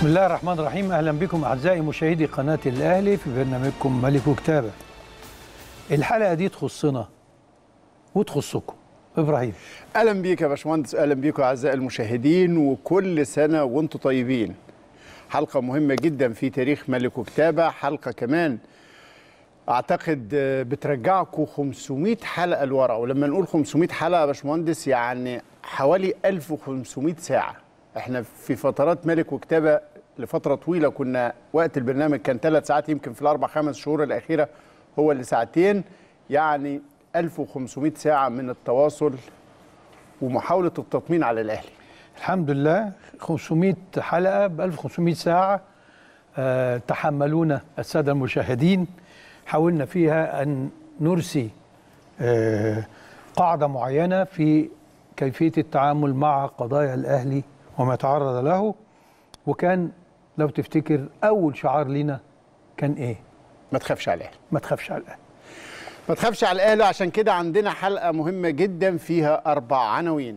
بسم الله الرحمن الرحيم اهلا بكم اعزائي مشاهدي قناه الاهلي في برنامجكم ملك وكتابه. الحلقه دي تخصنا وتخصكم ابراهيم اهلا بيك يا باشمهندس اهلا بيكم اعزائي المشاهدين وكل سنه وانتم طيبين حلقه مهمه جدا في تاريخ ملك وكتابه حلقه كمان اعتقد بترجعكم 500 حلقه لورا ولما نقول 500 حلقه يا باشمهندس يعني حوالي 1500 ساعه احنا في فترات ملك وكتابه لفتره طويله كنا وقت البرنامج كان ثلاث ساعات يمكن في الاربع خمس شهور الاخيره هو اللي ساعتين يعني 1500 ساعه من التواصل ومحاوله التطمين على الاهلي الحمد لله 500 حلقه ب 1500 ساعه أه تحملونا الساده المشاهدين حاولنا فيها ان نرسي أه قاعده معينه في كيفيه التعامل مع قضايا الاهلي وما تعرض له وكان لو تفتكر اول شعار لنا كان ايه ما تخافش على الاهلي ما تخافش على الاهلي ما تخافش على الاهلي عشان كده عندنا حلقه مهمه جدا فيها اربع عناوين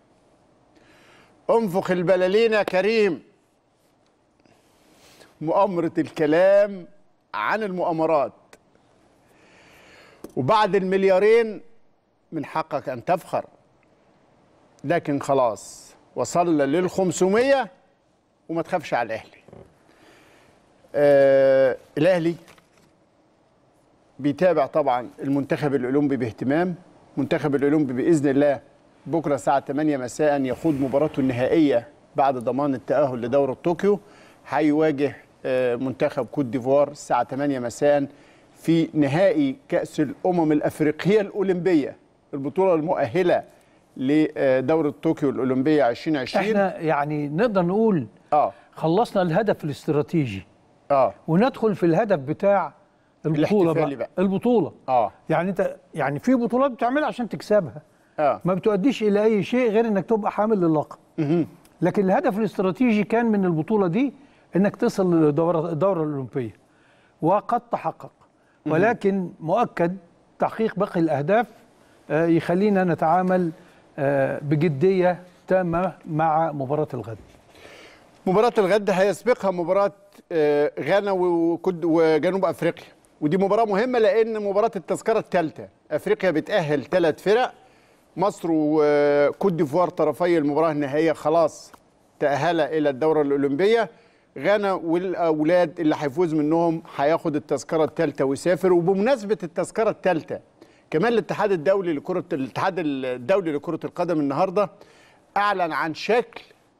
انفخ البلالين يا كريم مؤامره الكلام عن المؤامرات وبعد المليارين من حقك ان تفخر لكن خلاص وصلنا لل 500 وما تخافش على الاهلي آه الاهلي بيتابع طبعا المنتخب الاولمبي باهتمام منتخب الاولمبي باذن الله بكره الساعه 8 مساء يخوض مباراته النهائيه بعد ضمان التاهل لدوره طوكيو هيواجه آه منتخب كوت ديفوار الساعه 8 مساء في نهائي كاس الامم الافريقيه الاولمبيه البطوله المؤهله لدوره طوكيو الاولمبيه 2020 احنا يعني نقدر نقول اه خلصنا الهدف الاستراتيجي اه وندخل في الهدف بتاع البطوله الاحتفالي بقى. بقى. البطوله اه يعني انت يعني في بطولات بتعملها عشان تكسبها اه ما بتؤديش الى اي شيء غير انك تبقى حامل للقب مهم. لكن الهدف الاستراتيجي كان من البطوله دي انك تصل للدوره الدوره الاولمبيه وقد تحقق ولكن مؤكد تحقيق باقي الاهداف آه، يخلينا نتعامل آه، بجديه تامه مع مباراه الغد مباراة الغد هيسبقها مباراة آه، غانا وكد- وجنوب افريقيا ودي مباراة مهمة لأن مباراة التذكرة الثالثة افريقيا بتأهل ثلاث فرق مصر وكوت ديفوار طرفي المباراة النهائية خلاص تأهل إلى الدورة الأولمبية غانا والأولاد اللي هيفوز منهم هياخد التذكرة الثالثة ويسافر وبمناسبة التذكرة الثالثة كمان الاتحاد الدولي لكرة الاتحاد الدولي لكرة القدم النهاردة أعلن عن شكل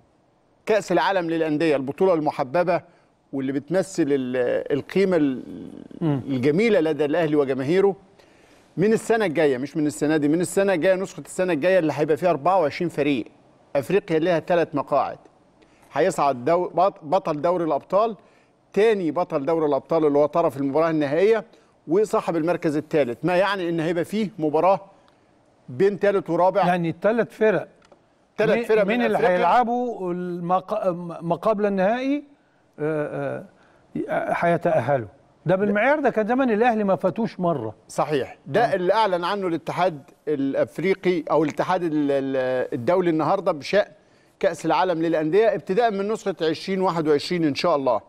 كأس العالم للأندية البطولة المحببة واللي بتمثل ال- القيمة ال- الجميلة لدى الأهلي وجماهيره من السنة الجاية مش من السنة دي من السنة الجاية نسخة السنة الجاية اللي هيبقى فيها 24 فريق أفريقيا لها ثلاث مقاعد هيصعد دو بط- بطل دوري الأبطال تاني بطل دوري الأبطال اللي هو طرف المباراة النهائية وصاحب المركز الثالث ما يعني إن هيبقى فيه مباراة بين ثالث ورابع يعني الثلاث فرق ثلاث مين- فرق مين من اللي أفريقيا. هيلعبوا المق... ما قبل النهائي آه، آه، هيتاهلوا ده بالمعيار ده كان زمان الاهلي ما فاتوش مره صحيح ده اللي اعلن عنه الاتحاد الافريقي او الاتحاد ال- ال- الدولي النهارده بشان كاس العالم للانديه ابتداء من نسخه 2021 ان شاء الله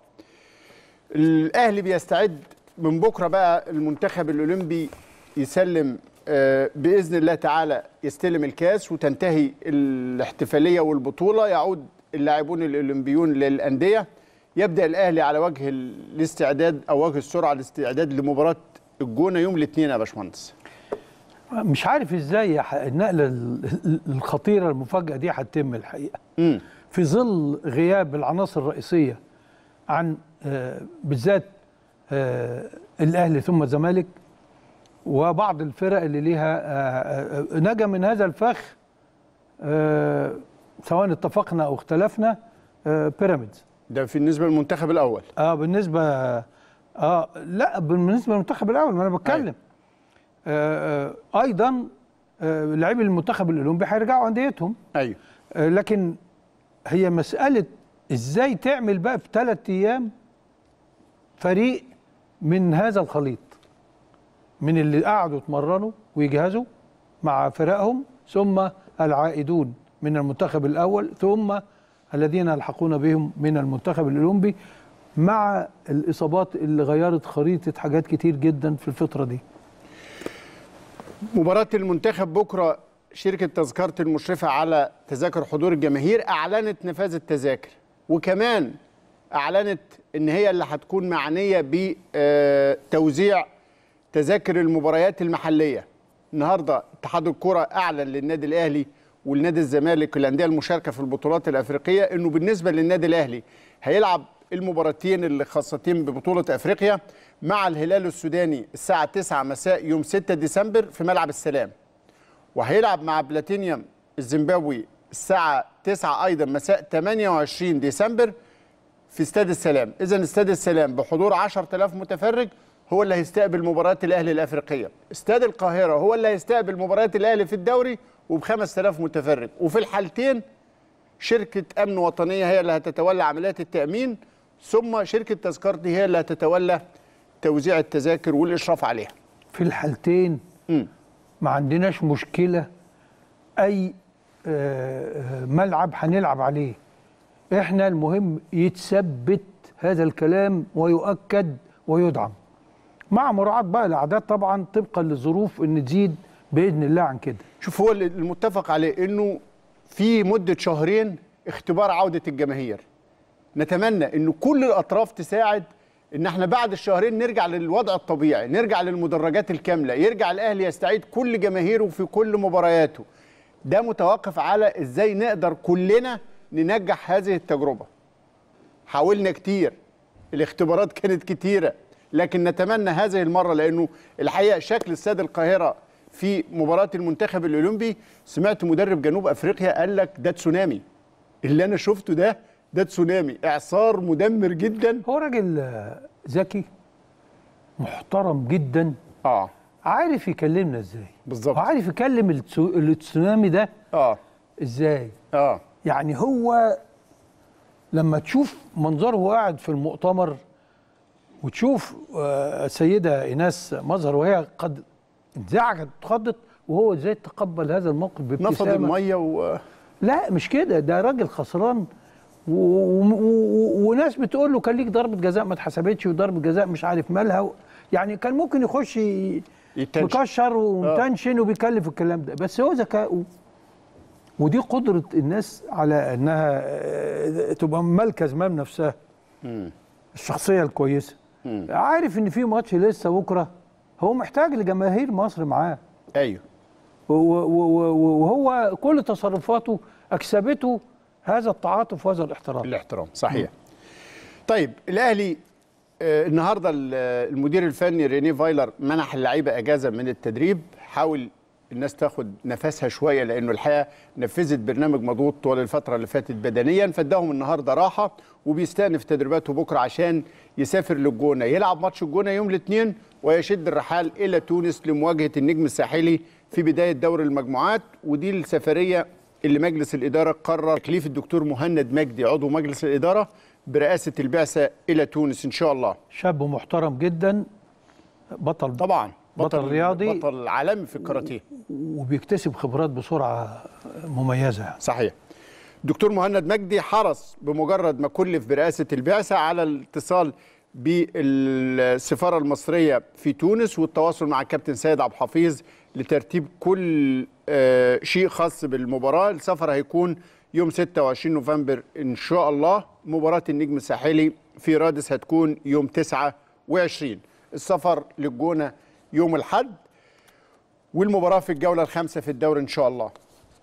الاهلي بيستعد من بكره بقى المنتخب الاولمبي يسلم آه، باذن الله تعالى يستلم الكاس وتنتهي الاحتفاليه والبطوله يعود اللاعبون الاولمبيون للانديه يبدا الاهلي على وجه الاستعداد او وجه السرعه الاستعداد لمباراه الجونه يوم الاثنين يا باشمهندس مش عارف ازاي ح- النقله ال- ال- الخطيره المفاجاه دي هتتم الحقيقه امم في ظل غياب العناصر الرئيسيه عن آه، بالذات آه، الاهلي ثم الزمالك وبعض الفرق اللي ليها آه، آه، نجا من هذا الفخ آه، سواء اتفقنا او اختلفنا آه، بيراميدز ده في بالنسبه للمنتخب الاول اه بالنسبه اه لا بالنسبه للمنتخب الاول ما انا بتكلم آه آه ايضا آه لاعبي المنتخب الاولمبي هيرجعوا انديتهم ايوه آه لكن هي مساله ازاي تعمل بقى في ثلاث ايام فريق من هذا الخليط من اللي قعدوا اتمرنوا ويجهزوا مع فرقهم ثم العائدون من المنتخب الاول ثم الذين يلحقون بهم من المنتخب الاولمبي مع الاصابات اللي غيرت خريطه حاجات كتير جدا في الفتره دي مباراة المنتخب بكرة شركة تذكرة المشرفة على تذاكر حضور الجماهير أعلنت نفاذ التذاكر وكمان أعلنت إن هي اللي هتكون معنية بتوزيع تذاكر المباريات المحلية النهاردة اتحاد الكرة أعلن للنادي الأهلي والنادي الزمالك الأندية المشاركة في البطولات الأفريقية إنه بالنسبة للنادي الأهلي هيلعب المباراتين اللي خاصتين ببطولة أفريقيا مع الهلال السوداني الساعة 9 مساء يوم 6 ديسمبر في ملعب السلام وهيلعب مع بلاتينيوم الزيمبابوي الساعة 9 أيضا مساء 28 ديسمبر في استاد السلام إذا استاد السلام بحضور 10000 متفرج هو اللي هيستقبل مباريات الأهلي الأفريقية استاد القاهرة هو اللي هيستقبل مباريات الأهلي في الدوري وب 5000 متفرج وفي الحالتين شركة أمن وطنية هي اللي هتتولى عمليات التأمين ثم شركة تذكرتي هي اللي هتتولى توزيع التذاكر والإشراف عليها في الحالتين مم. ما عندناش مشكله اي آه، آه، ملعب هنلعب عليه احنا المهم يتثبت هذا الكلام ويؤكد ويدعم مع مراعاه بقى الاعداد طبعا طبقا للظروف ان تزيد باذن الله عن كده شوف هو اللي المتفق عليه انه في مده شهرين اختبار عوده الجماهير نتمنى انه كل الاطراف تساعد ان احنا بعد الشهرين نرجع للوضع الطبيعي نرجع للمدرجات الكامله يرجع الاهلي يستعيد كل جماهيره في كل مبارياته ده متوقف على ازاي نقدر كلنا ننجح هذه التجربه حاولنا كتير الاختبارات كانت كتيره لكن نتمنى هذه المره لانه الحقيقه شكل استاد القاهره في مباراه المنتخب الاولمبي سمعت مدرب جنوب افريقيا قال لك ده تسونامي اللي انا شفته ده ده تسونامي اعصار مدمر جدا هو راجل آه، ذكي محترم جدا اه عارف يكلمنا ازاي بالظبط. وعارف يكلم التسو- التسونامي ده اه ازاي اه يعني هو لما تشوف منظره وهو قاعد في المؤتمر وتشوف آه، السيدة إيناس مظهر وهي قد انزعجت اتخضت وهو ازاي تقبل هذا الموقف نفض بابتسامة الميه و... لا مش كده ده راجل خسران و... و... و... وناس بتقول له كان ليك ضربة جزاء ما اتحسبتش وضربة جزاء مش عارف مالها و... يعني كان ممكن يخش ي... يتنشن. مكشر ومتنشن وبيتكلم في الكلام ده بس هو ذكائه ودي قدرة الناس على انها آه، تبقى مالكة زمام نفسها الشخصية الكويسة عارف ان في ماتش لسه بكرة هو محتاج لجماهير مصر معاه ايوه و- و- و- وهو كل تصرفاته اكسبته هذا التعاطف وهذا الاحترام الاحترام صحيح طيب الاهلي آه، النهارده ال- المدير الفني ريني فايلر منح اللعيبه اجازه من التدريب حاول الناس تاخد نفسها شويه لانه الحقيقه نفذت برنامج مضغوط طوال الفتره اللي فاتت بدنيا فاداهم النهارده راحه وبيستأنف تدريباته بكره عشان يسافر للجونه يلعب ماتش الجونه يوم الاثنين ويشد الرحال الى تونس لمواجهه النجم الساحلي في بدايه دور المجموعات ودي السفريه اللي مجلس الاداره قرر تكليف الدكتور مهند مجدي عضو مجلس الاداره برئاسه البعثه الى تونس ان شاء الله شاب محترم جدا بطل طبعا بطل رياضي. بطل عالمي في الكاراتيه وبيكتسب خبرات بسرعه مميزه يعني. صحيح دكتور مهند مجدي حرص بمجرد ما كلف برئاسة البعثة على الاتصال بالسفارة المصرية في تونس والتواصل مع الكابتن سيد عبد الحفيظ لترتيب كل آه، شيء خاص بالمباراة السفر هيكون يوم 26 نوفمبر إن شاء الله مباراة النجم الساحلي في رادس هتكون يوم 29 السفر للجونة يوم الحد والمباراة في الجولة الخامسة في الدوري إن شاء الله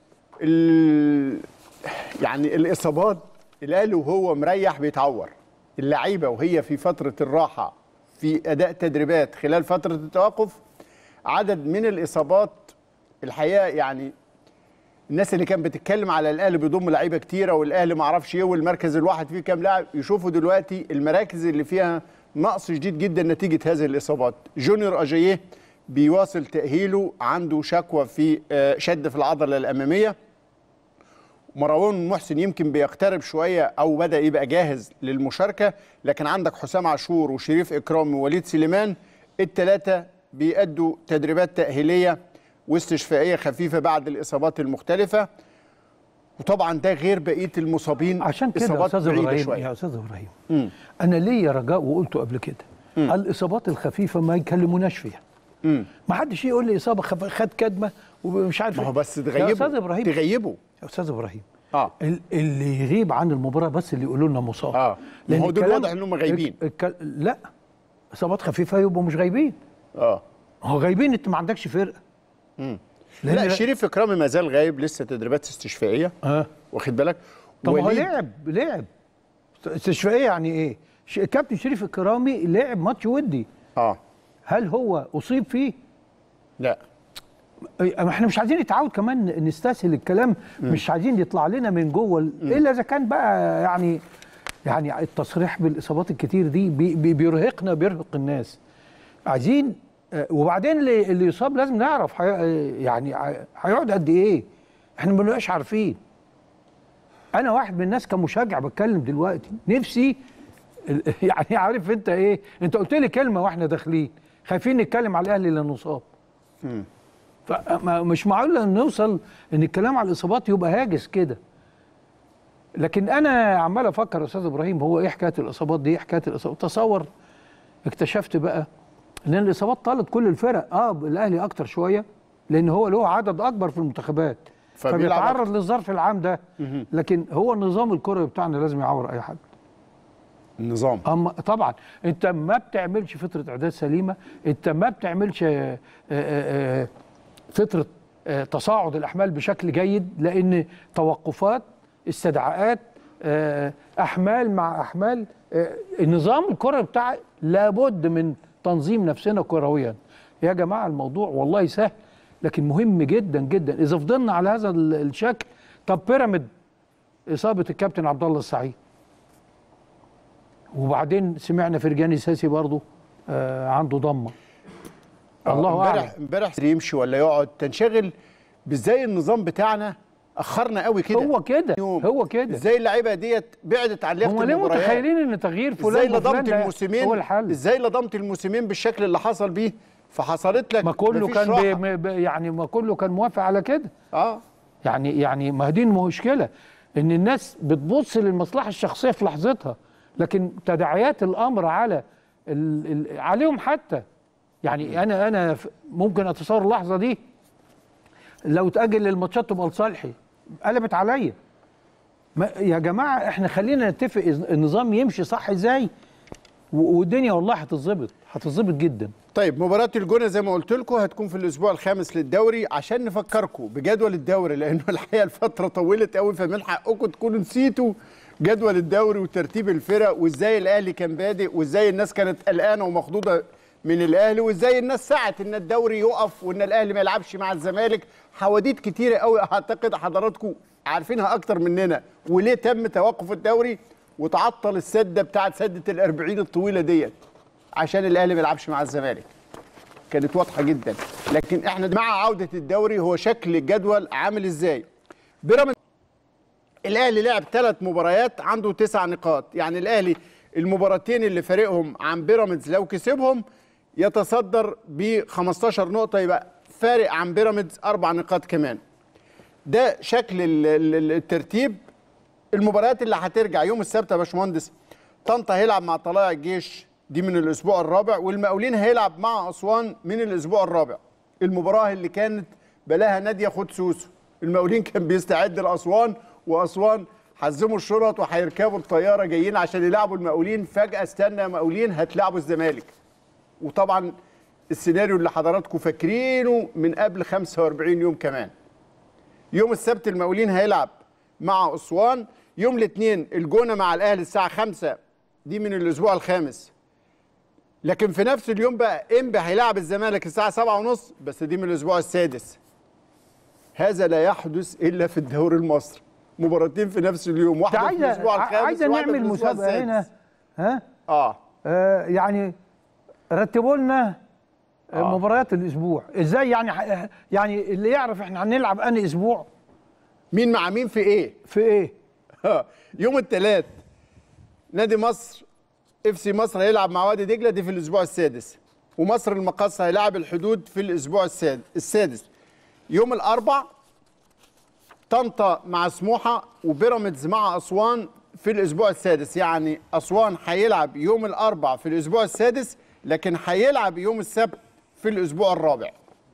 ال... يعني الاصابات الاهلي وهو مريح بيتعور اللعيبه وهي في فتره الراحه في اداء تدريبات خلال فتره التوقف عدد من الاصابات الحقيقه يعني الناس اللي كانت بتتكلم على الاهلي بيضم لعيبه كتيره والاهلي ما اعرفش ايه والمركز الواحد فيه كام لاعب يشوفوا دلوقتي المراكز اللي فيها نقص شديد جدا نتيجه هذه الاصابات جونيور اجاييه بيواصل تاهيله عنده شكوى في آه، شد في العضله الاماميه مروان محسن يمكن بيقترب شويه او بدا يبقى جاهز للمشاركه لكن عندك حسام عاشور وشريف اكرامي ووليد سليمان الثلاثه بيأدوا تدريبات تاهيليه واستشفائيه خفيفه بعد الاصابات المختلفه وطبعا ده غير بقيه المصابين عشان كده يا إصابات استاذ بعيدة ابراهيم شوية. يا استاذ ابراهيم انا ليا رجاء وقلته قبل كده الاصابات الخفيفه ما يكلموناش فيها ما حدش يقول لي اصابه خف... خد كدمه ومش عارف ما هو إيه. بس يا تغيبه استاذ ابراهيم تغيبه يا استاذ ابراهيم اه ال- اللي يغيب عن المباراه بس اللي يقولوا لنا مصاب آه. ما هو دول الكلام- واضح إنهم غايبين. الك... الك... لا اصابات خفيفه يبقوا مش غايبين اه ما هو غايبين انت ما عندكش فرقه لأن- لا شريف اكرامي ما زال غايب لسه تدريبات استشفائيه اه واخد بالك طب هو وليد- لعب لعب استشفائيه يعني ايه؟ ش... كابتن شريف الكرامي لعب ماتش ودي اه هل هو اصيب فيه؟ لا ما احنا مش عايزين نتعود كمان نستسهل الكلام مش عايزين يطلع لنا من جوه ال- الا اذا كان بقى يعني يعني التصريح بالاصابات الكتير دي بي بي بيرهقنا بيرهق الناس عايزين آه، وبعدين اللي, اللي يصاب لازم نعرف حي يعني ع- هيقعد قد ايه احنا ما بنبقاش عارفين انا واحد من الناس كمشجع بتكلم دلوقتي نفسي ال- يعني عارف انت ايه انت قلت لي كلمه واحنا داخلين خايفين نتكلم على الاهلي لانه اصاب فمش معقول ان نوصل ان الكلام على الاصابات يبقى هاجس كده لكن انا عمال افكر يا استاذ ابراهيم هو ايه حكايه الاصابات دي ايه حكايه الاصابات تصور اكتشفت بقى ان الاصابات طالت كل الفرق اه الاهلي اكتر شويه لان هو له عدد اكبر في المنتخبات فبيلعب فبيتعرض للظرف العام ده لكن هو النظام الكروي بتاعنا لازم يعور اي حد النظام اما طبعا انت ما بتعملش فتره اعداد سليمه انت ما بتعملش آه، آه، آه، فتره آه، تصاعد الاحمال بشكل جيد لان توقفات استدعاءات آه، احمال مع احمال آه، النظام الكروي بتاعي لابد من تنظيم نفسنا كرويا يا جماعه الموضوع والله سهل لكن مهم جدا جدا اذا فضلنا على هذا ال- الشكل طب بيراميد اصابه الكابتن عبد الله السعيد وبعدين سمعنا فرجاني ساسي برضه آه عنده ضمه الله اعلم امبارح امبارح يمشي ولا يقعد تنشغل بازاي النظام بتاعنا اخرنا قوي كده هو كده يوم. هو كده ازاي اللعيبه ديت بعدت عن لياقه هم ليه المباريات متخيلين ان تغيير ازاي فلان وفلان لضمت ده الموسمين هو الحل ازاي لضمت الموسمين بالشكل اللي حصل بيه فحصلت لك ما كله مفيش كان راحة. بي م- ب- يعني ما كله كان موافق على كده اه يعني يعني ما هي دي المشكله ان الناس بتبص للمصلحه الشخصيه في لحظتها لكن تداعيات الامر على ال ال عليهم حتى يعني انا انا ف- ممكن اتصور اللحظه دي لو تاجل الماتشات تبقى لصالحي قلبت عليا ما يا جماعه احنا خلينا نتفق إز- النظام يمشي صح ازاي و- والدنيا والله هتتظبط هتتظبط جدا طيب مباراة الجونة زي ما قلت لكم هتكون في الأسبوع الخامس للدوري عشان نفكركم بجدول الدوري لأنه الحقيقة الفترة طولت قوي فمن حقكم تكونوا نسيتوا جدول الدوري وترتيب الفرق وإزاي الأهلي كان بادئ وإزاي الناس كانت قلقانة ومخضوضة من الأهلي وإزاي الناس سعت إن الدوري يقف وإن الأهلي ما يلعبش مع الزمالك حواديت كتيرة قوي أعتقد حضراتكم عارفينها أكتر مننا وليه تم توقف الدوري وتعطل السدة بتاعت سدة الأربعين الطويلة ديت عشان الأهلي ما يلعبش مع الزمالك كانت واضحه جدا لكن احنا مع عوده الدوري هو شكل الجدول عامل ازاي بيراميدز الاهلي لعب ثلاث مباريات عنده تسع نقاط يعني الاهلي المباراتين اللي فارقهم عن بيراميدز لو كسبهم يتصدر ب 15 نقطه يبقى فارق عن بيراميدز اربع نقاط كمان ده شكل ال- ال- الترتيب المباريات اللي هترجع يوم السبت يا باشمهندس طنطا هيلعب مع طلائع الجيش دي من الاسبوع الرابع والمقاولين هيلعب مع اسوان من الاسبوع الرابع المباراه اللي كانت بلاها ناديه خد سوسو المقاولين كان بيستعد لاسوان واسوان حزموا الشرط وهيركبوا الطياره جايين عشان يلعبوا المقاولين فجاه استنى يا مقاولين هتلعبوا الزمالك وطبعا السيناريو اللي حضراتكم فاكرينه من قبل 45 يوم كمان يوم السبت المقاولين هيلعب مع اسوان يوم الاثنين الجونه مع الاهلي الساعه 5 دي من الاسبوع الخامس لكن في نفس اليوم بقى انبي هيلاعب الزمالك الساعه 7 ونص بس دي من الاسبوع السادس هذا لا يحدث الا في الدوري المصري مباراتين في نفس اليوم ده واحده في عايزه الاسبوع الخامس عايزه وواحدة في نعمل الأسبوع مسابقه السادس. هنا ها اه آه يعني رتبوا لنا آه. مباريات الاسبوع ازاي يعني ح- يعني اللي يعرف احنا هنلعب انهي اسبوع مين مع مين في ايه في ايه يوم الثلاث نادي مصر اف سي مصر هيلعب مع وادي دجله دي في الاسبوع السادس ومصر المقاصه هيلاعب الحدود في الاسبوع الساد- السادس يوم الاربع طنطا مع سموحه وبيراميدز مع اسوان في الاسبوع السادس يعني اسوان هيلعب يوم الاربع في الاسبوع السادس لكن هيلعب يوم السبت في الاسبوع الرابع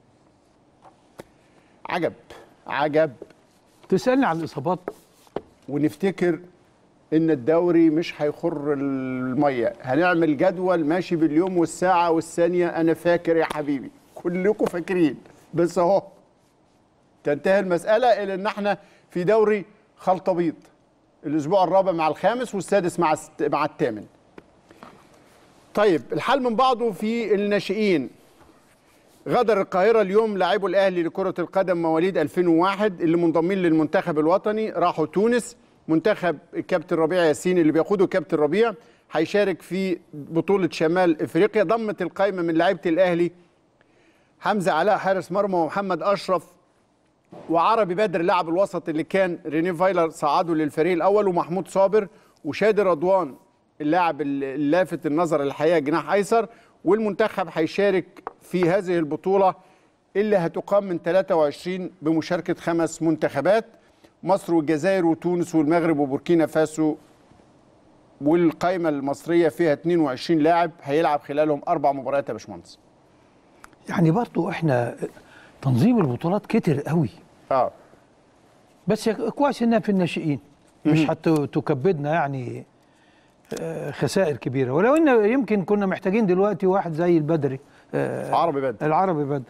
عجب عجب تسالني عن الاصابات ونفتكر ان الدوري مش هيخر الميه هنعمل جدول ماشي باليوم والساعه والثانيه انا فاكر يا حبيبي كلكم فاكرين بس اهو تنتهي المساله الى ان احنا في دوري خلطبيط الاسبوع الرابع مع الخامس والسادس مع الست- مع الثامن طيب الحال من بعضه في الناشئين غادر القاهرة اليوم لاعبو الأهلي لكرة القدم مواليد 2001 اللي منضمين للمنتخب الوطني راحوا تونس منتخب الكابتن ربيع ياسين اللي بيقوده كابتن ربيع هيشارك في بطولة شمال افريقيا ضمت القائمة من لعيبة الأهلي حمزة علاء حارس مرمى ومحمد أشرف وعربي بدر لاعب الوسط اللي كان ريني فايلر صعده للفريق الأول ومحمود صابر وشادي رضوان اللاعب اللافت النظر الحقيقة جناح أيسر والمنتخب هيشارك في هذه البطولة اللي هتقام من 23 بمشاركة خمس منتخبات مصر والجزائر وتونس والمغرب وبوركينا فاسو والقائمة المصرية فيها 22 لاعب هيلعب خلالهم أربع مباريات يا باشمهندس. يعني برضو احنا تنظيم البطولات كتر قوي اه بس كويس انها في الناشئين مش هتكبدنا يعني آه، خسائر كبيره ولو ان يمكن كنا محتاجين دلوقتي واحد زي البدري آه، عربي بدر. العربي بدر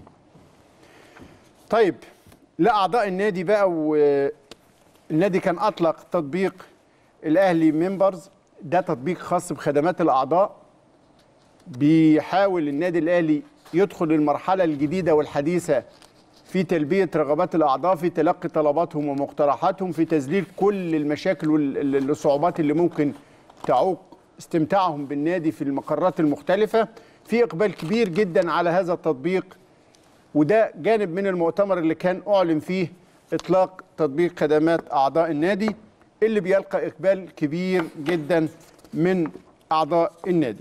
طيب لاعضاء النادي بقى والنادي كان اطلق تطبيق الاهلي ممبرز ده تطبيق خاص بخدمات الاعضاء بيحاول النادي الاهلي يدخل المرحله الجديده والحديثه في تلبيه رغبات الاعضاء في تلقي طلباتهم ومقترحاتهم في تذليل كل المشاكل والصعوبات اللي ممكن تعوق استمتاعهم بالنادي في المقرات المختلفه في اقبال كبير جدا على هذا التطبيق وده جانب من المؤتمر اللي كان اعلن فيه اطلاق تطبيق خدمات اعضاء النادي اللي بيلقى اقبال كبير جدا من اعضاء النادي.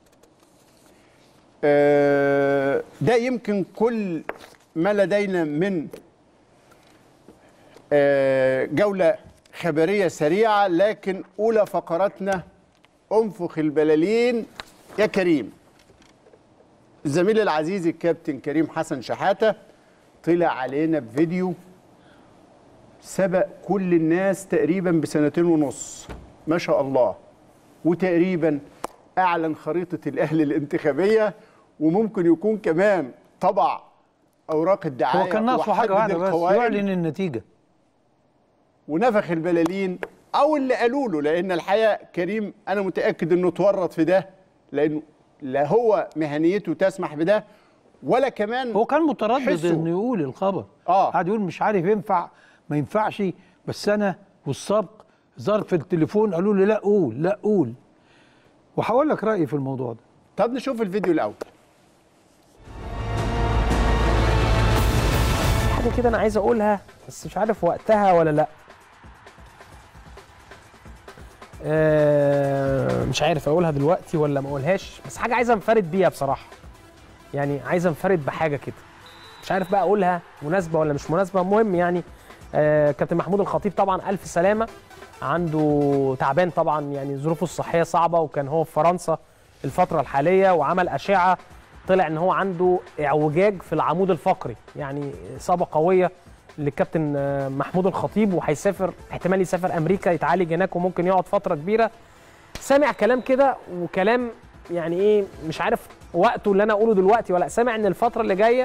آه، ده يمكن كل ما لدينا من آه، جوله خبريه سريعه لكن اولى فقراتنا انفخ البلالين يا كريم. الزميل العزيز الكابتن كريم حسن شحاته طلع علينا بفيديو سبق كل الناس تقريبا بسنتين ونص ما شاء الله وتقريبا اعلن خريطه الاهلي الانتخابيه وممكن يكون كمان طبع اوراق الدعايه هو كان ناقصه حاجه وحدد واحده بس القوائم يعلن النتيجه ونفخ البلالين او اللي قالوا له لان الحقيقه كريم انا متاكد انه اتورط في ده لانه لا هو مهنيته تسمح بده ولا كمان هو كان متردد حسه. انه يقول الخبر آه. قعد يقول مش عارف ينفع ما ينفعش بس انا والسبق ظهر في التليفون قالوا لي لا قول لا قول وهقول لك رايي في الموضوع ده طب نشوف الفيديو الاول حاجه كده انا عايز اقولها بس مش عارف وقتها ولا لا آه، مش عارف اقولها دلوقتي ولا ما اقولهاش بس حاجه عايز انفرد بيها بصراحه يعني عايز انفرد بحاجه كده مش عارف بقى اقولها مناسبه ولا مش مناسبه المهم يعني آه، كابتن محمود الخطيب طبعا الف سلامه عنده تعبان طبعا يعني ظروفه الصحيه صعبه وكان هو في فرنسا الفتره الحاليه وعمل اشعه طلع ان هو عنده اعوجاج في العمود الفقري يعني اصابه قويه للكابتن آه، محمود الخطيب وهيسافر احتمال يسافر امريكا يتعالج هناك وممكن يقعد فتره كبيره سامع كلام كده وكلام يعني ايه مش عارف وقته اللي انا اقوله دلوقتي ولا سامع ان الفتره اللي جايه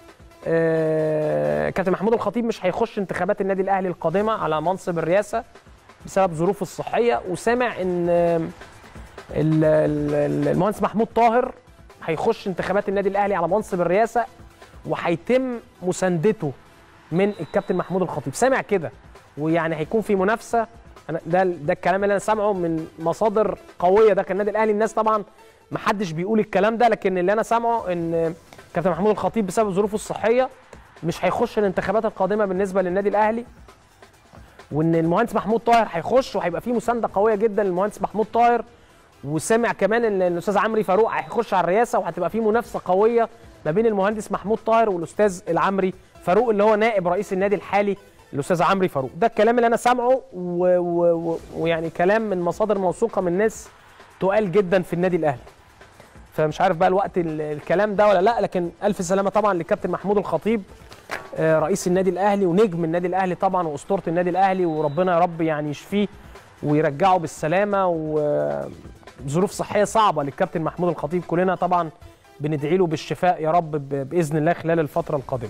آه، كابتن محمود الخطيب مش هيخش انتخابات النادي الاهلي القادمه على منصب الرئاسه بسبب ظروفه الصحيه وسامع ان آه، ال- ال- ال- المهندس محمود طاهر هيخش انتخابات النادي الاهلي على منصب الرئاسه وهيتم مساندته من الكابتن محمود الخطيب سامع كده ويعني هيكون في منافسه أنا ده ده الكلام اللي انا سامعه من مصادر قويه ده كان النادي الاهلي الناس طبعا ما حدش بيقول الكلام ده لكن اللي انا سامعه ان كابتن محمود الخطيب بسبب ظروفه الصحيه مش هيخش الانتخابات القادمه بالنسبه للنادي الاهلي وان المهندس محمود طاهر هيخش وهيبقى في مسانده قويه جدا للمهندس محمود طاهر وسمع كمان ان الاستاذ عمرو فاروق هيخش على الرئاسه وهتبقى في منافسه قويه ما بين المهندس محمود طاهر والاستاذ العمري فاروق اللي هو نائب رئيس النادي الحالي الاستاذ عمرو فاروق ده الكلام اللي انا سامعه و- و- و- ويعني كلام من مصادر موثوقه من ناس تقال جدا في النادي الاهلي فمش عارف بقى الوقت ال- الكلام ده ولا لا لكن الف سلامه طبعا للكابتن محمود الخطيب آه، رئيس النادي الاهلي ونجم النادي الاهلي طبعا واسطوره النادي الاهلي وربنا يا رب يعني يشفيه ويرجعه بالسلامه وظروف صحيه صعبه للكابتن محمود الخطيب كلنا طبعا بندعي له بالشفاء يا رب ب- باذن الله خلال الفتره القادمه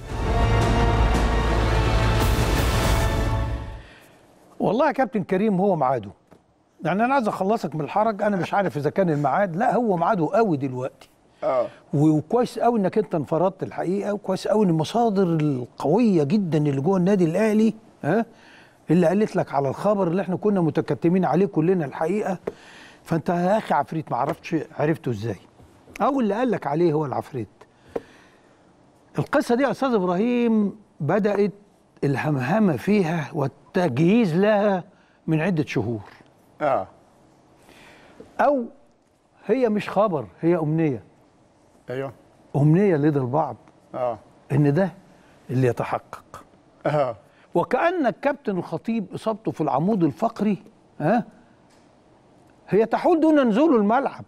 والله يا كابتن كريم هو ميعاده يعني انا عايز اخلصك من الحرج انا مش عارف اذا كان الميعاد لا هو ميعاده قوي دلوقتي اه وكويس قوي انك انت انفردت الحقيقه وكويس قوي ان المصادر القويه جدا اللي جوه النادي الاهلي ها اللي قالت لك على الخبر اللي احنا كنا متكتمين عليه كلنا الحقيقه فانت يا اخي عفريت ما عرفتش عرفته ازاي او اللي قال لك عليه هو العفريت القصه دي يا استاذ ابراهيم بدات الهمهمه فيها والتجهيز لها من عده شهور اه او هي مش خبر هي امنيه ايوه امنيه لدى البعض اه ان ده اللي يتحقق اه وكأن الكابتن الخطيب إصابته في العمود الفقري ها هي تحول دون نزوله الملعب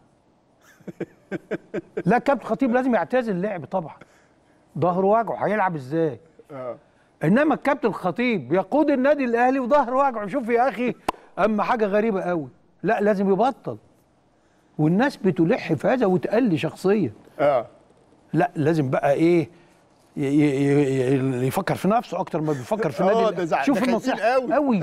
لا كابتن الخطيب لازم يعتزل اللعب طبعا ظهره وجعه هيلعب ازاي اه انما الكابتن الخطيب يقود النادي الاهلي وظهره وجعه شوف يا اخي اما حاجه غريبه قوي لا لازم يبطل والناس بتلح في هذا وتقلي شخصيا اه لا لازم بقى ايه ي- ي- ي- يفكر في نفسه اكتر ما بيفكر في آه، النادي ده زع- شوف ده خايفين النصيحه قوي. قوي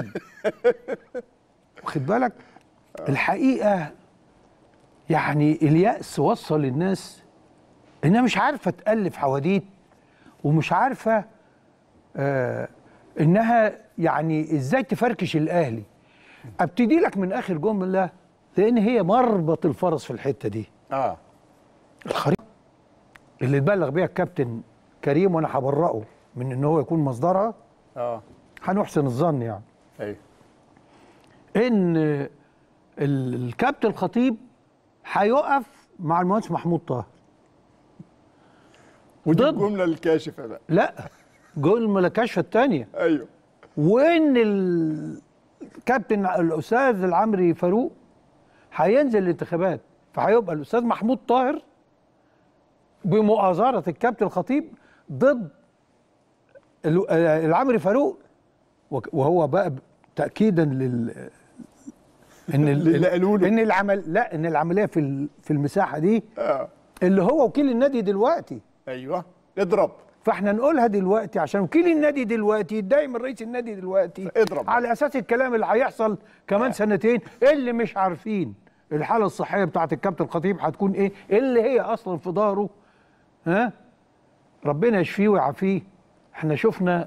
واخد بالك الحقيقه يعني اليأس وصل الناس انها مش عارفه تألف حواديت ومش عارفه آه انها يعني ازاي تفركش الاهلي ابتدي لك من اخر جمله لان هي مربط الفرس في الحته دي اه الخريطه اللي اتبلغ بيها الكابتن كريم وانا هبرئه من ان هو يكون مصدرها اه هنحسن الظن يعني ايوه ان ال- الكابتن الخطيب هيقف مع المهندس محمود طاهر ودي ضد. الجمله الكاشفه بقى لا جول الملكشفه الثانيه ايوه وان الكابتن الاستاذ العمري فاروق هينزل الانتخابات فهيبقى الاستاذ محمود طاهر بمؤازره الكابتن الخطيب ضد ال- آه، العمري فاروق وك- وهو بقى ب- تاكيدا لل ان ال- اللي قالوا له. ان العمل لا ان العمليه في ال- في المساحه دي اه اللي هو وكيل النادي دلوقتي ايوه اضرب فاحنا نقولها دلوقتي عشان وكيل النادي دلوقتي يتضايق من رئيس النادي دلوقتي اضرب. على اساس الكلام اللي هيحصل كمان سنتين اللي مش عارفين الحاله الصحيه بتاعت الكابتن الخطيب هتكون ايه اللي هي اصلا في ظهره ها ربنا يشفيه ويعافيه احنا شفنا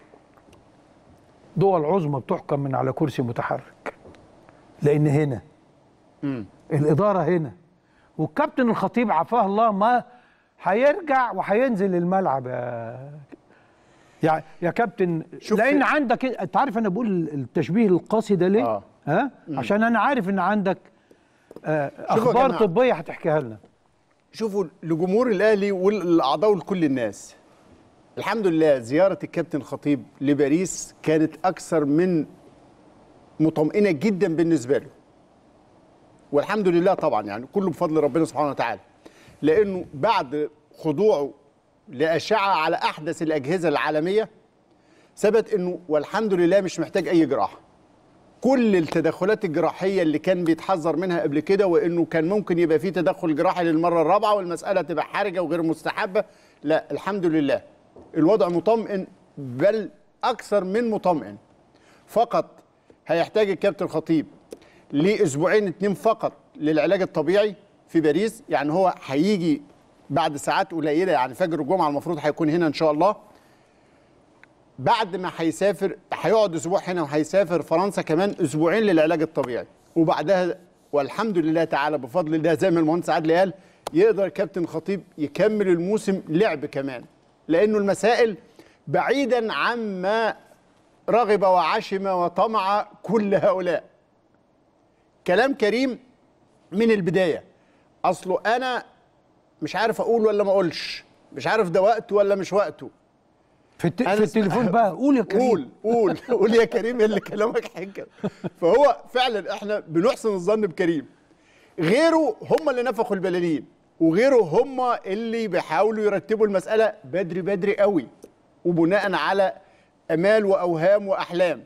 دول عظمى بتحكم من على كرسي متحرك لان هنا الاداره هنا والكابتن الخطيب عافاه الله ما هيرجع وهينزل الملعب يا يا, يا كابتن شوف لان في- عندك انت عارف انا بقول التشبيه القاسي ده ليه؟ آه. ها؟ عشان انا عارف ان عندك آه يا اخبار جماعة. طبيه هتحكيها لنا شوفوا لجمهور الاهلي والاعضاء لكل الناس الحمد لله زياره الكابتن خطيب لباريس كانت اكثر من مطمئنه جدا بالنسبه له والحمد لله طبعا يعني كله بفضل ربنا سبحانه وتعالى لانه بعد خضوعه لاشعه على احدث الاجهزه العالميه ثبت انه والحمد لله مش محتاج اي جراحه كل التدخلات الجراحيه اللي كان بيتحذر منها قبل كده وانه كان ممكن يبقى فيه تدخل جراحي للمره الرابعه والمساله تبقى حرجه وغير مستحبه لا الحمد لله الوضع مطمئن بل اكثر من مطمئن فقط هيحتاج الكابتن الخطيب لاسبوعين اتنين فقط للعلاج الطبيعي في باريس يعني هو هيجي بعد ساعات قليله يعني فجر الجمعه المفروض هيكون هنا ان شاء الله بعد ما هيسافر هيقعد اسبوع هنا وهيسافر فرنسا كمان اسبوعين للعلاج الطبيعي وبعدها والحمد لله تعالى بفضل الله زي ما المهندس عادل قال يقدر الكابتن خطيب يكمل الموسم لعب كمان لانه المسائل بعيدا عما رغب وعشم وطمع كل هؤلاء كلام كريم من البدايه اصله انا مش عارف اقول ولا ما اقولش مش عارف ده وقته ولا مش وقته في, الت... أنا في اسمع- التليفون بقى قول يا كريم قول قول قول يا كريم اللي كلامك حجه فهو فعلا احنا بنحسن الظن بكريم غيره هم اللي نفخوا البلالين وغيره هم اللي بيحاولوا يرتبوا المساله بدري بدري قوي وبناء على امال واوهام واحلام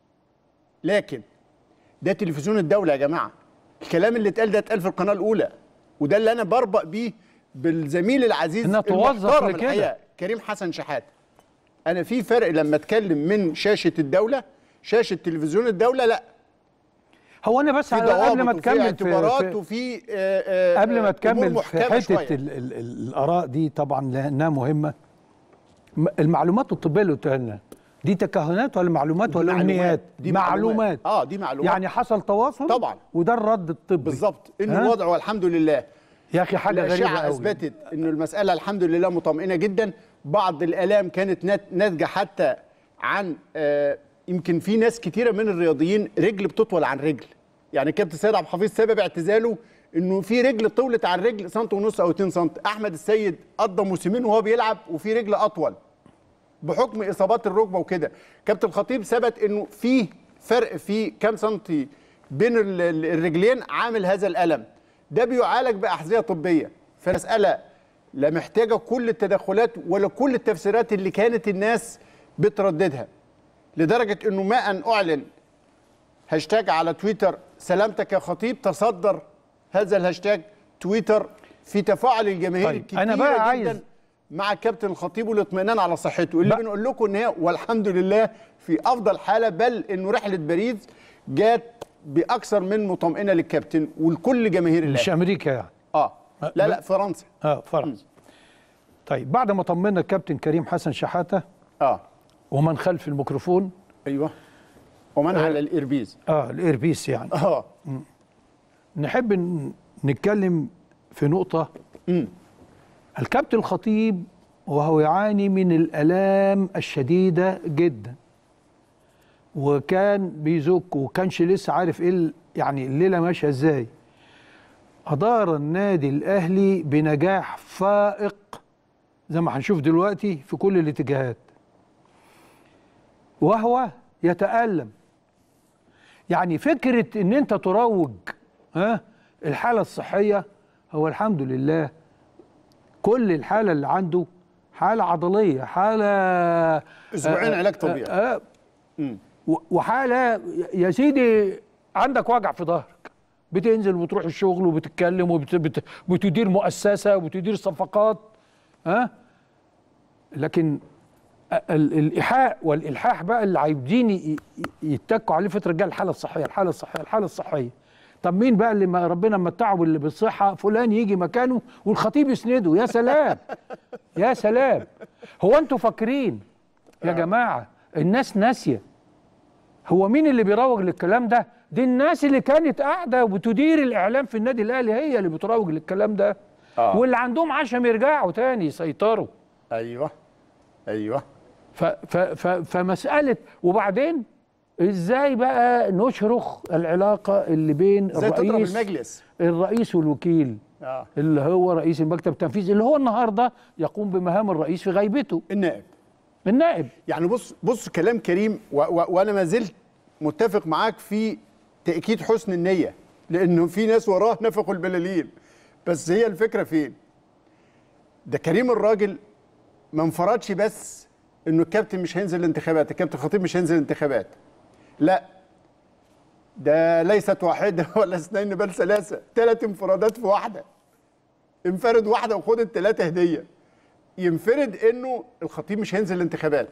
لكن ده تلفزيون الدوله يا جماعه الكلام اللي اتقال ده اتقال في القناه الاولى وده اللي انا بربأ بيه بالزميل العزيز إنها توظف المحترم لكده. الحقيقة، كريم حسن شحاته انا في فرق لما اتكلم من شاشه الدوله شاشه تلفزيون الدوله لا هو انا بس في على- قبل ما ضوابط وفي تكمل في, اعتبارات في وفي آه، آه، قبل ما أمور تكمل في محكمة حته شوية. ال ال ال الاراء دي طبعا لانها مهمه م- المعلومات الطبيه اللي قلتها لنا دي تكهنات ولا معلومات دي ولا امنيات دي معلومات اه دي معلومات يعني حصل تواصل طبعا. وده الرد الطبي بالظبط ان ها؟ الوضع والحمد لله يا اخي حاجه غريبه الاشعه قوي اثبتت ان المساله الحمد لله مطمئنه جدا بعض الالام كانت نات- ناتجه حتى عن آه، يمكن في ناس كتيره من الرياضيين رجل بتطول عن رجل يعني كابتن سيد عبد الحفيظ سبب اعتزاله انه في رجل طولت عن رجل سنت ونص او 2 سم احمد السيد قضى موسمين وهو بيلعب وفي رجل اطول بحكم اصابات الركبه وكده كابتن الخطيب ثبت انه في فرق في كام سنتي بين ال- ال- الرجلين عامل هذا الالم ده بيعالج باحذيه طبيه فالمساله لا محتاجه كل التدخلات ولا كل التفسيرات اللي كانت الناس بترددها لدرجه انه ما ان اعلن هاشتاج على تويتر سلامتك يا خطيب تصدر هذا الهاشتاج تويتر في تفاعل الجماهير طيب، الكتير أنا بقى جدا عايز- مع الكابتن الخطيب والاطمئنان على صحته اللي بقى- بنقول لكم ان هي والحمد لله في افضل حاله بل انه رحله باريس جات باكثر من مطمئنه للكابتن ولكل جماهير مش الله امريكا يعني اه لا لا فرنسا اه فرنسا طيب بعد ما طمنا الكابتن كريم حسن شحاته اه ومن خلف الميكروفون ايوه ومن على الايربيز اه الايربيس يعني اه نحب ن- نتكلم في نقطة الكابتن الخطيب وهو يعاني من الآلام الشديدة جدا وكان بيزك وكانش لسه عارف ايه ال- يعني الليلة ماشية ازاي أدار النادي الأهلي بنجاح فائق زي ما هنشوف دلوقتي في كل الاتجاهات وهو يتألم يعني فكرة ان انت تروج ها الحالة الصحية هو الحمد لله كل الحالة اللي عنده حالة عضلية حالة أسبوعين آه، علاج طبيعي. آه، آه، و- وحالة يا سيدي عندك وجع في ظهرك بتنزل وتروح الشغل وبتتكلم وبتدير مؤسسة وبتدير صفقات ها لكن ال- الايحاء والالحاح بقى اللي عايزين ي- ي- يتكوا عليه فتره الجايه الحاله الصحيه الحاله الصحيه الحاله الصحيه طب مين بقى اللي ما ربنا متعه باللي بالصحه فلان يجي مكانه والخطيب يسنده يا سلام يا سلام هو انتوا فاكرين يا جماعه الناس ناسيه هو مين اللي بيروج للكلام ده دي الناس اللي كانت قاعده وبتدير الاعلام في النادي الاهلي هي اللي بتروج للكلام ده آه. واللي عندهم عشم يرجعوا تاني يسيطروا ايوه ايوه ف ف ف فمسألة وبعدين ازاي بقى نشرخ العلاقة اللي بين ازاي تضرب الرئيس المجلس الرئيس والوكيل اه اللي هو رئيس المكتب التنفيذي اللي هو النهارده يقوم بمهام الرئيس في غيبته النائب النائب يعني بص بص كلام كريم و و وانا ما زلت متفق معاك في تاكيد حسن النيه لانه في ناس وراه نفخوا البلالين بس هي الفكره فين ده كريم الراجل ما انفردش بس انه الكابتن مش هينزل الانتخابات الكابتن خطيب مش هينزل الانتخابات لا ده ليست واحده ولا اثنين بل ثلاثه ثلاث انفرادات في واحده انفرد واحده وخد الثلاثه هديه ينفرد انه الخطيب مش هينزل الانتخابات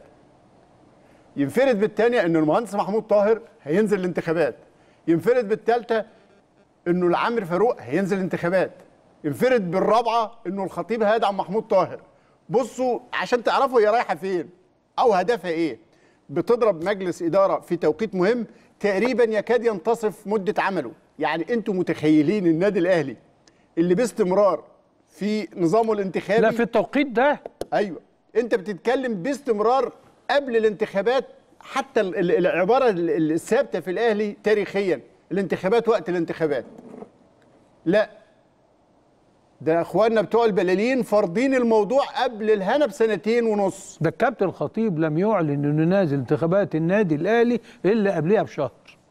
ينفرد بالثانيه انه المهندس محمود طاهر هينزل الانتخابات ينفرد بالثالثه انه العامر فاروق هينزل الانتخابات ينفرد بالرابعه انه الخطيب هيدعم محمود طاهر بصوا عشان تعرفوا هي رايحه فين او هدفها ايه بتضرب مجلس اداره في توقيت مهم تقريبا يكاد ينتصف مده عمله يعني انتم متخيلين النادي الاهلي اللي باستمرار في نظامه الانتخابي لا في التوقيت ده ايوه انت بتتكلم باستمرار قبل الانتخابات حتى ال- ال- العباره ال- ال- الثابته في الاهلي تاريخيا الانتخابات وقت الانتخابات لا ده اخواننا بتوع البلالين فارضين الموضوع قبل الهنا بسنتين ونص ده الكابتن الخطيب لم يعلن انه نازل انتخابات النادي الاهلي الا قبلها بشهر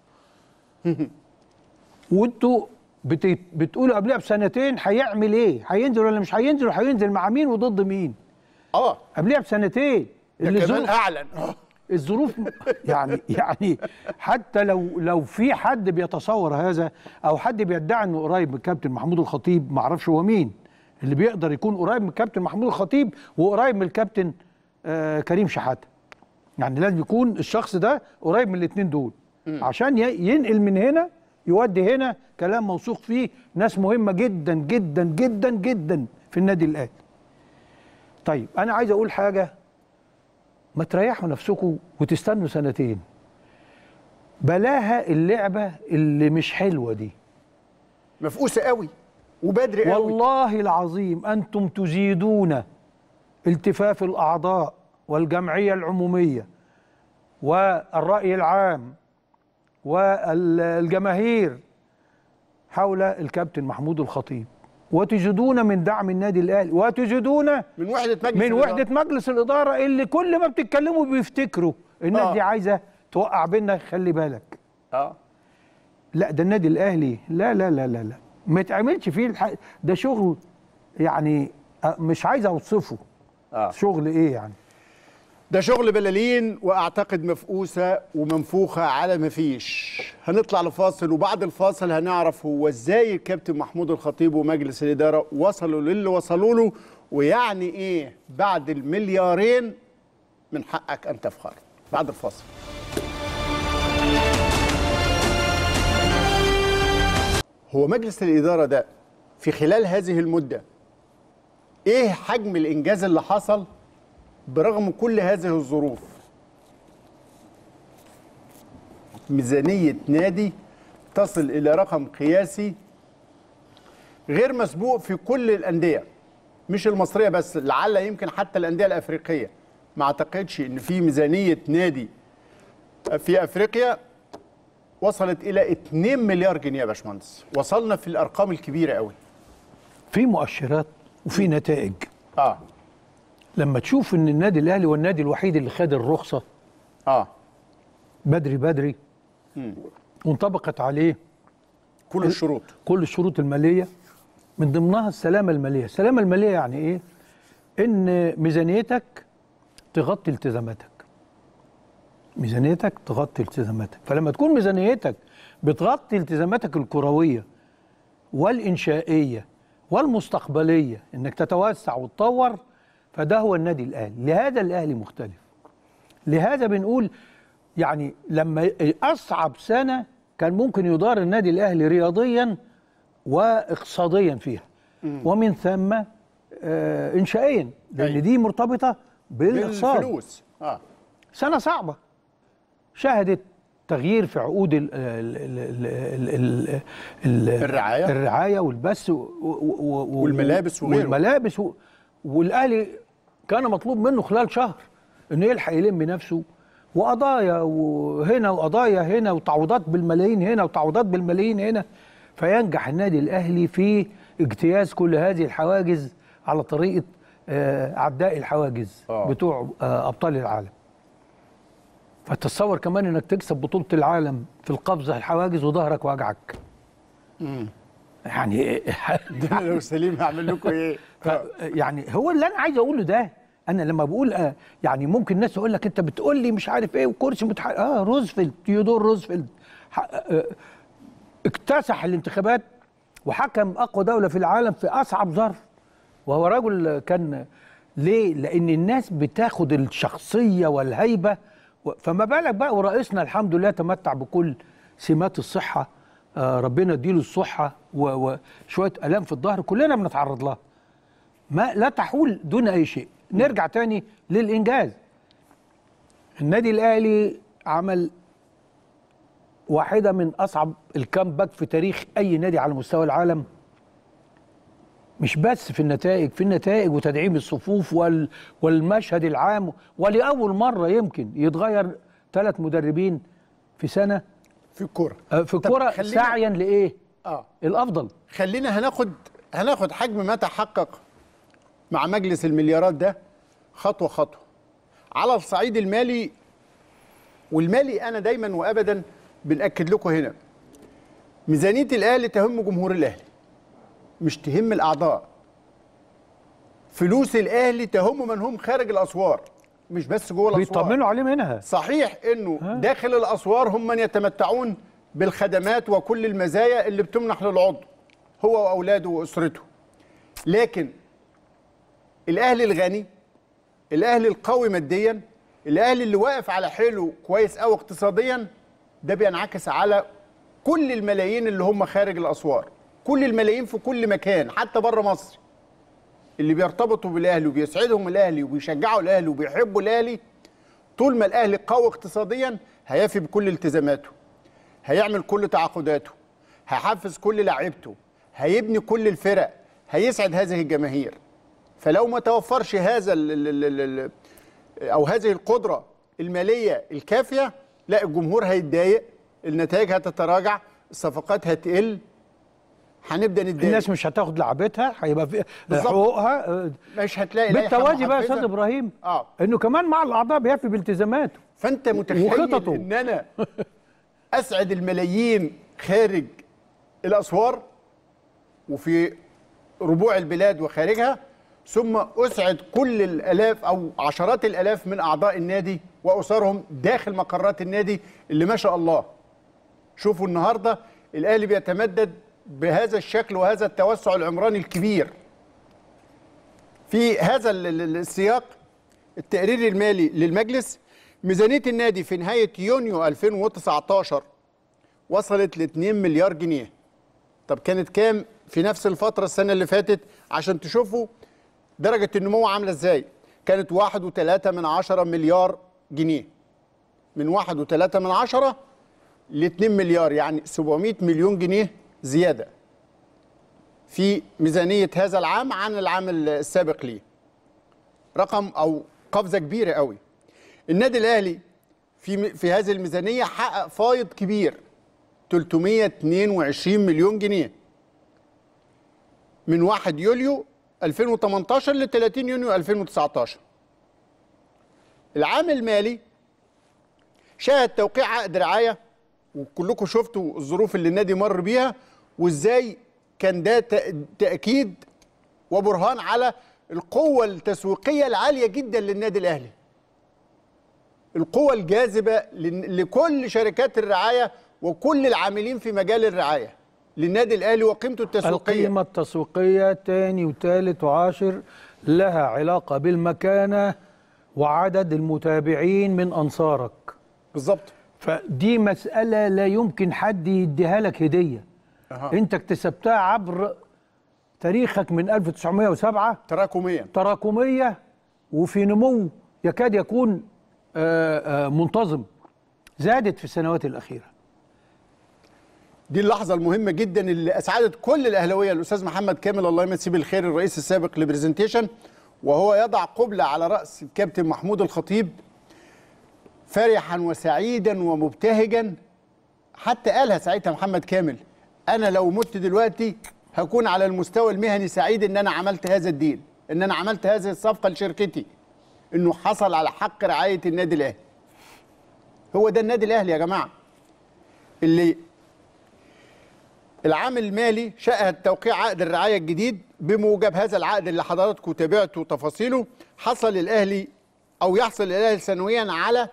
وانتوا بت... بتقولوا قبلها بسنتين هيعمل ايه؟ هينزل ولا مش هينزل وهينزل مع مين وضد مين؟ اه قبلها بسنتين ده اللي كمان ظروف- اعلن الظروف يعني يعني حتى لو لو في حد بيتصور هذا او حد بيدعي انه قريب من الكابتن محمود الخطيب ما اعرفش هو مين اللي بيقدر يكون قريب من الكابتن محمود الخطيب وقريب من الكابتن آه كريم شحاته يعني لازم يكون الشخص ده قريب من الاثنين دول عشان ي- ينقل من هنا يودي هنا كلام موثوق فيه ناس مهمه جدا جدا جدا جدا في النادي الاهلي طيب انا عايز اقول حاجه ما تريحوا نفسكم وتستنوا سنتين بلاها اللعبة اللي مش حلوة دي مفقوسه قوي وبدري قوي والله العظيم أنتم تزيدون التفاف الأعضاء والجمعية العمومية والرأي العام والجماهير حول الكابتن محمود الخطيب وتجدون من دعم النادي الأهلي وتجدون من وحده مجلس من الإدارة. وحدة مجلس الإدارة اللي كل ما بتتكلموا بيفتكروا الناس آه. دي عايزة توقع بينا خلي بالك اه لا ده النادي الأهلي لا لا لا لا لا ما يتعملش فيه الح... ده شغل يعني أه، مش عايز أوصفه اه شغل إيه يعني ده شغل بلالين واعتقد مفقوسه ومنفوخه على ما فيش هنطلع لفاصل وبعد الفاصل هنعرف هو ازاي الكابتن محمود الخطيب ومجلس الاداره وصلوا للي وصلوا له ويعني ايه بعد المليارين من حقك ان تفخر بعد الفاصل هو مجلس الاداره ده في خلال هذه المده ايه حجم الانجاز اللي حصل برغم كل هذه الظروف ميزانية نادي تصل إلى رقم قياسي غير مسبوق في كل الأندية مش المصرية بس لعل يمكن حتى الأندية الأفريقية ما أعتقدش إن في ميزانية نادي في أفريقيا وصلت إلى 2 مليار جنيه يا باشمهندس وصلنا في الأرقام الكبيرة قوي في مؤشرات وفي نتائج آه لما تشوف إن النادي الأهلي هو النادي الوحيد اللي خد الرخصة آه بدري بدري وانطبقت عليه كل الشروط كل الشروط المالية من ضمنها السلامة المالية السلامة المالية يعني إيه؟ إن ميزانيتك تغطي التزاماتك ميزانيتك تغطي التزاماتك فلما تكون ميزانيتك بتغطي التزاماتك الكروية والإنشائية والمستقبلية إنك تتوسع وتطور فده هو النادي الأهلي لهذا الأهلي مختلف لهذا بنقول يعني لما اصعب سنه كان ممكن يدار النادي الاهلي رياضيا واقتصاديا فيها ومن ثم آه انشائيا لان أيوة. دي مرتبطه بالاقتصاد بالفلوس آه سنه صعبه شهدت تغيير في عقود ال ال ال ال ال ال الرعاية. الرعايه والبث و- و- و- والملابس وغيره. والملابس و والاهلي كان مطلوب منه خلال شهر انه يلحق يلم نفسه وقضايا وهنا وقضايا هنا وتعويضات بالملايين هنا وتعويضات بالملايين هنا فينجح النادي الاهلي في اجتياز كل هذه الحواجز على طريقه آه، عداء الحواجز آه. بتوع آه، ابطال العالم فتتصور كمان انك تكسب بطوله العالم في القفزه الحواجز وظهرك واجعك يعني ده لو سليم هعمل لكم ايه؟ ف يعني هو اللي انا عايز اقوله ده انا لما بقول آه يعني ممكن الناس تقول لك انت بتقول لي مش عارف ايه وكرسي متح... اه روزفلت تيودور روزفلت ح... آه اكتسح الانتخابات وحكم اقوى دوله في العالم في اصعب ظرف وهو رجل كان ليه؟ لان الناس بتاخد الشخصيه والهيبه و... فما بالك بقى ورئيسنا الحمد لله تمتع بكل سمات الصحه آه ربنا يديله الصحه و... وشويه الام في الظهر كلنا بنتعرض لها ما لا تحول دون اي شيء نرجع تاني للانجاز النادي الاهلي عمل واحده من اصعب الكامباك في تاريخ اي نادي على مستوى العالم مش بس في النتائج في النتائج وتدعيم الصفوف وال والمشهد العام ولاول مره يمكن يتغير ثلاث مدربين في سنه في الكوره آه، في طب الكوره خلينا- سعيا لايه اه الافضل خلينا هناخد هناخد حجم ما تحقق مع مجلس المليارات ده خطوه خطوه على الصعيد المالي والمالي انا دايما وابدا بناكد لكم هنا ميزانيه الاهلي تهم جمهور الاهلي مش تهم الاعضاء فلوس الاهلي تهم من هم خارج الاسوار مش بس جوه الاسوار بيطمنوا عليه منها صحيح انه داخل الاسوار هم من يتمتعون بالخدمات وكل المزايا اللي بتمنح للعضو هو واولاده واسرته لكن الاهلي الغني الاهلي القوي ماديا الاهلي اللي واقف على حيله كويس قوي اقتصاديا ده بينعكس على كل الملايين اللي هم خارج الاسوار كل الملايين في كل مكان حتى بره مصر اللي بيرتبطوا بالاهلي وبيسعدهم الاهلي وبيشجعوا الاهلي وبيحبوا الاهلي طول ما الاهلي قوي اقتصاديا هيفي بكل التزاماته هيعمل كل تعاقداته هيحفز كل لاعيبته هيبني كل الفرق هيسعد هذه الجماهير فلو ما توفرش هذا ال ال ال ال او هذه القدره الماليه الكافيه لا الجمهور هيتضايق النتائج هتتراجع الصفقات هتقل هنبدا نتضايق الناس مش هتاخد لعبتها هيبقى في بالظبط. حقوقها آه، مش هتلاقي لائحة بالتوازي بقى يا محفزة. استاذ ابراهيم اه انه كمان مع الاعضاء بيفي بالتزاماته فانت متخيل وخططه. ان انا اسعد الملايين خارج الاسوار وفي ربوع البلاد وخارجها ثم اسعد كل الالاف او عشرات الالاف من اعضاء النادي واسرهم داخل مقرات النادي اللي ما شاء الله شوفوا النهارده الاهلي بيتمدد بهذا الشكل وهذا التوسع العمراني الكبير في هذا ال- ال- السياق التقرير المالي للمجلس ميزانية النادي في نهاية يونيو 2019 وصلت ل 2 مليار جنيه طب كانت كام في نفس الفترة السنة اللي فاتت عشان تشوفوا درجة النمو عاملة ازاي كانت واحد وتلاتة من عشرة مليار جنيه من واحد وتلاتة من عشرة ل 2 مليار يعني 700 مليون جنيه زيادة في ميزانية هذا العام عن العام السابق ليه رقم او قفزه كبيره قوي النادي الاهلي في في هذه الميزانيه حقق فايض كبير 322 مليون جنيه من 1 يوليو 2018 ل 30 يونيو 2019 العام المالي شهد توقيع عقد رعايه وكلكم شفتوا الظروف اللي النادي مر بيها وازاي كان ده تأ- تاكيد وبرهان على القوة التسويقية العالية جدا للنادي الأهلي القوة الجاذبة لن- لكل شركات الرعاية وكل العاملين في مجال الرعاية للنادي الأهلي وقيمته التسويقية القيمة التسويقية تاني وتالت وعاشر لها علاقة بالمكانة وعدد المتابعين من أنصارك بالظبط فدي مسألة لا يمكن حد يديها لك هدية أها. انت اكتسبتها عبر تاريخك من 1907 تراكميا تراكمية وفي نمو يكاد يكون آه، آه، منتظم زادت في السنوات الأخيرة دي اللحظة المهمة جدا اللي أسعدت كل الأهلاوية الأستاذ محمد كامل الله يمسيه بالخير الرئيس السابق لبرزنتيشن وهو يضع قبلة على رأس الكابتن محمود الخطيب فرحا وسعيدا ومبتهجا حتى قالها ساعتها محمد كامل أنا لو مت دلوقتي هكون على المستوى المهني سعيد إن أنا عملت هذا الدين إن أنا عملت هذه الصفقة لشركتي إنه حصل على حق رعاية النادي الأهلي هو ده النادي الأهلي يا جماعة اللي العام المالي شهد توقيع عقد الرعاية الجديد بموجب هذا العقد اللي حضراتكم تابعتوا تفاصيله حصل الأهلي أو يحصل الأهلي سنويا على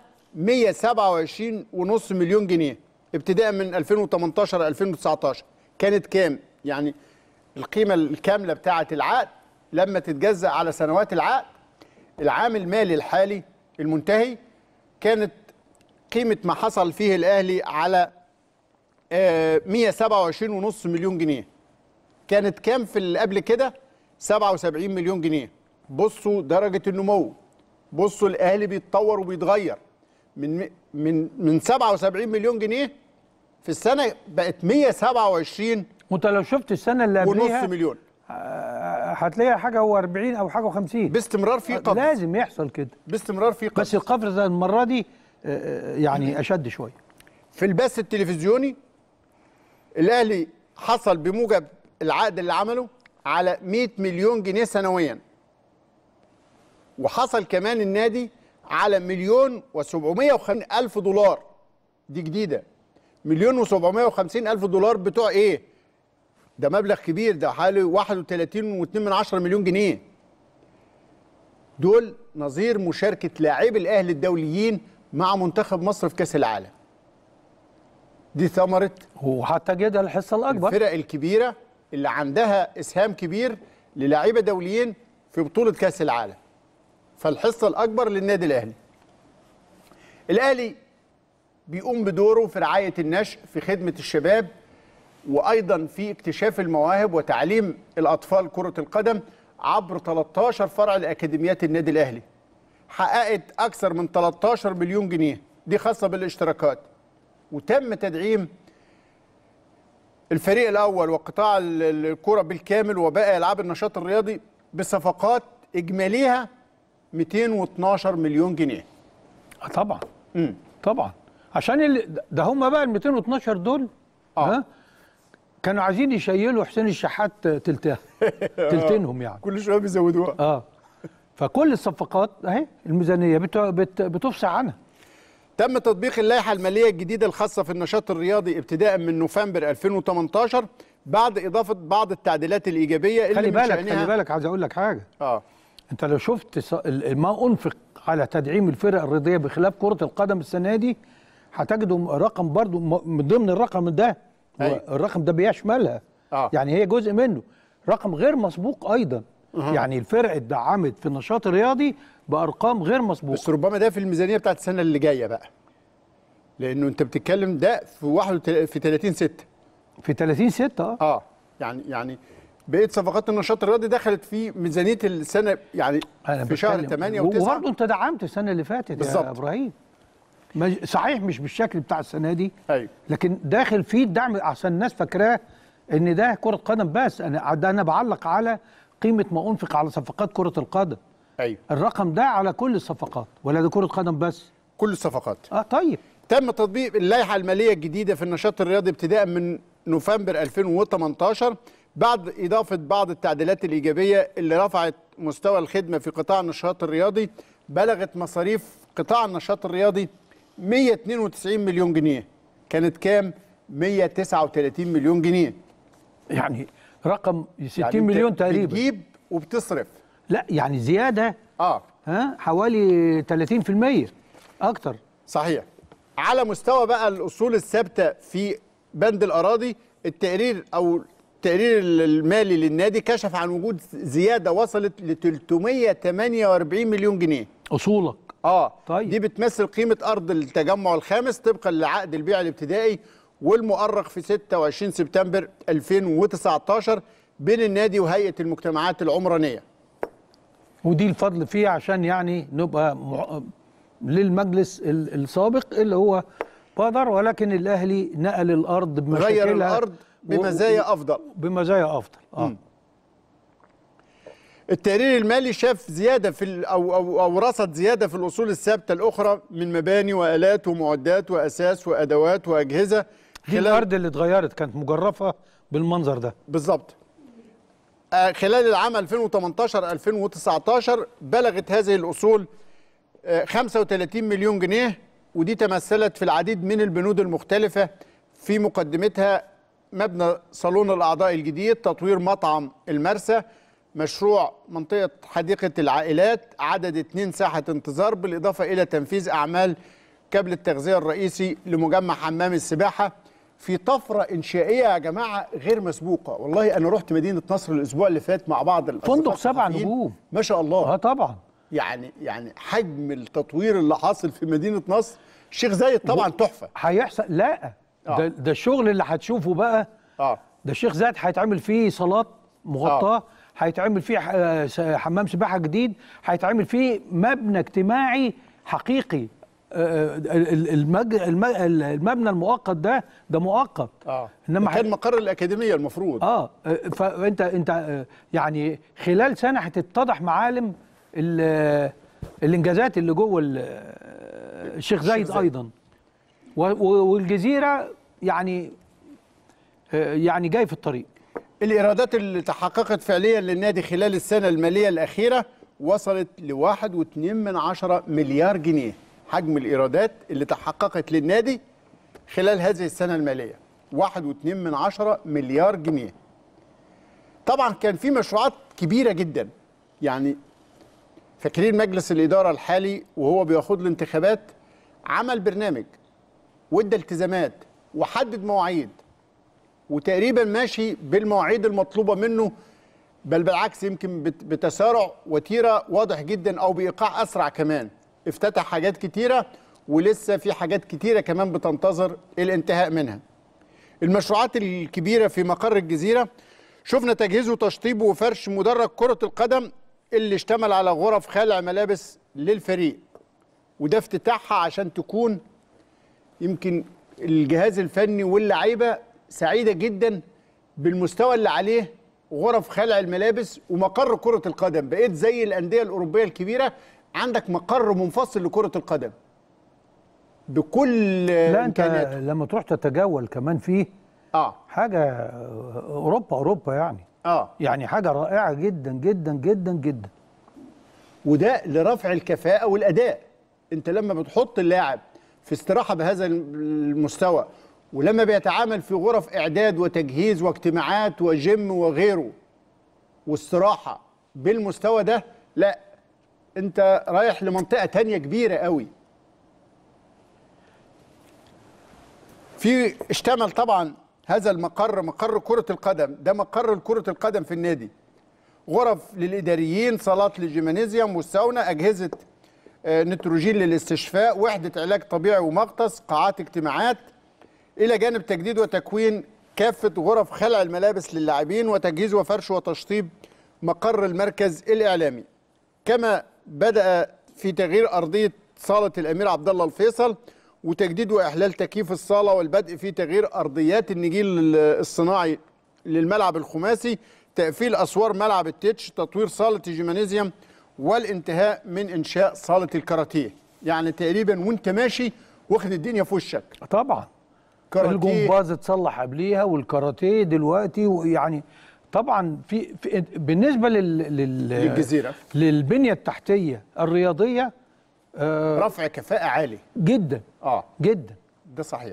127.5 مليون جنيه ابتداء من 2018 2019 كانت كام؟ يعني القيمة الكاملة بتاعة العقد لما تتجزأ على سنوات العقد العام المالي الحالي المنتهي كانت قيمة ما حصل فيه الأهلي على آه، 127.5 مليون جنيه كانت كام في اللي قبل كده 77 مليون جنيه بصوا درجة النمو بصوا الأهلي بيتطور وبيتغير من من من 77 مليون جنيه في السنة بقت 127 وانت لو شفت السنة اللي ونص قبلها مليون آه، هتلاقيها حاجة و40 أو حاجة و50 باستمرار في قفز لازم يحصل كده باستمرار في بس قفز القفز المرة دي آه، آه، يعني أشد شوية في البث التلفزيوني الاهلي حصل بموجب العقد اللي عمله على 100 مليون جنيه سنويا وحصل كمان النادي على مليون و750 ألف دولار دي جديدة مليون و750 ألف دولار بتوع إيه؟ ده مبلغ كبير ده حوالي 31.2 من عشرة مليون جنيه دول نظير مشاركة لاعبي الأهلي الدوليين مع منتخب مصر في كأس العالم دي ثمرة وحتى جدا الحصه الاكبر الفرق الكبيرة اللي عندها إسهام كبير للاعيبة دوليين في بطولة كأس العالم فالحصة الأكبر للنادي الأهلي الأهلي بيقوم بدوره في رعاية النشء في خدمة الشباب وأيضا في اكتشاف المواهب وتعليم الأطفال كرة القدم عبر 13 فرع لأكاديميات النادي الأهلي حققت أكثر من 13 مليون جنيه دي خاصة بالاشتراكات وتم تدعيم الفريق الاول وقطاع ال- ال- الكره بالكامل وباقي العاب النشاط الرياضي بصفقات اجماليها 212 مليون جنيه آه طبعا مم. طبعا عشان ال... ده هم بقى ال 212 دول آه. ها كانوا عايزين يشيلوا حسين الشحات تلتها تلتينهم يعني كل شويه بيزودوها اه فكل الصفقات اهي الميزانيه بت... بت... بتفصح عنها تم تطبيق اللائحه الماليه الجديده الخاصه في النشاط الرياضي ابتداء من نوفمبر 2018 بعد اضافه بعض التعديلات الايجابيه اللي خلي من بالك شأنها- خلي بالك عايز اقول لك حاجه اه انت لو شفت ص- ال- ما انفق على تدعيم الفرق الرياضيه بخلاف كره القدم السنه دي هتجدوا رقم برضو م- من ضمن الرقم ده أيوة. الرقم ده بيشملها آه. يعني هي جزء منه رقم غير مسبوق ايضا يعني الفرق اتدعمت في النشاط الرياضي بارقام غير مسبوقه بس ربما ده في الميزانيه بتاعت السنه اللي جايه بقى لانه انت بتتكلم ده في 31 في 30 6 في 30 6 اه اه يعني يعني بقيه صفقات النشاط الرياضي دخلت في ميزانيه السنه يعني أنا في شهر بتكلم. 8 و- و9 وبرضه انت دعمت السنه اللي فاتت بالظبط. يا ابراهيم ما- صحيح مش بالشكل بتاع السنه دي ايوه لكن داخل فيه الدعم عشان الناس فاكراه ان ده كره قدم بس انا ده انا بعلق على قيمه ما انفق على صفقات كره القدم ايوه الرقم ده على كل الصفقات ولا ده كره قدم بس كل الصفقات اه طيب تم تطبيق اللائحه الماليه الجديده في النشاط الرياضي ابتداء من نوفمبر 2018 بعد اضافه بعض التعديلات الايجابيه اللي رفعت مستوى الخدمه في قطاع النشاط الرياضي بلغت مصاريف قطاع النشاط الرياضي 192 مليون جنيه كانت كام 139 مليون جنيه يعني رقم 60 يعني أنت مليون تقريبا بتجيب وبتصرف لا يعني زياده اه ها حوالي 30% اكتر صحيح على مستوى بقى الاصول الثابته في بند الاراضي التقرير او التقرير المالي للنادي كشف عن وجود زياده وصلت ل 348 مليون جنيه اصولك اه طيب. دي بتمثل قيمه ارض التجمع الخامس طبقا لعقد البيع الابتدائي والمؤرخ في 26 سبتمبر 2019 بين النادي وهيئه المجتمعات العمرانيه ودي الفضل فيه عشان يعني نبقى مع... للمجلس ال- السابق اللي هو قدر ولكن الاهلي نقل الارض بمشاكلها غير الارض بمزايا و... افضل بمزايا افضل اه مم. التقرير المالي شاف زياده في ال- او او او رصد زياده في الاصول الثابته الاخرى من مباني والات ومعدات واساس وادوات واجهزه دي الارض اللي اتغيرت كانت مجرفه بالمنظر ده بالظبط آه، خلال العام 2018 2019 بلغت هذه الاصول آه، 35 مليون جنيه ودي تمثلت في العديد من البنود المختلفه في مقدمتها مبنى صالون الاعضاء الجديد تطوير مطعم المرسى مشروع منطقه حديقه العائلات عدد اتنين ساحه انتظار بالاضافه الى تنفيذ اعمال كابل التغذيه الرئيسي لمجمع حمام السباحه في طفره انشائيه يا جماعه غير مسبوقه والله انا رحت مدينه نصر الاسبوع اللي فات مع بعض الأصدقاء فندق سبع الصحفيين. نجوم. ما شاء الله اه طبعا يعني يعني حجم التطوير اللي حاصل في مدينه نصر الشيخ زايد طبعا تحفه هيحصل لا آه. ده, ده الشغل اللي هتشوفه بقى اه ده الشيخ زايد هيتعمل فيه صالات مغطاه هيتعمل فيه ح- آه، س- حمام سباحه جديد هيتعمل فيه مبنى اجتماعي حقيقي آه، ال- ال- المج... الم- المبنى المؤقت ده ده مؤقت اه انما كان ح- مقر الاكاديميه المفروض اه آه، فانت انت آه، يعني خلال سنه هتتضح معالم ال- الانجازات اللي جوه ال- آه، الشيخ زايد زايد. ايضا و- و- والجزيره يعني آه، يعني جاي في الطريق الايرادات اللي تحققت فعليا للنادي خلال السنه الماليه الاخيره وصلت لواحد واتنين من عشرة مليار جنيه حجم الايرادات اللي تحققت للنادي خلال هذه السنه الماليه واحد واتنين من عشرة مليار جنيه طبعا كان في مشروعات كبيره جدا يعني فاكرين مجلس الاداره الحالي وهو بيخوض الانتخابات عمل برنامج وادى التزامات وحدد مواعيد وتقريبا ماشي بالمواعيد المطلوبه منه بل بالعكس يمكن بت- بتسارع وتيره واضح جدا او بايقاع اسرع كمان افتتح حاجات كتيره ولسه في حاجات كتيره كمان بتنتظر الانتهاء منها المشروعات الكبيره في مقر الجزيره شفنا تجهيز وتشطيب وفرش مدرج كره القدم اللي اشتمل على غرف خلع ملابس للفريق وده افتتاحها عشان تكون يمكن الجهاز الفني واللعيبه سعيده جدا بالمستوى اللي عليه غرف خلع الملابس ومقر كره القدم بقيت زي الانديه الاوروبيه الكبيره عندك مقر منفصل لكره القدم بكل لا انت امكانياته لما تروح تتجول كمان فيه اه حاجه اوروبا اوروبا يعني اه يعني حاجه رائعه جدا جدا جدا جدا وده لرفع الكفاءة والأداء أنت لما بتحط اللاعب في استراحة بهذا المستوى ولما بيتعامل في غرف إعداد وتجهيز واجتماعات وجيم وغيره واستراحة بالمستوى ده لا أنت رايح لمنطقة تانية كبيرة قوي في اشتمل طبعا هذا المقر مقر كرة القدم ده مقر كرة القدم في النادي غرف للإداريين صالات للجيمانيزيوم والساونا أجهزة آه، نيتروجين للاستشفاء وحدة علاج طبيعي ومغطس قاعات اجتماعات إلى جانب تجديد وتكوين كافة غرف خلع الملابس للاعبين وتجهيز وفرش وتشطيب مقر المركز الإعلامي كما بدأ في تغيير أرضية صالة الأمير عبد الله الفيصل وتجديد وإحلال تكييف الصالة والبدء في تغيير أرضيات النجيل الصناعي للملعب الخماسي تقفيل أسوار ملعب التتش تطوير صالة الجيمانيزيوم والانتهاء من إنشاء صالة الكاراتيه يعني تقريبا وانت ماشي واخد الدنيا في وشك طبعا كاراتيه الجمباز اتصلح قبليها والكاراتيه دلوقتي ويعني طبعا في, في بالنسبه لل, لل للجزيرة. للبنيه التحتيه الرياضيه آه رفع كفاءة عالي جدا اه جدا ده صحيح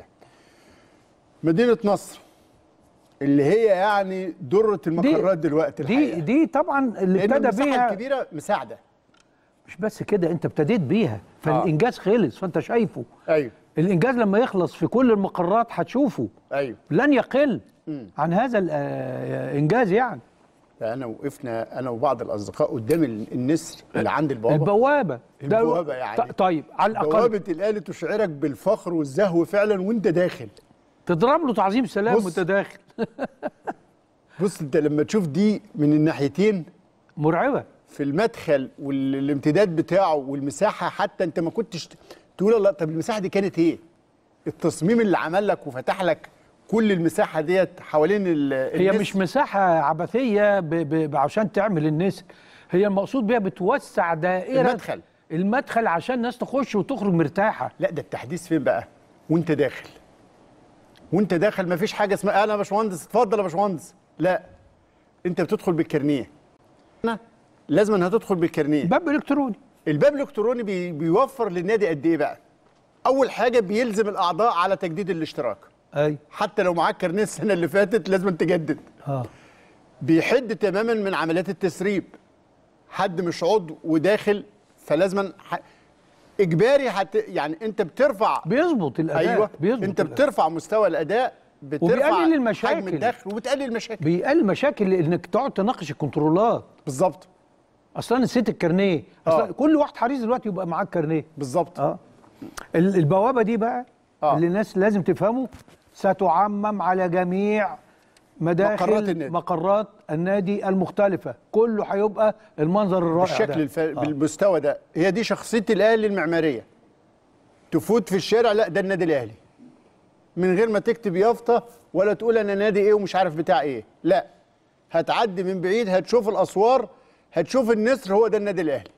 مدينة نصر اللي هي يعني درة المقرات دلوقتي دي الحقيقة دي طبعا اللي لأن ابتدى المساحة بيها الكبيرة مساعدة مش بس كده انت ابتديت بيها فالانجاز خلص فانت شايفه ايوه الانجاز لما يخلص في كل المقرات هتشوفه ايوه لن يقل عن هذا الانجاز يعني انا وقفنا انا وبعض الاصدقاء قدام ال- النسر اللي عند البوابه البوابه ده- البوابة يعني. ط- طيب على الاقل بوابه الاهلي تشعرك بالفخر والزهو فعلا وانت داخل تضرب له تعظيم سلام بص. وانت داخل بص انت لما تشوف دي من الناحيتين مرعبه في المدخل والامتداد بتاعه والمساحه حتى انت ما كنتش تقول الله طب المساحه دي كانت ايه؟ التصميم اللي عمل لك وفتح لك كل المساحه ديت حوالين ال- هي النسر. مش مساحه عبثيه ب... ب... عشان تعمل النسر هي المقصود بيها بتوسع دائره المدخل. المدخل عشان الناس تخش وتخرج مرتاحه لا ده التحديث فين بقى؟ وانت داخل وانت داخل مفيش حاجه اسمها انا يا باشمهندس اتفضل يا باشمهندس لا انت بتدخل بالكارنيه أنا لازم هتدخل بالكارنيه باب الكتروني الباب الالكتروني بي بيوفر للنادي قد ايه بقى؟ اول حاجه بيلزم الاعضاء على تجديد الاشتراك اي حتى لو معاك كارنيه السنه اللي فاتت لازم تجدد اه بيحد تماما من عمليات التسريب حد مش عضو وداخل فلازما ح... اجباري حت... يعني انت بترفع بيظبط الاداء ايوه بيظبط انت الأداء. بترفع مستوى الاداء بترفع وبيقلل المشاكل. حجم الدخل وبتقلل المشاكل بيقلل مشاكل انك تقعد تناقش الكنترولات بالظبط اصلا نسيت الكارنيه اصلا آه. كل واحد حريص دلوقتي يبقى معاه كارنيه بالظبط اه ال- البوابه دي بقى آه. اللي الناس لازم تفهمه ستعمم على جميع مداخل مقرات النادي. مقرات النادي المختلفه كله هيبقى المنظر الرائع بالشكل ده. الف... آه. بالمستوى ده هي دي شخصيه الاهلي المعماريه تفوت في الشارع لا ده النادي الاهلي من غير ما تكتب يافطه ولا تقول انا نادي ايه ومش عارف بتاع ايه لا هتعدي من بعيد هتشوف الاسوار هتشوف النسر هو ده النادي الاهلي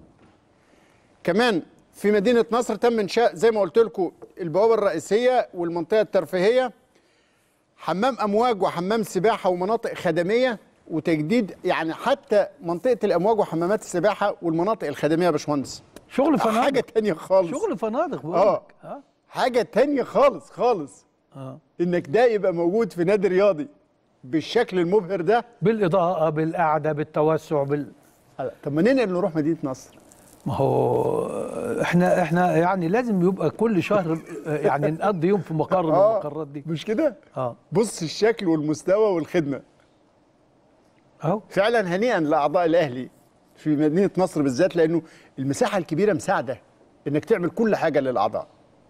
كمان في مدينه نصر تم انشاء زي ما قلت لكم البوابه الرئيسيه والمنطقه الترفيهيه حمام امواج وحمام سباحه ومناطق خدميه وتجديد يعني حتى منطقه الامواج وحمامات السباحه والمناطق الخدميه يا باشمهندس شغل حاجه فنادق تانية خالص شغل فنادق بقول اه لك اه حاجه تانية خالص خالص اه انك ده يبقى موجود في نادي رياضي بالشكل المبهر ده بالاضاءه بالقعده بالتوسع بال طب ما ننقل نروح مدينه نصر ما هو احنا احنا يعني لازم يبقى كل شهر يعني نقضي يوم في مقر من آه. المقرات دي مش كده اه بص الشكل والمستوى والخدمه اهو فعلا هنيئا لاعضاء الاهلي في مدينه نصر بالذات لانه المساحه الكبيره مساعده انك تعمل كل حاجه للاعضاء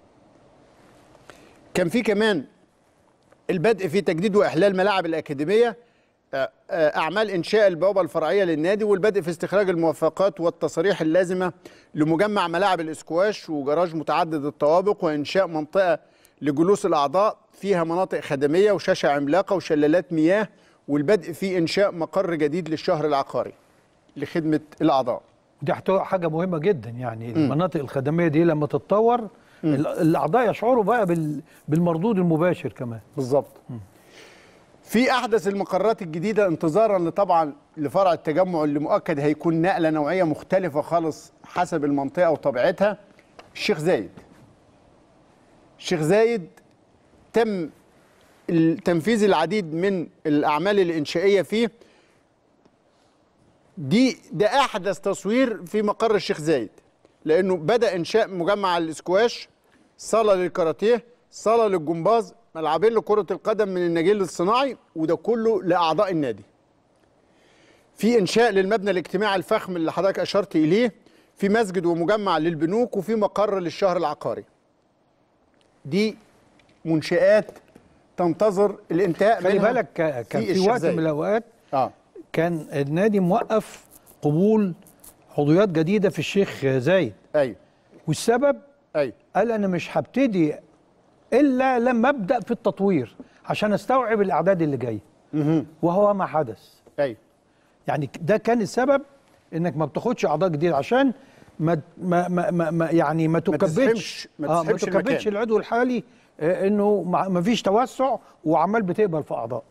كان في كمان البدء في تجديد واحلال ملاعب الاكاديميه آه، آه، اعمال انشاء البوابه الفرعيه للنادي والبدء في استخراج الموافقات والتصاريح اللازمه لمجمع ملاعب الاسكواش وجراج متعدد الطوابق وانشاء منطقه لجلوس الاعضاء فيها مناطق خدميه وشاشه عملاقه وشلالات مياه والبدء في انشاء مقر جديد للشهر العقاري لخدمه الاعضاء دي حت- حاجه مهمه جدا يعني المناطق الخدميه دي لما تتطور ال- الاعضاء يشعروا بقى بال- بالمردود المباشر كمان بالظبط في احدث المقرات الجديده انتظارا لطبعا لفرع التجمع اللي مؤكد هيكون نقله نوعيه مختلفه خالص حسب المنطقه وطبيعتها الشيخ زايد الشيخ زايد تم تنفيذ العديد من الاعمال الانشائيه فيه دي ده احدث تصوير في مقر الشيخ زايد لانه بدا انشاء مجمع الاسكواش صاله للكاراتيه صاله للجمباز ملعبين لكره القدم من النجيل الصناعي وده كله لاعضاء النادي في انشاء للمبنى الاجتماعي الفخم اللي حضرتك اشرت اليه في مسجد ومجمع للبنوك وفي مقر للشهر العقاري دي منشآت تنتظر الانتهاء خلي منها بالك ك- كان في الشيخ وقت زايد. من الاوقات اه كان النادي موقف قبول عضويات جديده في الشيخ زايد ايوه والسبب ايوه قال انا مش هبتدي الا لما ابدا في التطوير عشان استوعب الاعداد اللي جايه وهو ما حدث ايوه يعني ده كان السبب انك ما بتاخدش اعضاء جديد عشان ما ما ما, ما, ما يعني ما تكبتش تزحمش- ما آه ما تزحمش المكان. تكبتش العضو الحالي آه انه ما ما فيش توسع وعمال بتقبل في اعضاء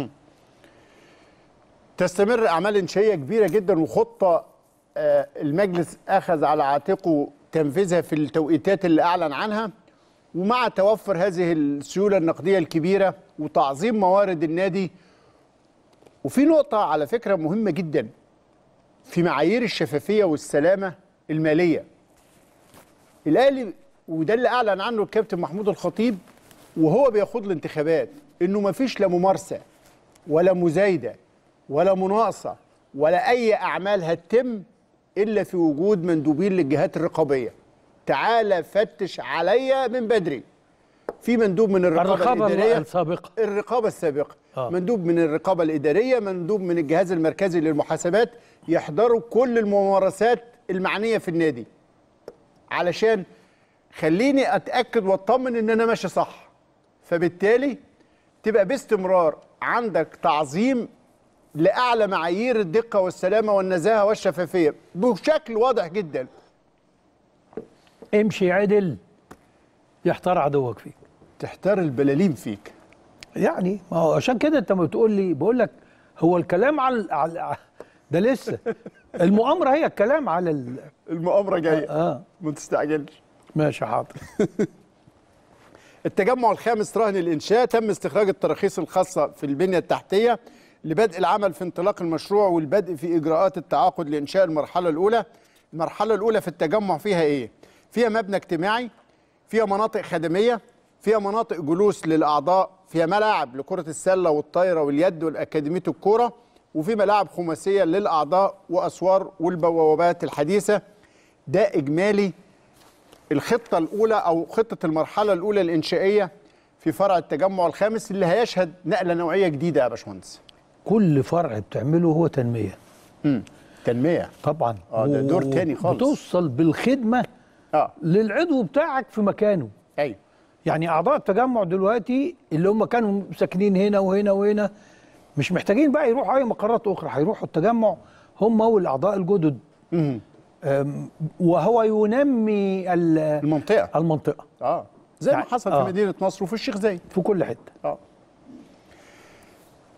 تستمر اعمال انشائيه كبيره جدا وخطه آه، المجلس اخذ على عاتقه تنفيذها في التوقيتات اللي اعلن عنها ومع توفر هذه السيوله النقديه الكبيره وتعظيم موارد النادي وفي نقطه على فكره مهمه جدا في معايير الشفافيه والسلامه الماليه الاهلي وده اللي اعلن عنه الكابتن محمود الخطيب وهو بيخوض الانتخابات انه ما فيش لا ممارسه ولا مزايده ولا مناقصه ولا اي اعمال هتتم الا في وجود مندوبين للجهات الرقابيه تعالى فتش عليا من بدري في مندوب من الرقابه, الرقابه الاداريه السابقه الرقابه السابقه آه. آه. مندوب من الرقابه الاداريه مندوب من الجهاز المركزي للمحاسبات يحضروا كل الممارسات المعنيه في النادي علشان خليني اتاكد واطمن ان انا ماشي صح فبالتالي تبقى باستمرار عندك تعظيم لاعلى معايير الدقه والسلامه والنزاهه والشفافيه بشكل واضح جدا امشي عدل يحتار عدوك فيك تحتار البلالين فيك يعني ما هو عشان كده انت ما بتقول لي بقول لك هو الكلام على على ده لسه المؤامره هي الكلام على ال... المؤامره جايه اه ما تستعجلش ماشي حاضر التجمع الخامس رهن الإنشاء تم استخراج التراخيص الخاصة في البنية التحتية لبدء العمل في انطلاق المشروع والبدء في إجراءات التعاقد لإنشاء المرحلة الأولى المرحلة الأولى في التجمع فيها إيه؟ فيها مبنى اجتماعي فيها مناطق خدمية فيها مناطق جلوس للأعضاء فيها ملاعب لكرة السلة والطايرة واليد والأكاديمية الكورة وفي ملاعب خماسية للأعضاء وأسوار والبوابات الحديثة ده إجمالي الخطة الأولى أو خطة المرحلة الأولى الإنشائية في فرع التجمع الخامس اللي هيشهد نقلة نوعية جديدة يا باشمهندس. كل فرع بتعمله هو تنميه تنمية. طبعا آه، ده دور و- تاني خالص. بتوصل بالخدمه اه للعضو بتاعك في مكانه أيوه يعني اعضاء التجمع دلوقتي اللي هم كانوا ساكنين هنا وهنا وهنا مش محتاجين بقى يروحوا اي مقرات اخرى هيروحوا التجمع هم والاعضاء الجدد أم، وهو ينمي ال- المنطقة المنطقه اه زي ما يعني- حصل آه. في مدينة نصر وفي الشيخ زايد. في كل حته اه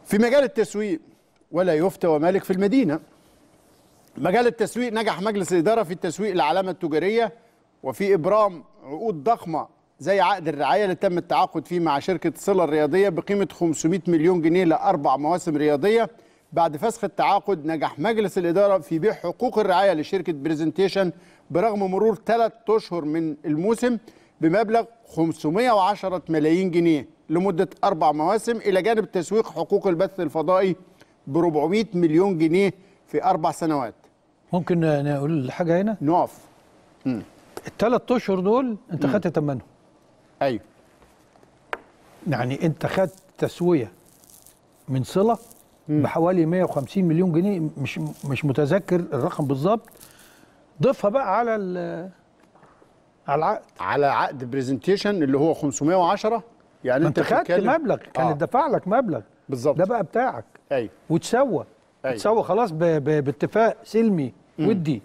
في مجال التسويق ولا يفتى ومالك في المدينة مجال التسويق نجح مجلس الإدارة في التسويق العلامة التجارية وفي إبرام عقود ضخمة زي عقد الرعاية اللي تم التعاقد فيه مع شركة صلة الرياضية بقيمة 500 مليون جنيه لأربع مواسم رياضية بعد فسخ التعاقد نجح مجلس الإدارة في بيع حقوق الرعاية لشركة بريزنتيشن برغم مرور ثلاث أشهر من الموسم بمبلغ 510 ملايين جنيه لمدة أربع مواسم إلى جانب تسويق حقوق البث الفضائي ب 400 مليون جنيه في أربع سنوات ممكن نقول حاجه هنا نقف الثلاث اشهر دول انت خدت ثمنهم أيوه يعني انت خدت تسويه من صله بحوالي 150 مليون جنيه مش مش متذكر الرقم بالظبط ضيفها بقى على ال- على العقد على عقد بريزنتيشن اللي هو 510 يعني ما انت انت خدت بتتكلم- مبلغ كان آه. دفع لك مبلغ بالظبط ده بقى بتاعك ايوه وتسوى أيوة. تسوى خلاص ب... ب... باتفاق سلمي ودي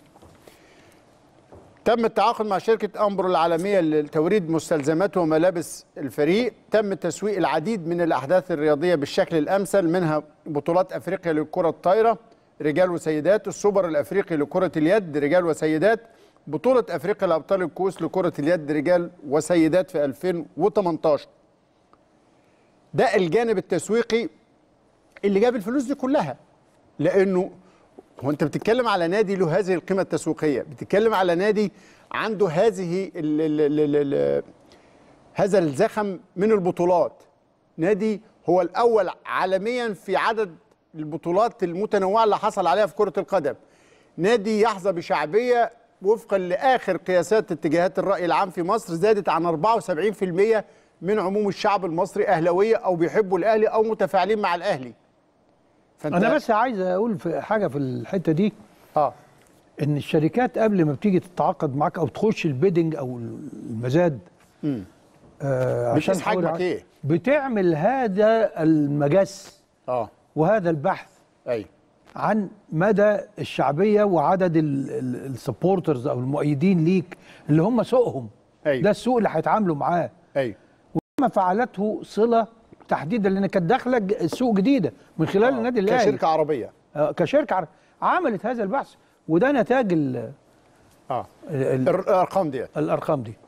تم التعاقد مع شركة أمبرو العالمية لتوريد مستلزمات وملابس الفريق تم تسويق العديد من الأحداث الرياضية بالشكل الأمثل منها بطولات أفريقيا للكرة الطايرة رجال وسيدات السوبر الأفريقي لكرة اليد رجال وسيدات بطولة أفريقيا لأبطال الكؤوس لكرة اليد رجال وسيدات في 2018 ده الجانب التسويقي اللي جاب الفلوس دي كلها لانه هو انت بتتكلم على نادي له هذه القيمه التسويقيه بتتكلم على نادي عنده هذه ال ال ال ال ال هذا الزخم من البطولات نادي هو الاول عالميا في عدد البطولات المتنوعه اللي حصل عليها في كره القدم نادي يحظى بشعبيه وفقا لاخر قياسات اتجاهات الراي العام في مصر زادت عن 74% من عموم الشعب المصري اهلاويه او بيحبوا الاهلي او متفاعلين مع الاهلي فانت انا بس عايز اقول في حاجه في الحته دي اه ان الشركات قبل ما بتيجي تتعاقد معاك او تخش البيدنج او المزاد آه عشان بتقيس تحول حجمك ع- إيه؟ بتعمل هذا المجس اه وهذا البحث ايوه عن مدى الشعبيه وعدد السبورترز او المؤيدين ليك اللي هم سوقهم أيوة. ده السوق اللي هيتعاملوا معاه ايوه ما فعلته صله تحديدا لان كانت داخله ج- السوق جديده من خلال النادي الاهلي كشركه عربيه آه، كشركه عر- عملت هذا البحث وده نتاج ال- اه ال- الر- الارقام ديت الارقام دي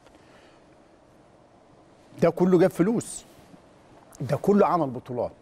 ده كله جاب فلوس ده كله عمل بطولات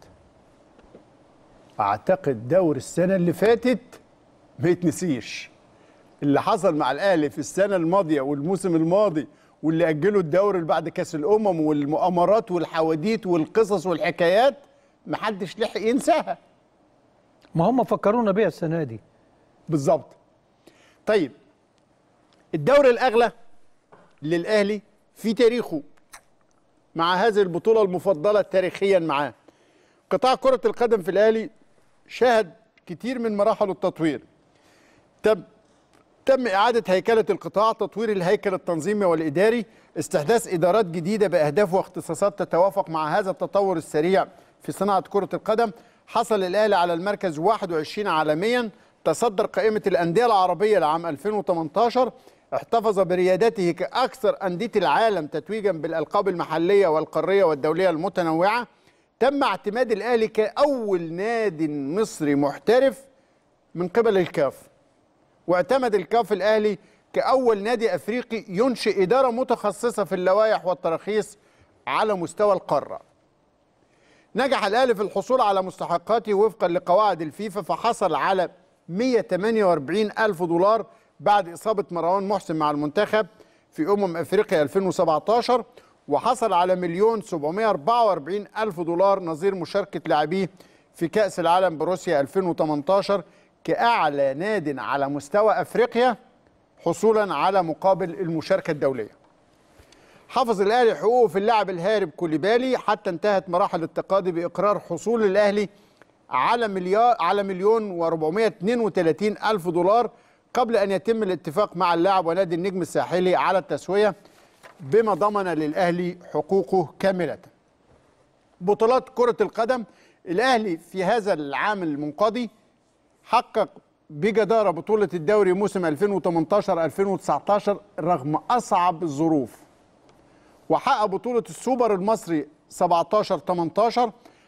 اعتقد دور السنه اللي فاتت ما يتنسيش اللي حصل مع الاهلي في السنه الماضيه والموسم الماضي واللي اجلوا الدوري اللي بعد كاس الامم والمؤامرات والحواديت والقصص والحكايات محدش لحق ينساها ما هم فكرونا بيها السنه دي بالظبط طيب الدوري الاغلى للاهلي في تاريخه مع هذه البطوله المفضله تاريخيا معاه قطاع كره القدم في الاهلي شهد كتير من مراحل التطوير تم تم إعادة هيكلة القطاع تطوير الهيكل التنظيمي والإداري استحداث إدارات جديدة بأهداف واختصاصات تتوافق مع هذا التطور السريع في صناعة كرة القدم حصل الأهلي على المركز 21 عالميا تصدر قائمة الأندية العربية لعام 2018 احتفظ بريادته كأكثر أندية العالم تتويجا بالألقاب المحلية والقارية والدولية المتنوعة تم اعتماد الأهلي كأول ناد مصري محترف من قبل الكاف واعتمد الكاف الاهلي كاول نادي افريقي ينشئ اداره متخصصه في اللوائح والتراخيص على مستوى القاره. نجح الاهلي في الحصول على مستحقاته وفقا لقواعد الفيفا فحصل على 148 الف دولار بعد اصابه مروان محسن مع المنتخب في امم افريقيا 2017 وحصل على مليون 744 الف دولار نظير مشاركه لاعبيه في كاس العالم بروسيا 2018 كأعلى ناد على مستوى أفريقيا حصولا على مقابل المشاركة الدولية حافظ الأهلي حقوقه في اللاعب الهارب كوليبالي حتى انتهت مراحل التقاضي بإقرار حصول الأهلي على مليار على مليون و432 ألف دولار قبل أن يتم الاتفاق مع اللاعب ونادي النجم الساحلي على التسوية بما ضمن للأهلي حقوقه كاملة بطولات كرة القدم الأهلي في هذا العام المنقضي حقق بجدارة بطولة الدوري موسم 2018-2019 رغم أصعب الظروف وحقق بطولة السوبر المصري 17-18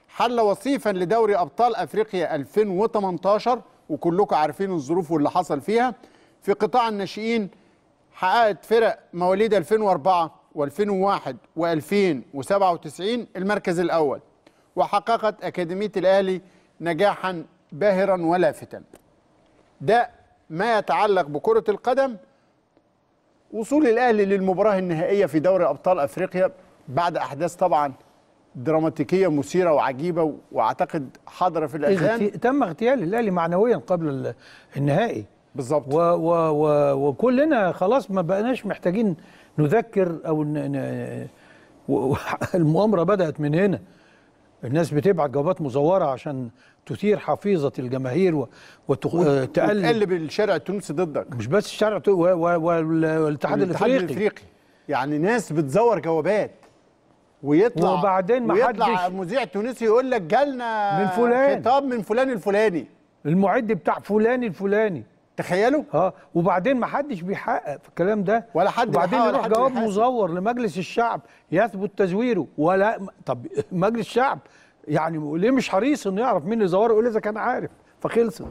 حل وصيفا لدوري ابطال افريقيا 2018 وكلكم عارفين الظروف واللي حصل فيها في قطاع الناشئين حققت فرق مواليد 2004 و2001 و2097 المركز الاول وحققت اكاديميه الاهلي نجاحا باهرا ولافتا ده ما يتعلق بكره القدم وصول الاهلي للمباراه النهائيه في دوري ابطال افريقيا بعد احداث طبعا دراماتيكيه مثيره وعجيبه واعتقد حاضره في اغتي... الاذهان تم اغتيال الاهلي معنويا قبل ال- النهائي بالظبط و و و وكلنا خلاص ما بقناش محتاجين نذكر او ن... ن... و- و- المؤامره بدات من هنا الناس بتبعت جوابات مزوره عشان تثير حفيظه الجماهير وتقلب وتقلب الشارع التونسي ضدك مش بس الشارع تو- و- و- والاتحاد الافريقي الافريقي يعني ناس بتزور جوابات ويطلع وبعدين ما ويطلع حدش- مذيع تونسي يقول لك جالنا من فلان. خطاب من فلان الفلاني المعد بتاع فلان الفلاني تخيلوا اه وبعدين ما حدش بيحقق في الكلام ده ولا حد وبعدين بيحقق ولا يروح حد جواب بيحاسب. مزور لمجلس الشعب يثبت تزويره ولا طب مجلس الشعب يعني ليه مش حريص انه يعرف مين اللي زوره يقول اذا كان عارف فخلصت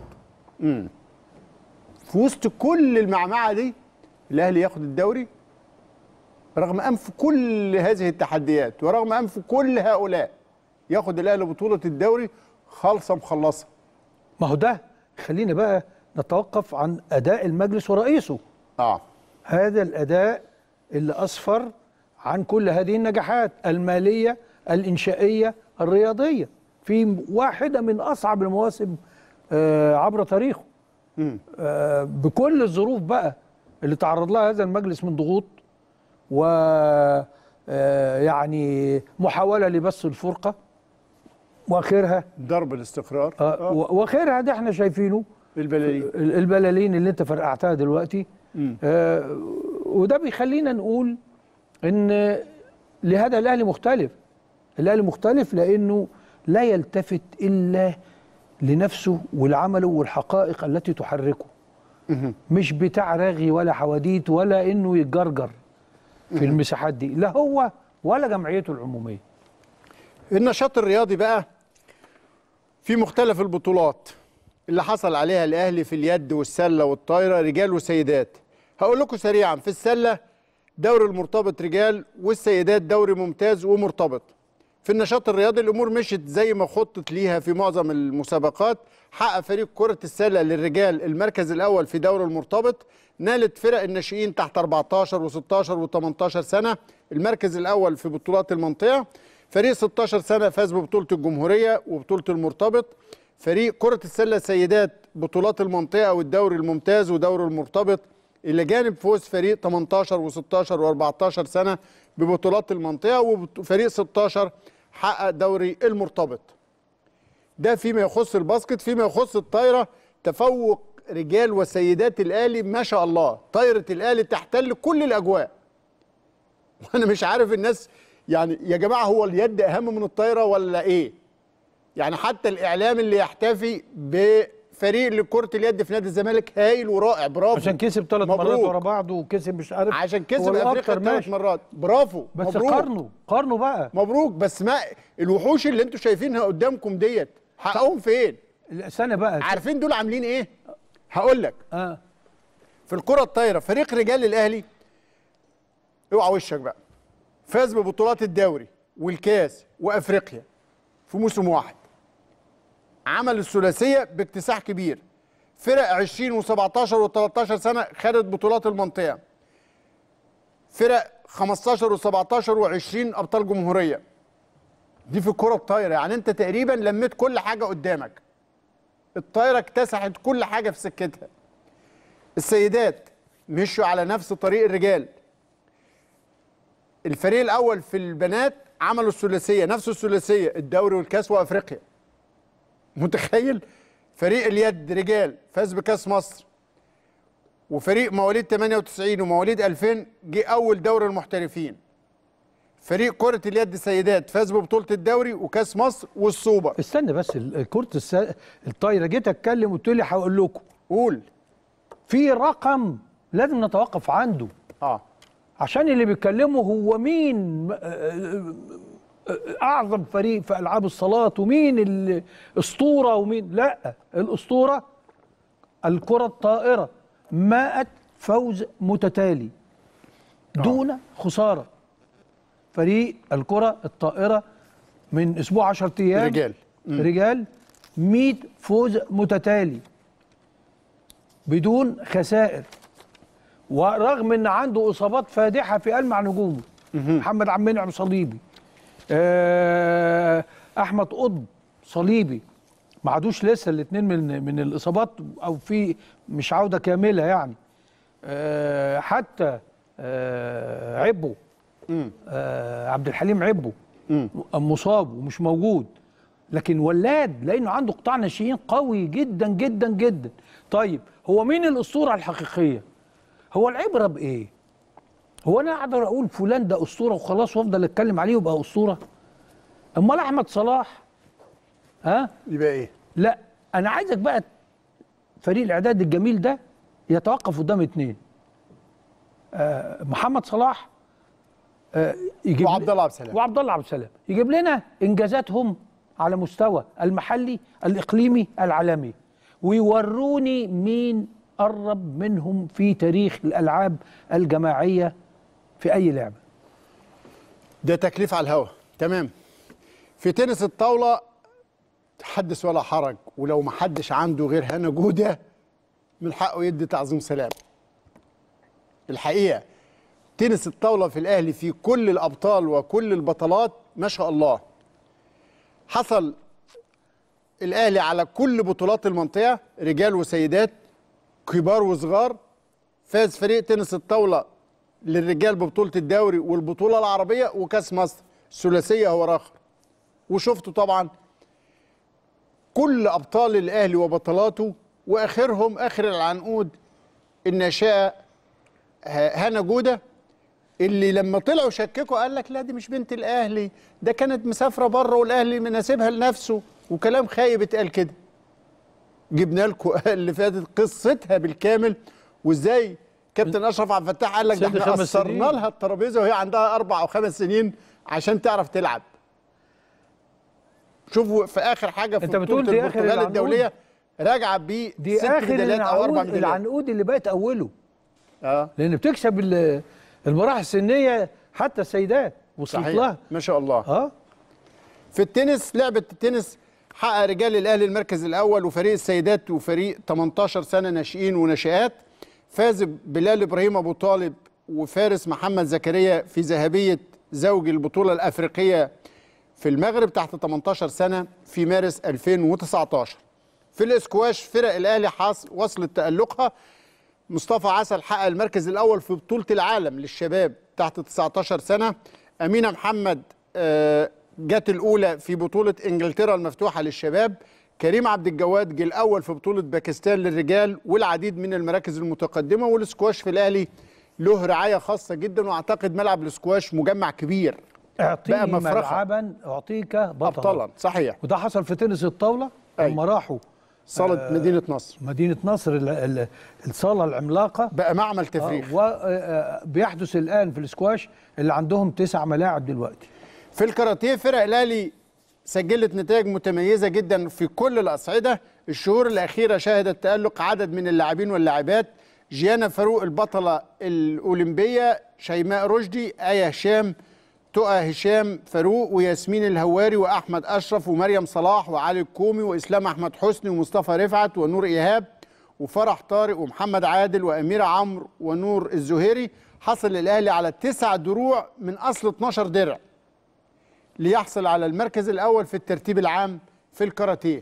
في وسط كل المعمعه دي الاهلي ياخد الدوري رغم انف كل هذه التحديات ورغم انف كل هؤلاء ياخد الاهلي بطوله الدوري خالصه مخلصه ما هو ده خلينا بقى نتوقف عن اداء المجلس ورئيسه اه هذا الاداء اللي اسفر عن كل هذه النجاحات الماليه الانشائيه الرياضيه في واحده من اصعب المواسم آه، عبر تاريخه آه، بكل الظروف بقى اللي تعرض لها هذا المجلس من ضغوط و آه، يعني محاوله لبث الفرقه واخرها ضرب الاستقرار آه، و- واخرها ده احنا شايفينه البلالين ال- البلالين اللي انت فرقعتها دلوقتي آه وده بيخلينا نقول ان لهذا الاهلي مختلف الاهلي مختلف لانه لا يلتفت الا لنفسه ولعمله والحقائق التي تحركه مش بتاع رغي ولا حواديت ولا انه يتجرجر في المساحات دي لا هو ولا جمعيته العموميه النشاط الرياضي بقى في مختلف البطولات اللي حصل عليها الاهلي في اليد والسله والطايره رجال وسيدات هقول لكم سريعا في السله دوري المرتبط رجال والسيدات دوري ممتاز ومرتبط في النشاط الرياضي الامور مشت زي ما خطط ليها في معظم المسابقات حقق فريق كره السله للرجال المركز الاول في دوري المرتبط نالت فرق الناشئين تحت 14 و16 و18 سنه المركز الاول في بطولات المنطقه فريق 16 سنه فاز ببطوله الجمهوريه وبطوله المرتبط فريق كره السله سيدات بطولات المنطقه والدوري الممتاز ودوري المرتبط الى جانب فوز فريق 18 و16 و14 سنه ببطولات المنطقه وفريق 16 حقق دوري المرتبط ده فيما يخص الباسكت فيما يخص الطايره تفوق رجال وسيدات الاهلي ما شاء الله طايره الاهلي تحتل كل الاجواء وانا مش عارف الناس يعني يا جماعه هو اليد اهم من الطايره ولا ايه يعني حتى الاعلام اللي يحتفي بفريق لكره اليد في نادي الزمالك هايل ورائع برافو عشان كسب ثلاث مرات مبروك. ورا بعض وكسب مش عارف عشان هو كسب الأكتر افريقيا ثلاث ماشي. مرات برافو بس مبروك قارنوا قارنوا بقى مبروك بس ما الوحوش اللي انتوا شايفينها قدامكم ديت حقهم فين السنه بقى عارفين دول عاملين ايه هقول لك اه في الكره الطايره فريق رجال الاهلي اوعى وشك بقى فاز ببطولات الدوري والكاس وافريقيا في موسم واحد عمل الثلاثيه باكتساح كبير فرق 20 و17 و13 سنه خدت بطولات المنطقه فرق 15 و17 و20 ابطال جمهوريه دي في الكره الطايره يعني انت تقريبا لميت كل حاجه قدامك الطايره اكتسحت كل حاجه في سكتها السيدات مشوا على نفس طريق الرجال الفريق الاول في البنات عملوا الثلاثيه نفس الثلاثيه الدوري والكاس وافريقيا متخيل فريق اليد رجال فاز بكاس مصر وفريق مواليد 98 ومواليد 2000 جه اول دوري المحترفين فريق كرة اليد سيدات فاز ببطولة الدوري وكاس مصر والسوبر استنى بس ال- كرة الس... الطايرة جيت اتكلم وقلت لي هقول لكم قول في رقم لازم نتوقف عنده اه عشان اللي بيتكلموا هو مين م- آه، اعظم فريق في العاب الصالات ومين الاسطوره ومين لا الاسطوره الكره الطائره مائة فوز متتالي دون خساره فريق الكره الطائره من اسبوع 10 ايام رجال. رجال 100 فوز متتالي بدون خسائر ورغم ان عنده اصابات فادحه في المع نجومه محمد عبد المنعم صليبي آه، احمد قطب صليبي ما عادوش لسه الاثنين من من الاصابات او في مش عوده كامله يعني آه، حتى آه، عبو آه، عبد الحليم عبو مصاب ومش موجود لكن ولاد لانه عنده قطاع ناشئين قوي جدا جدا جدا طيب هو مين الاسطوره الحقيقيه هو العبره بايه هو انا اقدر اقول فلان ده اسطوره وخلاص وافضل اتكلم عليه ويبقى اسطوره امال احمد صلاح ها يبقى ايه لا انا عايزك بقى فريق الاعداد الجميل ده يتوقف قدام اتنين آه محمد صلاح آه يجيب وعبد الله عبد السلام. وعبد الله عبد السلام يجيب لنا انجازاتهم على مستوى المحلي الاقليمي العالمي ويوروني مين قرب منهم في تاريخ الالعاب الجماعيه في اي لعبه ده تكليف على الهوا تمام في تنس الطاوله حدث ولا حرج ولو ما حدش عنده غير هنا جوده من حقه يدي تعظيم سلام الحقيقه تنس الطاوله في الاهلي في كل الابطال وكل البطلات ما شاء الله حصل الاهلي على كل بطولات المنطقه رجال وسيدات كبار وصغار فاز فريق تنس الطاوله للرجال ببطوله الدوري والبطوله العربيه وكاس مصر ثلاثيه هو راخر وشفتوا طبعا كل ابطال الاهلي وبطلاته واخرهم اخر العنقود الناشئه هنا جوده اللي لما طلعوا شككوا قال لك لا دي مش بنت الاهلي ده كانت مسافره بره والاهلي مناسبها لنفسه وكلام خايب اتقال كده جبنا لكم اللي فاتت قصتها بالكامل وازاي كابتن اشرف عبد الفتاح قال لك ده ست احنا خمس قصرنا سنين. لها الترابيزه وهي عندها اربع او خمس سنين عشان تعرف تلعب شوفوا في اخر حاجه في أنت بتقول بطوله دي آخر البرتغال العنقود؟ الدوليه راجعه ب دي ست اخر ميداليات او اربع العنقود, ميداليات العنقود اللي بقت اوله اه لان بتكسب ال- المراحل السنيه حتى السيدات وصلت صحيح لها ما شاء الله اه في التنس لعبة التنس حقق رجال الأهلي المركز الأول وفريق السيدات وفريق 18 سنة ناشئين وناشئات فاز بلال إبراهيم أبو طالب وفارس محمد زكريا في ذهبية زوج البطولة الأفريقية في المغرب تحت 18 سنة في مارس 2019 في الاسكواش فرق الأهلي حاص وصلت تألقها مصطفى عسل حقق المركز الأول في بطولة العالم للشباب تحت 19 سنة أمينة محمد آه، جت الأولى في بطولة إنجلترا المفتوحة للشباب كريم عبد الجواد جه الأول في بطولة باكستان للرجال والعديد من المراكز المتقدمة والسكواش في الأهلي له رعاية خاصة جدا وأعتقد ملعب السكواش مجمع كبير اعطيني بقى مفرخة. ملعبا اعطيك بطلا أبطالا صحيح وده حصل في تنس الطاوله أي. لما راحوا صالة مدينة نصر مدينه نصر ال- ال- الصاله العملاقه بقى معمل تفريغ وبيحدث الان في السكواش اللي عندهم تسع ملاعب دلوقتي في الكاراتيه فرق الاهلي سجلت نتائج متميزه جدا في كل الاصعده الشهور الاخيره شهدت تالق عدد من اللاعبين واللاعبات جيانا فاروق البطله الاولمبيه شيماء رشدي ايه هشام تقى هشام فاروق وياسمين الهواري واحمد اشرف ومريم صلاح وعلي الكومي واسلام احمد حسني ومصطفى رفعت ونور ايهاب وفرح طارق ومحمد عادل واميره عمرو ونور الزهيري حصل الاهلي على تسع دروع من اصل 12 درع ليحصل على المركز الأول في الترتيب العام في الكاراتيه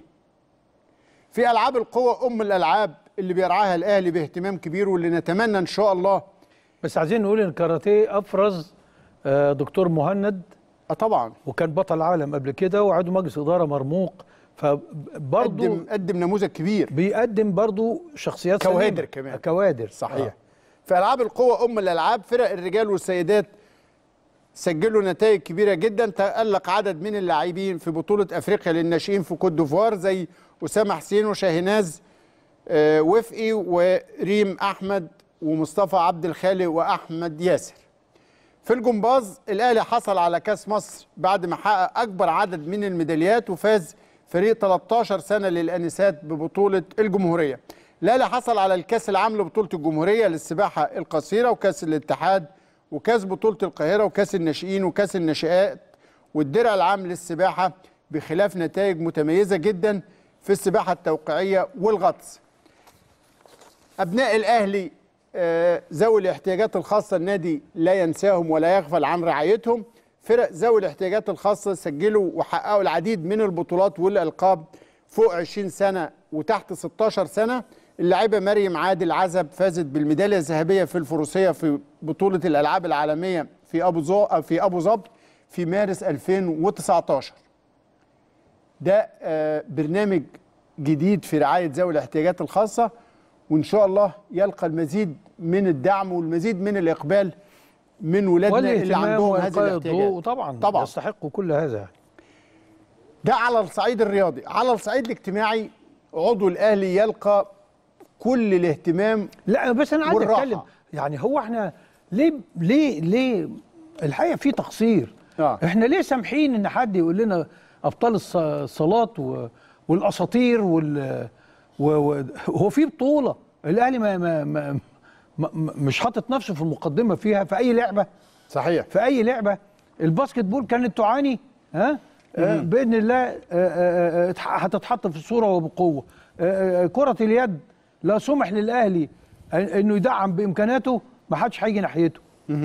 في ألعاب القوى أم الألعاب اللي بيرعاها الأهلي باهتمام كبير واللي نتمنى إن شاء الله بس عايزين نقول ان الكاراتيه افرز آه، دكتور مهند آه طبعا وكان بطل عالم قبل كده وعضو مجلس اداره مرموق فبرضه قدم قدم نموذج كبير بيقدم برضه شخصيات كوادر سليمة. كمان. كوادر صحيح آه. في ألعاب القوى أم الألعاب فرق الرجال والسيدات سجلوا نتائج كبيرة جدا تألق عدد من اللاعبين في بطولة أفريقيا للناشئين في كوت ديفوار زي أسامة حسين وشاهناز آه، وفقي وريم أحمد ومصطفى عبد الخالق وأحمد ياسر في الجمباز الاهلي حصل على كاس مصر بعد ما حقق اكبر عدد من الميداليات وفاز فريق 13 سنه للانسات ببطوله الجمهوريه الاهلي حصل على الكاس العام لبطوله الجمهوريه للسباحه القصيره وكاس الاتحاد وكاس بطوله القاهره وكاس الناشئين وكاس الناشئات والدرع العام للسباحه بخلاف نتائج متميزه جدا في السباحه التوقيعيه والغطس ابناء الاهلي آه، ذوي الاحتياجات الخاصه النادي لا ينساهم ولا يغفل عن رعايتهم فرق ذوي الاحتياجات الخاصه سجلوا وحققوا العديد من البطولات والالقاب فوق 20 سنه وتحت 16 سنه اللاعبه مريم عادل عزب فازت بالميداليه الذهبيه في الفروسيه في بطوله الالعاب العالميه في ابو زو في ابو ظبي في مارس 2019 ده آه، برنامج جديد في رعايه ذوي الاحتياجات الخاصه وان شاء الله يلقى المزيد من الدعم والمزيد من الاقبال من ولادنا اللي والاهتمام عندهم هذه والقاء الاحتياجات الضوء طبعا طبعا يستحقوا كل هذا ده على الصعيد الرياضي على الصعيد الاجتماعي عضو الاهلي يلقى كل الاهتمام لا بس انا عايز والراحة. اتكلم يعني هو احنا ليه ليه ليه الحقيقه في تقصير آه. احنا ليه سامحين ان حد يقول لنا ابطال الص- الصالات و- والاساطير وال و- و- هو في بطوله الاهلي ما ما ما ما مش حاطط نفسه في المقدمه فيها في اي لعبه صحيح في اي لعبه الباسكت بول كانت تعاني ها آه باذن الله آه، آه، آه، هتتحط في الصوره وبقوه آه، آه، كره اليد لا سمح للاهلي أن- انه يدعم بامكاناته ما حدش هيجي ناحيته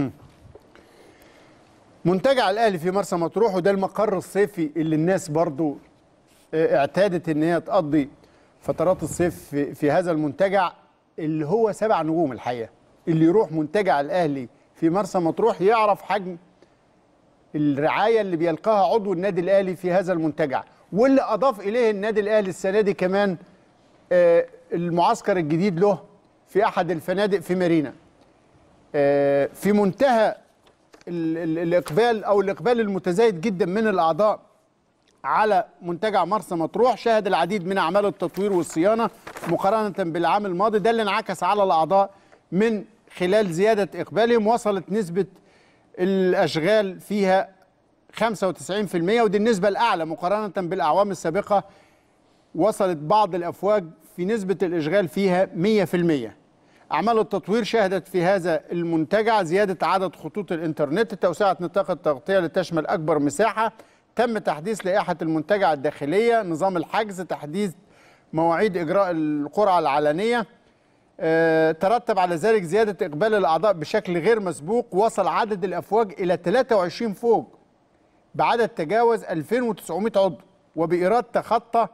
منتجع الاهلي في مرسى مطروح وده المقر الصيفي اللي الناس برضو آه، اعتادت ان هي تقضي فترات الصيف في, في هذا المنتجع اللي هو سبع نجوم الحقيقه اللي يروح منتجع الاهلي في مرسى مطروح يعرف حجم الرعايه اللي بيلقاها عضو النادي الاهلي في هذا المنتجع واللي اضاف اليه النادي الاهلي السنه دي كمان آه، المعسكر الجديد له في احد الفنادق في مارينا آه، في منتهى ال- ال- الاقبال او الاقبال المتزايد جدا من الاعضاء على منتجع مرسى مطروح شهد العديد من اعمال التطوير والصيانه مقارنه بالعام الماضي ده اللي انعكس على الاعضاء من خلال زياده اقبالهم وصلت نسبه الاشغال فيها 95% ودي النسبه الاعلى مقارنه بالاعوام السابقه وصلت بعض الافواج في نسبه الاشغال فيها 100% أعمال التطوير شهدت في هذا المنتجع زيادة عدد خطوط الإنترنت توسعة نطاق التغطية لتشمل أكبر مساحة تم تحديث لائحة المنتجع الداخلية نظام الحجز تحديث مواعيد إجراء القرعة العلنية آه، ترتب على ذلك زيادة إقبال الأعضاء بشكل غير مسبوق وصل عدد الأفواج إلى 23 فوج بعدد تجاوز 2900 عضو وبإيراد تخطى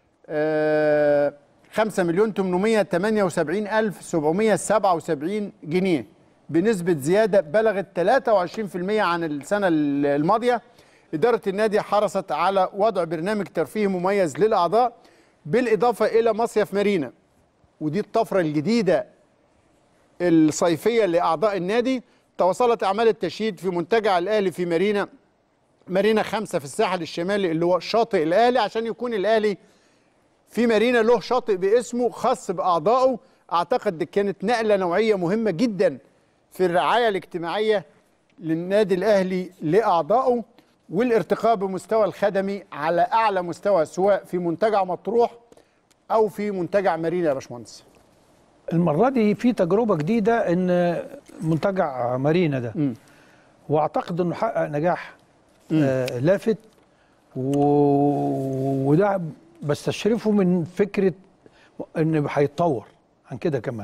آه، 5 مليون 878 ألف 777 جنيه بنسبة زيادة بلغت 23% عن السنة الماضية إدارة النادي حرصت على وضع برنامج ترفيهي مميز للأعضاء بالإضافة إلى مصيف مارينا ودي الطفرة الجديدة الصيفية لأعضاء النادي تواصلت أعمال التشييد في منتجع الأهلي في مارينا مارينا خمسة في الساحل الشمالي اللي هو شاطئ الأهلي عشان يكون الأهلي في مارينا له شاطئ باسمه خاص بأعضائه أعتقد دي كانت نقلة نوعية مهمة جدا في الرعاية الاجتماعية للنادي الأهلي لأعضائه والارتقاء بمستوى الخدمي على أعلى مستوى سواء في منتجع مطروح أو في منتجع مارينا يا باشمهندس المره دي في تجربه جديده ان منتجع مارينا ده مم. واعتقد انه حقق نجاح آه لافت و... وده بستشرفه من فكره ان هيتطور عن كده كمان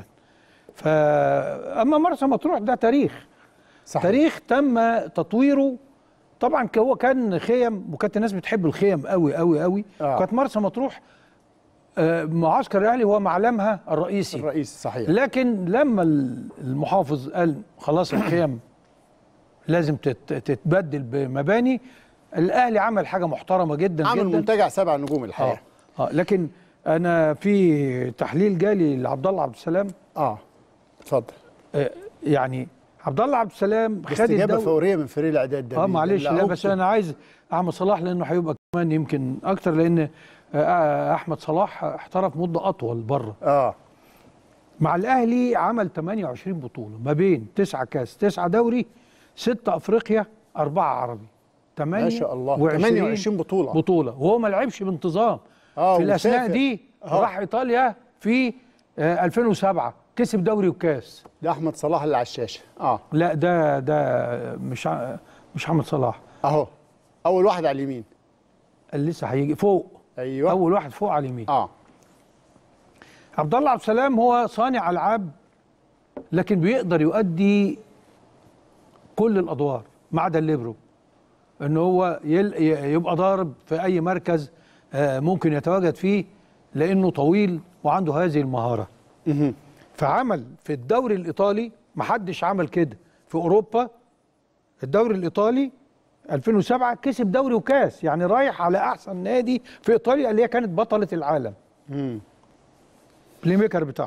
فاما مرسى مطروح ده تاريخ صحيح. تاريخ تم تطويره طبعا ك- هو كان خيم وكانت الناس بتحب الخيم قوي قوي قوي آه. كانت مرسى مطروح آه، معسكر الاهلي هو معلمها الرئيسي الرئيس صحيح لكن لما ال- المحافظ قال خلاص الخيم لازم تت- تتبدل بمباني الاهلي عمل حاجه محترمه جدا عمل جدا منتجع سبع نجوم اه الحقيقة اه لكن انا في تحليل جالي لعبد الله عبد السلام اه اتفضل آه يعني عبد الله عبد السلام خد استجابة الدوري فورية من فريق الإعداد ده اه معلش لا اللي بس عقده. انا عايز احمد صلاح لانه هيبقى كمان يمكن اكتر لان آه، احمد صلاح احترف مده اطول بره اه مع الاهلي عمل 28 بطوله ما بين تسعة كاس تسعة دوري ستة افريقيا اربعه عربي ما شاء الله 28 28 بطوله بطوله وهو ما لعبش بانتظام آه، في الاثناء وسافر. دي آه. راح ايطاليا في آه، 2007 كسب دوري وكاس ده احمد صلاح اللي على الشاشه اه لا ده ده مش ع- مش محمد صلاح اهو اول واحد على اليمين اللي لسه هيجي فوق ايوه اول واحد فوق على اليمين اه عبد الله عبد السلام هو صانع العاب لكن بيقدر يؤدي كل الادوار ما عدا الليبرو ان هو يل ي- يبقى ضارب في اي مركز آه، ممكن يتواجد فيه لانه طويل وعنده هذه المهاره مهم. فعمل في الدوري الايطالي ما حدش عمل كده في اوروبا الدوري الايطالي 2007 كسب دوري وكاس يعني رايح على احسن نادي في ايطاليا اللي هي كانت بطله العالم مم. بلاي ميكر بتاعهم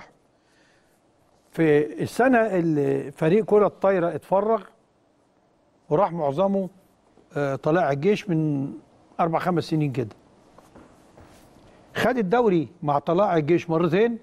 في السنه اللي فريق كره الطايره اتفرغ وراح معظمه آه، طلائع الجيش من اربع خمس سنين كده خد الدوري مع طلائع الجيش مرتين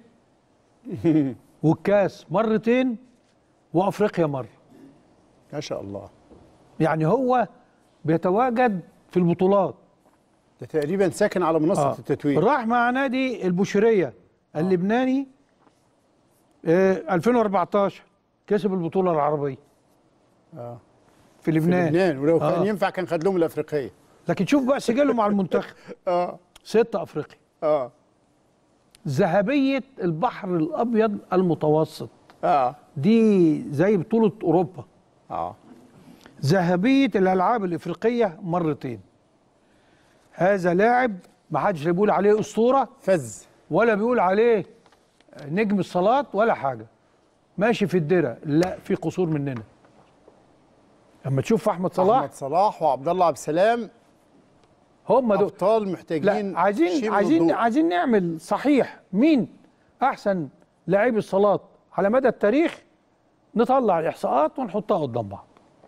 والكاس مرتين وافريقيا مره ما شاء الله يعني هو بيتواجد في البطولات ده تقريبا ساكن على منصه آه. التتويج راح مع نادي البوشيريه اللبناني آه 2014 كسب البطوله العربيه آه. في في لبنان لبنان ولو كان آه. ينفع كان خد لهم الافريقيه لكن شوف بقى سجله مع المنتخب اه ستة افريقيا اه ذهبيه البحر الابيض المتوسط اه دي زي بطوله اوروبا اه ذهبيه الالعاب الافريقيه مرتين هذا لاعب ما حدش بيقول عليه اسطوره فز ولا بيقول عليه نجم الصلاة ولا حاجة ماشي في الدرة لا في قصور مننا لما تشوف احمد صلاح احمد صلاح وعبد الله عبد السلام هم دول ابطال محتاجين لا عايزين شيء من عايزين الضوء. عايزين نعمل صحيح مين احسن لاعبي الصلاة على مدى التاريخ نطلع الاحصاءات ونحطها قدام بعض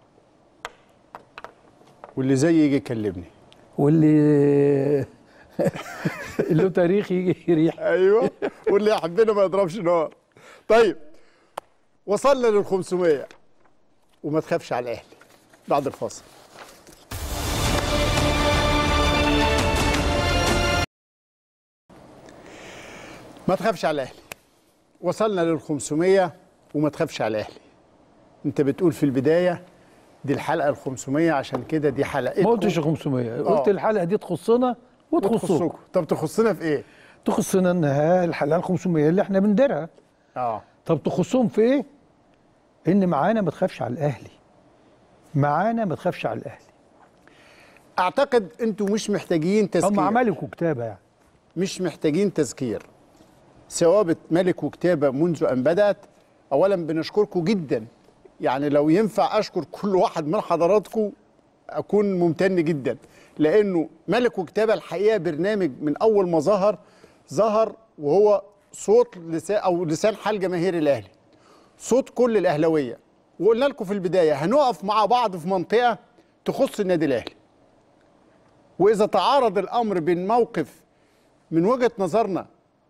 واللي زي يجي يكلمني واللي له تاريخ يجي يريح ايوه واللي يحبنا ما يضربش نار طيب وصلنا لل 500 وما تخافش على الاهلي بعد الفاصل ما تخافش على الاهلي وصلنا لل 500 وما تخافش على الاهلي انت بتقول في البدايه دي الحلقه ال 500 عشان كده دي حلقتكم ما قلتش 500 قلت آه. الحلقة دي تخصنا وتخصكم وتخصكم طب تخصنا في ايه؟ تخصنا انها الحلقة ال 500 اللي احنا بنديرها اه طب تخصهم في ايه؟ ان معانا ما تخافش على الاهلي معانا ما تخافش على الاهلي اعتقد انتوا مش محتاجين تذكير هم عملوا كتابه يعني مش محتاجين تذكير ثوابت ملك وكتابة منذ أن بدأت أولا بنشكركم جدا يعني لو ينفع أشكر كل واحد من حضراتكم أكون ممتن جدا لأنه ملك وكتابة الحقيقة برنامج من أول ما ظهر ظهر وهو صوت لسان أو لسان حال جماهير الأهلي صوت كل الأهلوية وقلنا لكم في البداية هنقف مع بعض في منطقة تخص النادي الأهلي وإذا تعارض الأمر بين موقف من وجهة نظرنا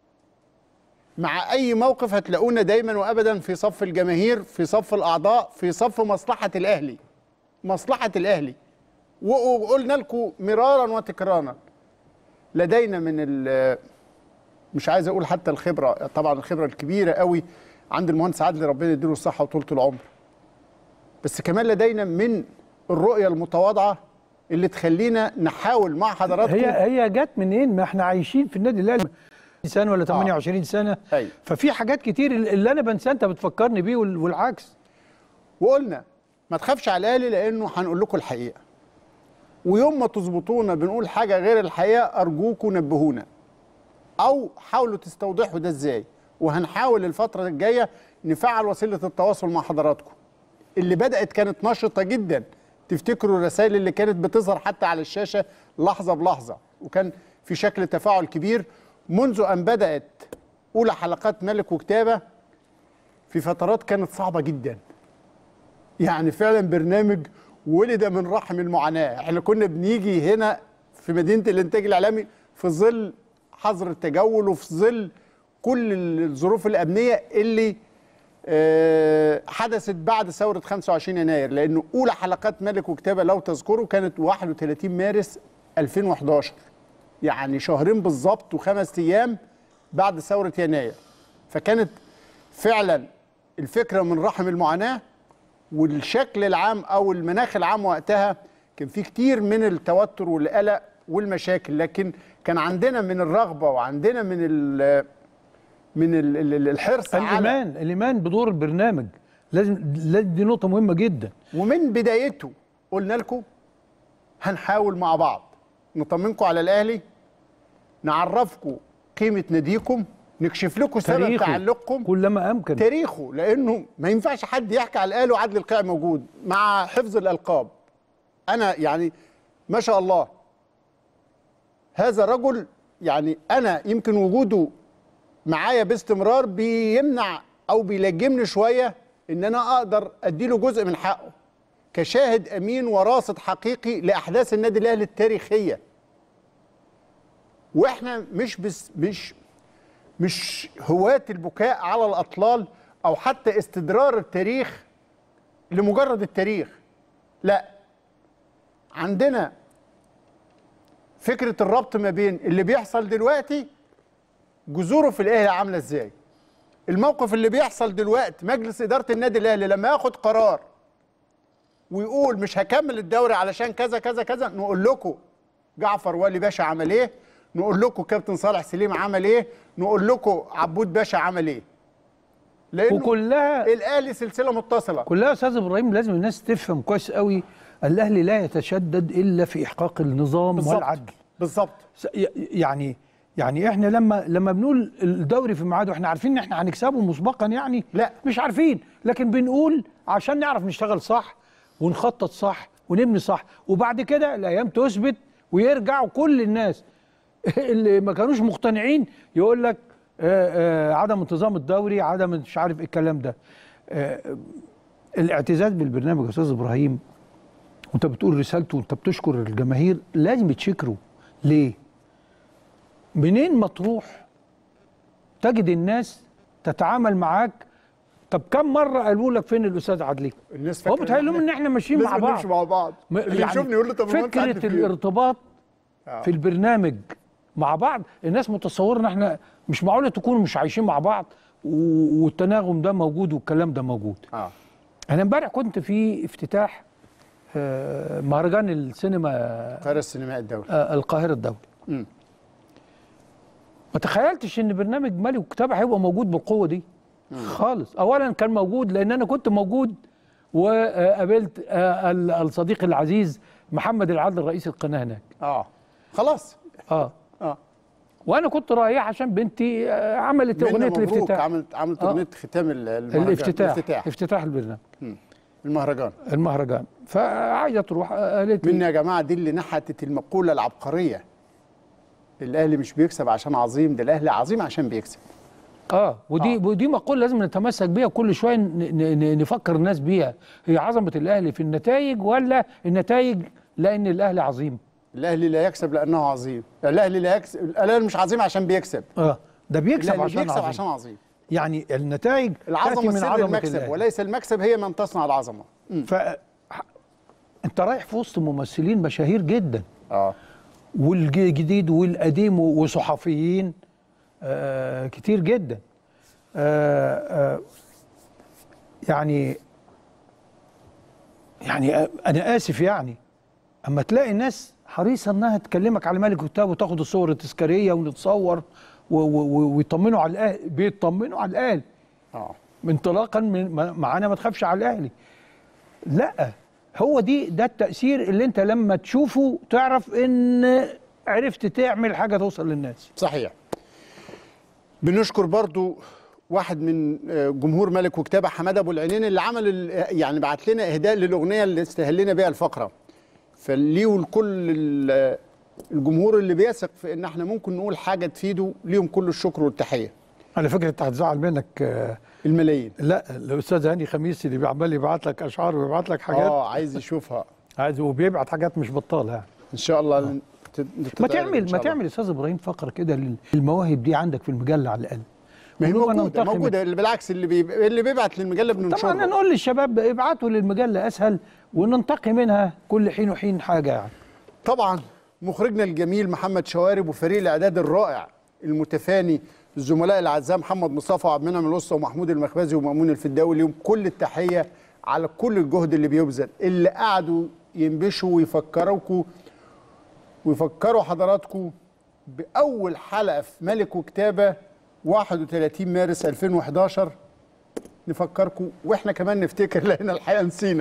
مع أي موقف هتلاقونا دايما وأبدا في صف الجماهير في صف الأعضاء في صف مصلحة الأهلي مصلحة الأهلي وقلنا لكم مرارا وتكرارا لدينا من ال- مش عايز أقول حتى الخبرة طبعا الخبرة الكبيرة قوي عند المهندس عادل ربنا يديله الصحة وطولة العمر بس كمان لدينا من الرؤية المتواضعة اللي تخلينا نحاول مع حضراتكم هي هي جت منين؟ ما احنا عايشين في النادي الاهلي سنه ولا 28 سنه أيوة. ففي حاجات كتير اللي انا بنساها انت بتفكرني بيه وال- والعكس وقلنا ما تخافش على الاهلي لانه هنقول لكم الحقيقه ويوم ما تظبطونا بنقول حاجه غير الحقيقه ارجوكم نبهونا او حاولوا تستوضحوا ده ازاي وهنحاول الفتره الجايه نفعل وسيله التواصل مع حضراتكم اللي بدات كانت نشطه جدا تفتكروا الرسائل اللي كانت بتظهر حتى على الشاشه لحظه بلحظه وكان في شكل تفاعل كبير منذ ان بدات اولى حلقات ملك وكتابه في فترات كانت صعبه جدا يعني فعلا برنامج ولد من رحم المعاناه احنا كنا بنيجي هنا في مدينه الانتاج الاعلامي في ظل حظر التجول وفي ظل كل الظروف الامنيه اللي آه، حدثت بعد ثوره 25 يناير لانه اولى حلقات ملك وكتابه لو تذكروا كانت 31 مارس 2011 يعني شهرين بالظبط وخمس ايام بعد ثوره يناير فكانت فعلا الفكره من رحم المعاناه والشكل العام او المناخ العام وقتها كان في كتير من التوتر والقلق والمشاكل لكن كان عندنا من الرغبه وعندنا من ال من ال- ال- ال- الحرص على الايمان الايمان بدور البرنامج لازم لازم دي نقطه مهمه جدا ومن بدايته قلنا لكم هنحاول مع بعض نطمنكم على الاهلي نعرفكم قيمه ناديكم نكشف لكم سبب تاريخه تعلقكم كلما امكن تاريخه لانه ما ينفعش حد يحكي على الاهلي وعدل القيع موجود مع حفظ الالقاب انا يعني ما شاء الله هذا الرجل يعني انا يمكن وجوده معايا باستمرار بيمنع او بيلجمني شويه ان انا اقدر اديله جزء من حقه كشاهد امين وراصد حقيقي لاحداث النادي الاهلي التاريخيه واحنا مش بس مش مش هواة البكاء على الأطلال أو حتى استدرار التاريخ لمجرد التاريخ لا عندنا فكرة الربط ما بين اللي بيحصل دلوقتي جذوره في الأهلي عاملة إزاي الموقف اللي بيحصل دلوقتي مجلس إدارة النادي الأهلي لما ياخد قرار ويقول مش هكمل الدوري علشان كذا كذا كذا نقول لكم جعفر والي باشا عمل ايه نقول لكم كابتن صالح سليم عمل ايه نقول لكم عبود باشا عمل ايه لانه وكلها الاهلي سلسله متصله كلها يا استاذ ابراهيم لازم الناس تفهم كويس قوي الاهلي لا يتشدد الا في احقاق النظام بالظبط والعدل بالظبط س- ي- يعني يعني احنا لما لما بنقول الدوري في ميعاده احنا عارفين ان احنا هنكسبه مسبقا يعني لا. مش عارفين لكن بنقول عشان نعرف نشتغل صح ونخطط صح ونبني صح وبعد كده الايام تثبت ويرجعوا كل الناس اللي ما كانوش مقتنعين يقول لك آه، آه، عدم انتظام الدوري عدم مش عارف ايه الكلام ده آه، الاعتزاز بالبرنامج يا استاذ ابراهيم وانت بتقول رسالته وانت بتشكر الجماهير لازم يتشكروا ليه؟ منين ما تروح تجد الناس تتعامل معاك طب كم مره قالوا لك فين الاستاذ عدلي؟ الناس هو فاكرة بيتهيأ لهم إحنا ان احنا ماشيين مع لازم بعض نمشي مع بعض م- اللي يشوفني يقول له طب المهندس عدلي فكره فين؟ الارتباط آه. في البرنامج مع بعض الناس متصوره ان احنا مش معقوله تكونوا مش عايشين مع بعض و- والتناغم ده موجود والكلام ده موجود اه انا امبارح كنت في افتتاح آه، مهرجان السينما القاهره السينمائي الدولي آه، القاهره الدولي مم. ما تخيلتش ان برنامج مالي وكتابه هيبقى موجود بالقوه دي خالص اولا كان موجود لان انا كنت موجود وقابلت آه، ال- الصديق العزيز محمد العدل رئيس القناه هناك اه خلاص اه اه وانا كنت رايح عشان بنتي آه، عملت منى اغنيه مبروك الافتتاح عملت عملت آه. اغنيه ختام ال- المهرجان الافتتاح الافتتاح افتتاح البرنامج المهرجان المهرجان فعايزه تروح آه، قالت مني لي يا جماعه دي اللي نحتت المقوله العبقريه الاهلي مش بيكسب عشان عظيم ده الاهلي عظيم عشان بيكسب اه ودي آه. ودي مقوله لازم نتمسك بيها كل شويه ن- ن- ن- نفكر الناس بيها هي عظمه الاهلي في النتائج ولا النتائج لان الاهلي عظيم الاهلي لا يكسب لانه عظيم الاهلي لا يكسب الاهلي مش عظيم عشان بيكسب اه ده بيكسب الاهلي عشان بيكسب عظيم. عشان عظيم يعني النتائج تأتي العظمه من سر عظمه المكسب الأهلي. وليس المكسب هي من تصنع العظمه ف انت رايح في وسط ممثلين مشاهير جدا اه والجديد والقديم وصحفيين آه كتير جدا آه آه يعني يعني آه انا اسف يعني اما تلاقي الناس حريصه انها تكلمك على ملك الكتاب وتاخد الصور التذكاريه ونتصور و- و- و- ويطمنوا على الاهلي بيطمنوا على الاهلي اه انطلاقا من ما- معانا ما تخافش على الاهلي لا هو دي ده التاثير اللي انت لما تشوفه تعرف ان عرفت تعمل حاجه توصل للناس صحيح بنشكر برضو واحد من آه، جمهور ملك وكتابه حماده ابو العينين اللي عمل ال- يعني بعت لنا اهداء للاغنيه اللي استهلنا بيها الفقره فليه ولكل ال- الجمهور اللي بيثق في ان احنا ممكن نقول حاجه تفيده ليهم كل الشكر والتحيه على فكره انت هتزعل منك آه، الملايين لا الاستاذ هاني خميس اللي عمال يبعت لك اشعار ويبعت لك حاجات اه عايز يشوفها عايز وبيبعت حاجات مش بطاله يعني ان شاء الله تت- ما تتعرض إن تعمل شاء ما الله. تعمل يا استاذ ابراهيم فقره كده لل- المواهب دي عندك في المجله على الاقل ما هي ونبقى موجوده ننتقم. موجوده اللي بالعكس اللي بيب... اللي بيبعت للمجله طبعا بننشره نقول للشباب ابعتوا للمجله اسهل وننتقي منها كل حين وحين حاجه يعني طبعا مخرجنا الجميل محمد شوارب وفريق الاعداد الرائع المتفاني الزملاء الاعزاء محمد مصطفى وعبد المنعم الوسطى ومحمود المخبزي ومأمون الفداوي ليهم كل التحيه على كل الجهد اللي بيبذل اللي قعدوا ينبشوا ويفكروكوا ويفكروا حضراتكم باول حلقه في ملك وكتابه 31 مارس 2011 نفكركم واحنا كمان نفتكر لان الحقيقه نسينا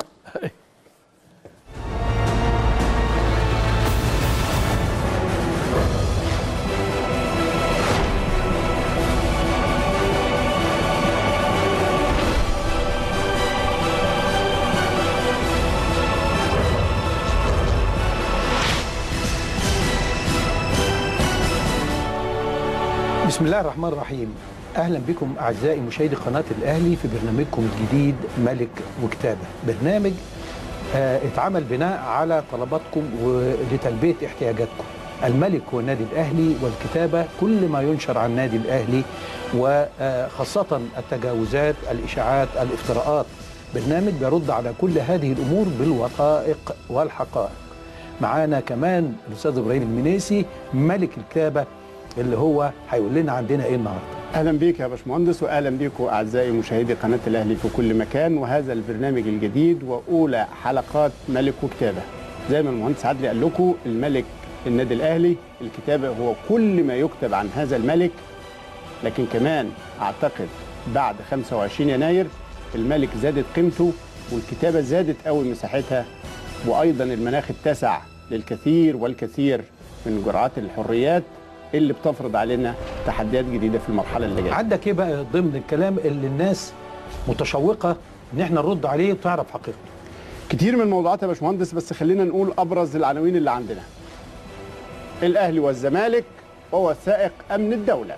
بسم الله الرحمن الرحيم اهلا بكم اعزائي مشاهدي قناه الاهلي في برنامجكم الجديد ملك وكتابه برنامج آه اتعمل بناء على طلباتكم ولتلبيه احتياجاتكم الملك هو النادي الاهلي والكتابه كل ما ينشر عن النادي الاهلي وخاصه التجاوزات الاشاعات الافتراءات برنامج بيرد على كل هذه الامور بالوثائق والحقائق معانا كمان الاستاذ ابراهيم المنيسي ملك الكتابه اللي هو هيقول لنا عندنا ايه النهارده اهلا بيك يا باشمهندس واهلا بيكم اعزائي مشاهدي قناه الاهلي في كل مكان وهذا البرنامج الجديد واولى حلقات ملك وكتابه زي ما المهندس عدلي قال لكم الملك النادي الاهلي الكتابه هو كل ما يكتب عن هذا الملك لكن كمان اعتقد بعد 25 يناير الملك زادت قيمته والكتابه زادت قوي مساحتها وايضا المناخ اتسع للكثير والكثير من جرعات الحريات اللي بتفرض علينا تحديات جديده في المرحله اللي جايه عندك ايه بقى ضمن الكلام اللي الناس متشوقه ان احنا نرد عليه وتعرف حقيقته كتير من الموضوعات يا باشمهندس بس خلينا نقول ابرز العناوين اللي عندنا الاهلي والزمالك ووثائق امن الدوله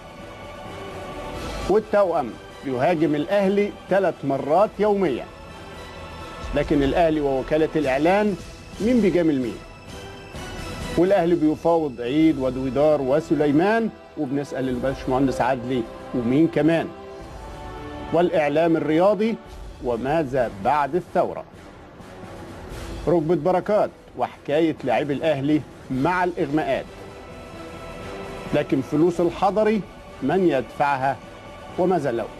والتوأم بيهاجم الاهلي ثلاث مرات يوميا لكن الاهلي ووكاله الاعلان مين بيجامل مين والاهلي بيفاوض عيد ودويدار وسليمان وبنسال الباشمهندس عدلي ومين كمان والاعلام الرياضي وماذا بعد الثوره ركبه بركات وحكايه لاعبي الاهلي مع الاغماءات لكن فلوس الحضري من يدفعها وماذا لو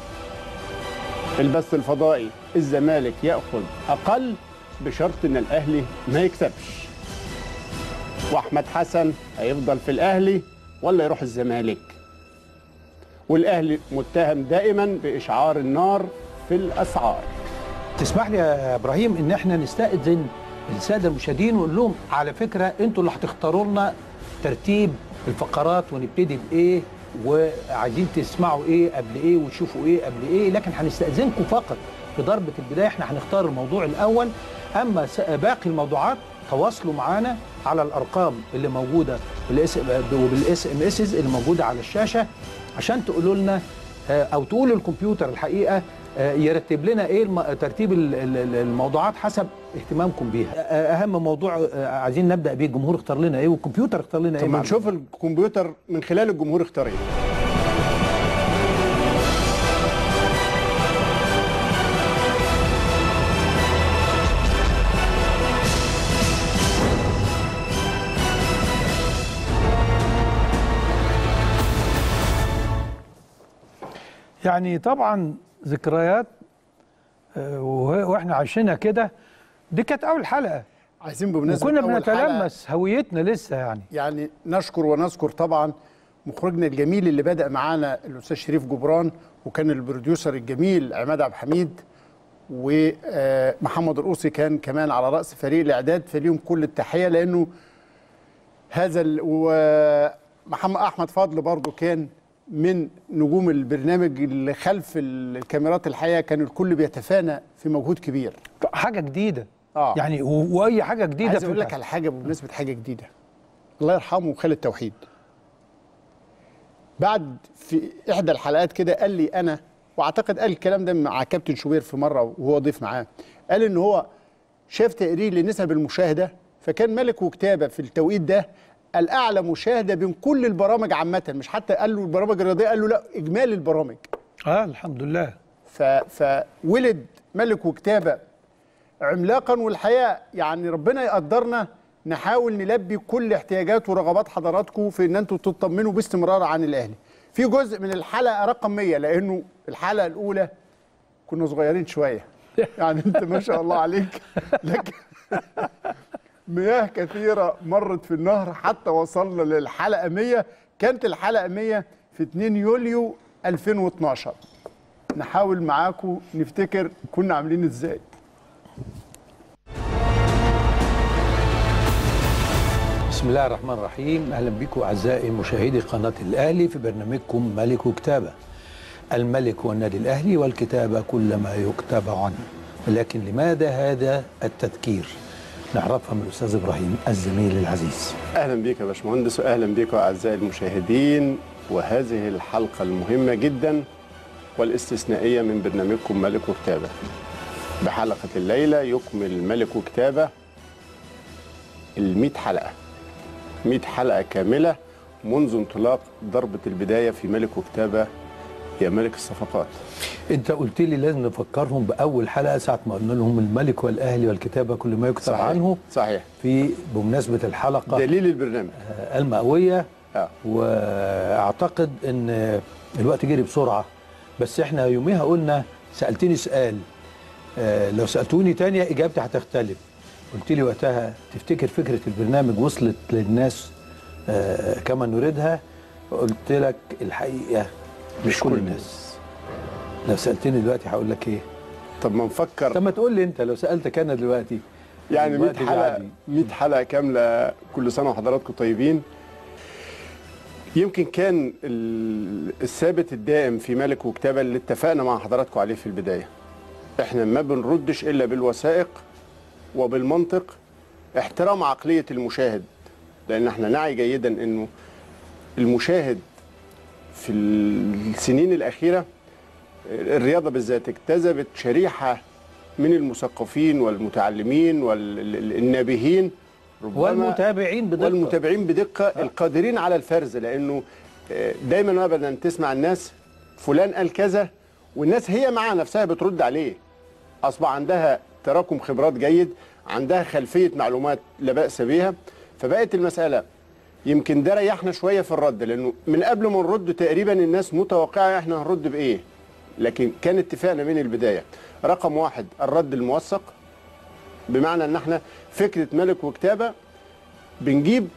البث الفضائي الزمالك ياخذ اقل بشرط ان الاهلي ما يكسبش واحمد حسن هيفضل في الاهلي ولا يروح الزمالك والاهلي متهم دائما باشعار النار في الاسعار تسمح لي يا ابراهيم ان احنا نستاذن الساده المشاهدين ونقول لهم على فكره انتوا اللي هتختاروا لنا ترتيب الفقرات ونبتدي بايه وعايزين تسمعوا ايه قبل ايه وتشوفوا ايه قبل ايه لكن هنستاذنكم فقط في ضربه البدايه احنا هنختار الموضوع الاول اما س- باقي الموضوعات تواصلوا معانا على الارقام اللي موجوده بالاس وبالاس ام اس اللي موجوده على الشاشه عشان تقولوا لنا آه، او تقولوا الكمبيوتر الحقيقه آه، يرتب لنا ايه الم- ترتيب ال- ال- ال- الموضوعات حسب اهتمامكم بيها آه، اهم موضوع آه، عايزين نبدا بيه الجمهور اختار لنا ايه والكمبيوتر اختار لنا ايه طب ما مع نشوف الكمبيوتر من خلال الجمهور اختار ايه يعني طبعا ذكريات آه، وه- واحنا عايشينها كده دي كانت اول حلقه عايزين بمناسبه وكنا أول حلقة بنتلمس هويتنا لسه يعني يعني نشكر ونذكر طبعا مخرجنا الجميل اللي بدأ معانا الأستاذ شريف جبران وكان البروديوسر الجميل عماد عبد الحميد ومحمد القوصي كان كمان على رأس فريق الإعداد فليهم كل التحية لأنه هذا ال- ومحمد أحمد فضل برضو كان من نجوم البرنامج اللي خلف الكاميرات الحقيقة كان الكل بيتفانى في مجهود كبير حاجه جديده آه. يعني و- واي حاجه جديده عايز اقول في لك على حاجه بمناسبه حاجه جديده الله يرحمه خالد توحيد بعد في احدى الحلقات كده قال لي انا واعتقد قال الكلام ده مع كابتن شوبير في مره وهو ضيف معاه قال ان هو شاف تقرير لنسب المشاهده فكان ملك وكتابه في التوقيت ده الاعلى مشاهده بين كل البرامج عامه مش حتى قال له البرامج الرياضيه قال له لا اجمالي البرامج اه الحمد لله ف... فولد ملك وكتابه عملاقا والحقيقه يعني ربنا يقدرنا نحاول نلبي كل احتياجات ورغبات حضراتكم في ان انتم تطمنوا باستمرار عن الاهلي. في جزء من الحلقه رقم 100 لانه الحلقه الاولى كنا صغيرين شويه. يعني انت ما شاء الله عليك لكن مياه كثيره مرت في النهر حتى وصلنا للحلقه 100 كانت الحلقه 100 في 2 يوليو 2012 نحاول معاكم نفتكر كنا عاملين ازاي بسم الله الرحمن الرحيم اهلا بكم اعزائي مشاهدي قناه الاهلي في برنامجكم ملك وكتابه الملك والنادي الاهلي والكتابه كل ما يكتب عنه ولكن لماذا هذا التذكير نعرفها من الاستاذ ابراهيم الزميل العزيز اهلا بيك يا باشمهندس واهلا بيكم اعزائي المشاهدين وهذه الحلقه المهمه جدا والاستثنائيه من برنامجكم ملك وكتابه بحلقه الليله يكمل ملك وكتابه ال حلقه 100 حلقه كامله منذ انطلاق ضربه البدايه في ملك وكتابه يا ملك الصفقات انت قلت لي لازم نفكرهم باول حلقه ساعه ما قلنا لهم الملك والاهلي والكتابه كل ما يكتب صحيح. عنه صحيح في بمناسبه الحلقه دليل البرنامج آه، المئويه آه. واعتقد ان الوقت جري بسرعه بس احنا يوميها قلنا سالتني سؤال آه، لو سالتوني تانية اجابتي هتختلف قلت لي وقتها تفتكر فكره البرنامج وصلت للناس آه، كما نريدها قلت لك الحقيقه مش كل الناس لو سالتني دلوقتي هقول لك ايه طب ما نفكر طب ما تقول لي انت لو سالتك انا دلوقتي يعني 100 الوقت حلقه بيعدي. 100 حلقه كامله كل سنه وحضراتكم طيبين يمكن كان ال- الثابت الدائم في ملك وكتابه اللي اتفقنا مع حضراتكم عليه في البدايه احنا ما بنردش الا بالوثائق وبالمنطق احترام عقليه المشاهد لان احنا نعي جيدا انه المشاهد في السنين الاخيره الرياضه بالذات اجتذبت شريحه من المثقفين والمتعلمين والنابهين ربما والمتابعين بدقه والمتابعين بدقه القادرين على الفرز لانه آه، دايما ابدا تسمع الناس فلان قال كذا والناس هي مع نفسها بترد عليه اصبح عندها تراكم خبرات جيد عندها خلفيه معلومات لا باس بها فبقت المساله يمكن ده ريحنا شويه في الرد لانه من قبل ما نرد تقريبا الناس متوقعه احنا هنرد بايه لكن كان اتفاقنا من البدايه رقم واحد الرد الموثق بمعنى ان احنا فكره ملك وكتابه بنجيب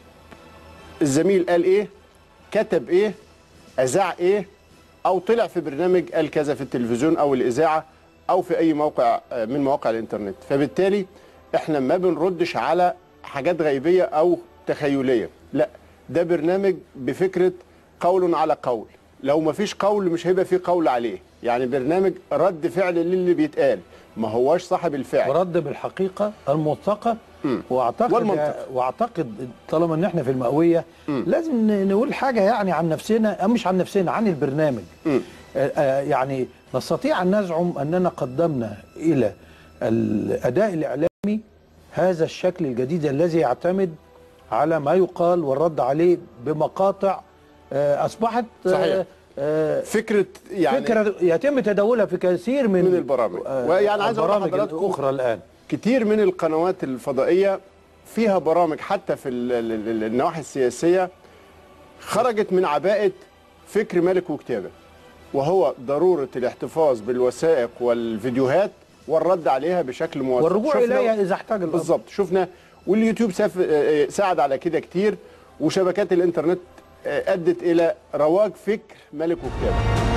الزميل قال ايه كتب ايه اذاع ايه او طلع في برنامج قال كذا في التلفزيون او الاذاعه او في اي موقع آه، من مواقع الانترنت فبالتالي احنا ما بنردش على حاجات غيبيه او تخيليه لا ده برنامج بفكره قول على قول لو ما فيش قول مش هيبقى فيه قول عليه يعني برنامج رد فعل للي بيتقال ما هوش صاحب الفعل ورد بالحقيقه الموثقه واعتقد والمنطق. واعتقد طالما ان احنا في المئويه لازم ن- نقول حاجه يعني عن نفسنا أو مش عن نفسنا عن البرنامج آه، آه، يعني نستطيع ان نزعم اننا قدمنا الى الاداء الاعلامي هذا الشكل الجديد الذي يعتمد على ما يقال والرد عليه بمقاطع آه، اصبحت آه، صحيح. آه، فكره يعني فكره يتم تداولها في كثير من من البرامج. ويعني عايز أقول البرامج لحضراتكم- الاخرى الان كتير من القنوات الفضائية فيها برامج حتى في ال- ال- ال- النواحي السياسية خرجت من عباءة فكر ملك وكتابة وهو ضرورة الاحتفاظ بالوثائق والفيديوهات والرد عليها بشكل موثق والرجوع شفنا- اليها اذا احتاج الامر بالظبط شفنا واليوتيوب ساف- آه، آه، ساعد على كده كتير وشبكات الانترنت آه، ادت الى رواج فكر ملك وكتابه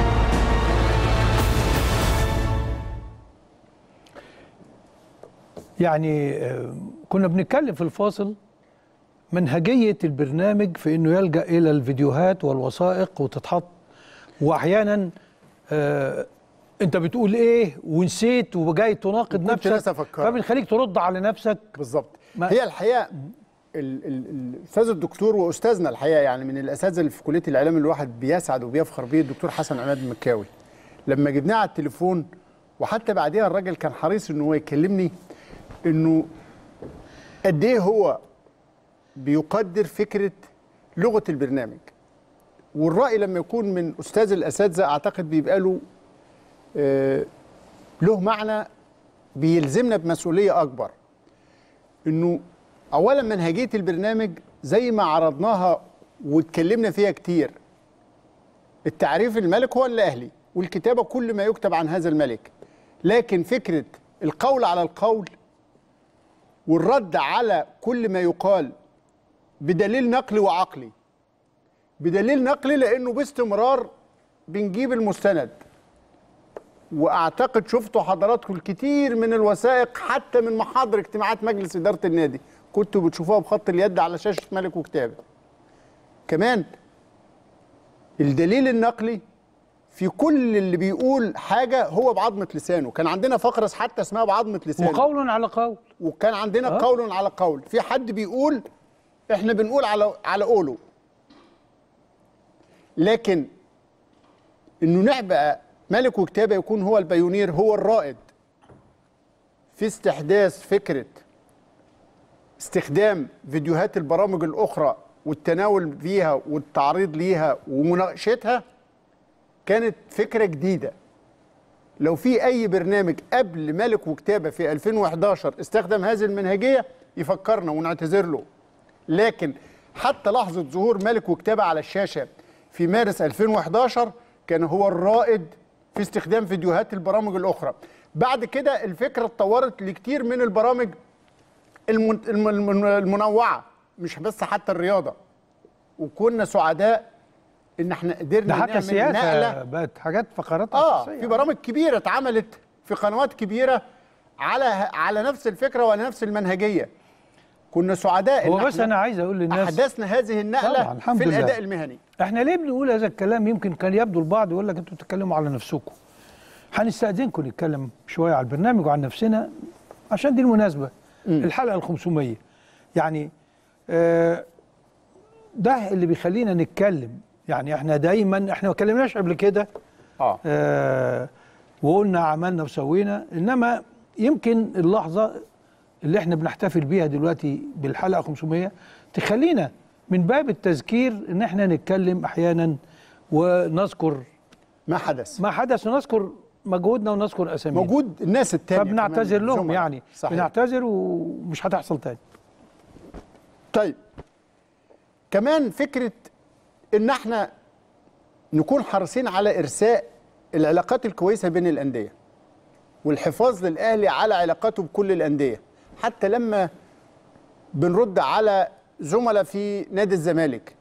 يعني آه، كنا بنتكلم في الفاصل منهجية البرنامج في انه يلجأ الى الفيديوهات والوثائق وتتحط واحيانا آه انت بتقول ايه ونسيت وجاي تناقض وكنت ناسي نفسك أفكرك. فبنخليك ترد على نفسك بالظبط ما- هي الحقيقه ال- ال- الاستاذ الدكتور واستاذنا الحقيقه يعني من الاساتذه اللي في كليه الاعلام الواحد بيسعد وبيفخر بيه الدكتور حسن عماد المكاوي لما جبناه على التليفون وحتى بعديها الراجل كان حريص ان هو يكلمني انه قد ايه هو بيقدر فكره لغه البرنامج والراي لما يكون من استاذ الاساتذه اعتقد بيبقى له آه، له معنى بيلزمنا بمسؤوليه اكبر انه اولا منهجيه البرنامج زي ما عرضناها واتكلمنا فيها كتير التعريف الملك هو الاهلي والكتابه كل ما يكتب عن هذا الملك لكن فكره القول على القول والرد على كل ما يقال بدليل نقلي وعقلي بدليل نقلي لانه باستمرار بنجيب المستند واعتقد شفتوا حضراتكم الكثير من الوثائق حتى من محاضر اجتماعات مجلس اداره النادي كنتوا بتشوفوها بخط اليد على شاشه ملك وكتابه كمان الدليل النقلي في كل اللي بيقول حاجه هو بعظمه لسانه كان عندنا فقره حتى اسمها بعظمه لسانه وقول على قول وكان عندنا آه. قول على قول في حد بيقول احنا بنقول على على قوله لكن انه نعبأ ملك وكتابه يكون هو البيونير هو الرائد في استحداث فكره استخدام فيديوهات البرامج الاخرى والتناول فيها والتعريض ليها ومناقشتها كانت فكره جديده لو في اي برنامج قبل ملك وكتابه في 2011 استخدم هذه المنهجيه يفكرنا ونعتذر له لكن حتى لحظه ظهور ملك وكتابه على الشاشه في مارس 2011 كان هو الرائد في استخدام فيديوهات البرامج الاخرى بعد كده الفكره اتطورت لكتير من البرامج المن- الم- الم- المنوعه مش بس حتى الرياضه وكنا سعداء ان احنا قدرنا ده حتى نعمل السياسه نقله بقت حاجات فقرات اه أساسية. في برامج كبيره اتعملت في قنوات كبيره على على نفس الفكره وعلى نفس المنهجيه كنا سعداء هو إن بس إحنا انا عايز اقول للناس احدثنا هذه النقله طبعاً، الحمد في لله. الاداء المهني احنا ليه بنقول هذا الكلام يمكن كان يبدو البعض يقول لك انتوا بتتكلموا على نفسكم هنستأذنكم نتكلم شويه على البرنامج وعن نفسنا عشان دي المناسبه الحلقه ال 500 يعني آه، ده اللي بيخلينا نتكلم يعني احنا دايما احنا ما اتكلمناش قبل كده اه آه، وقلنا عملنا وسوينا انما يمكن اللحظه اللي احنا بنحتفل بيها دلوقتي بالحلقه 500 تخلينا من باب التذكير ان احنا نتكلم احيانا ونذكر ما حدث ما حدث ونذكر مجهودنا ونذكر اسامينا موجود الناس التانية فبنعتذر كمان لهم زملاء. يعني صحيح. بنعتذر ومش هتحصل تاني طيب كمان فكره ان احنا نكون حريصين على ارساء العلاقات الكويسه بين الانديه والحفاظ للاهلي على علاقاته بكل الانديه حتى لما بنرد على زملاء في نادي الزمالك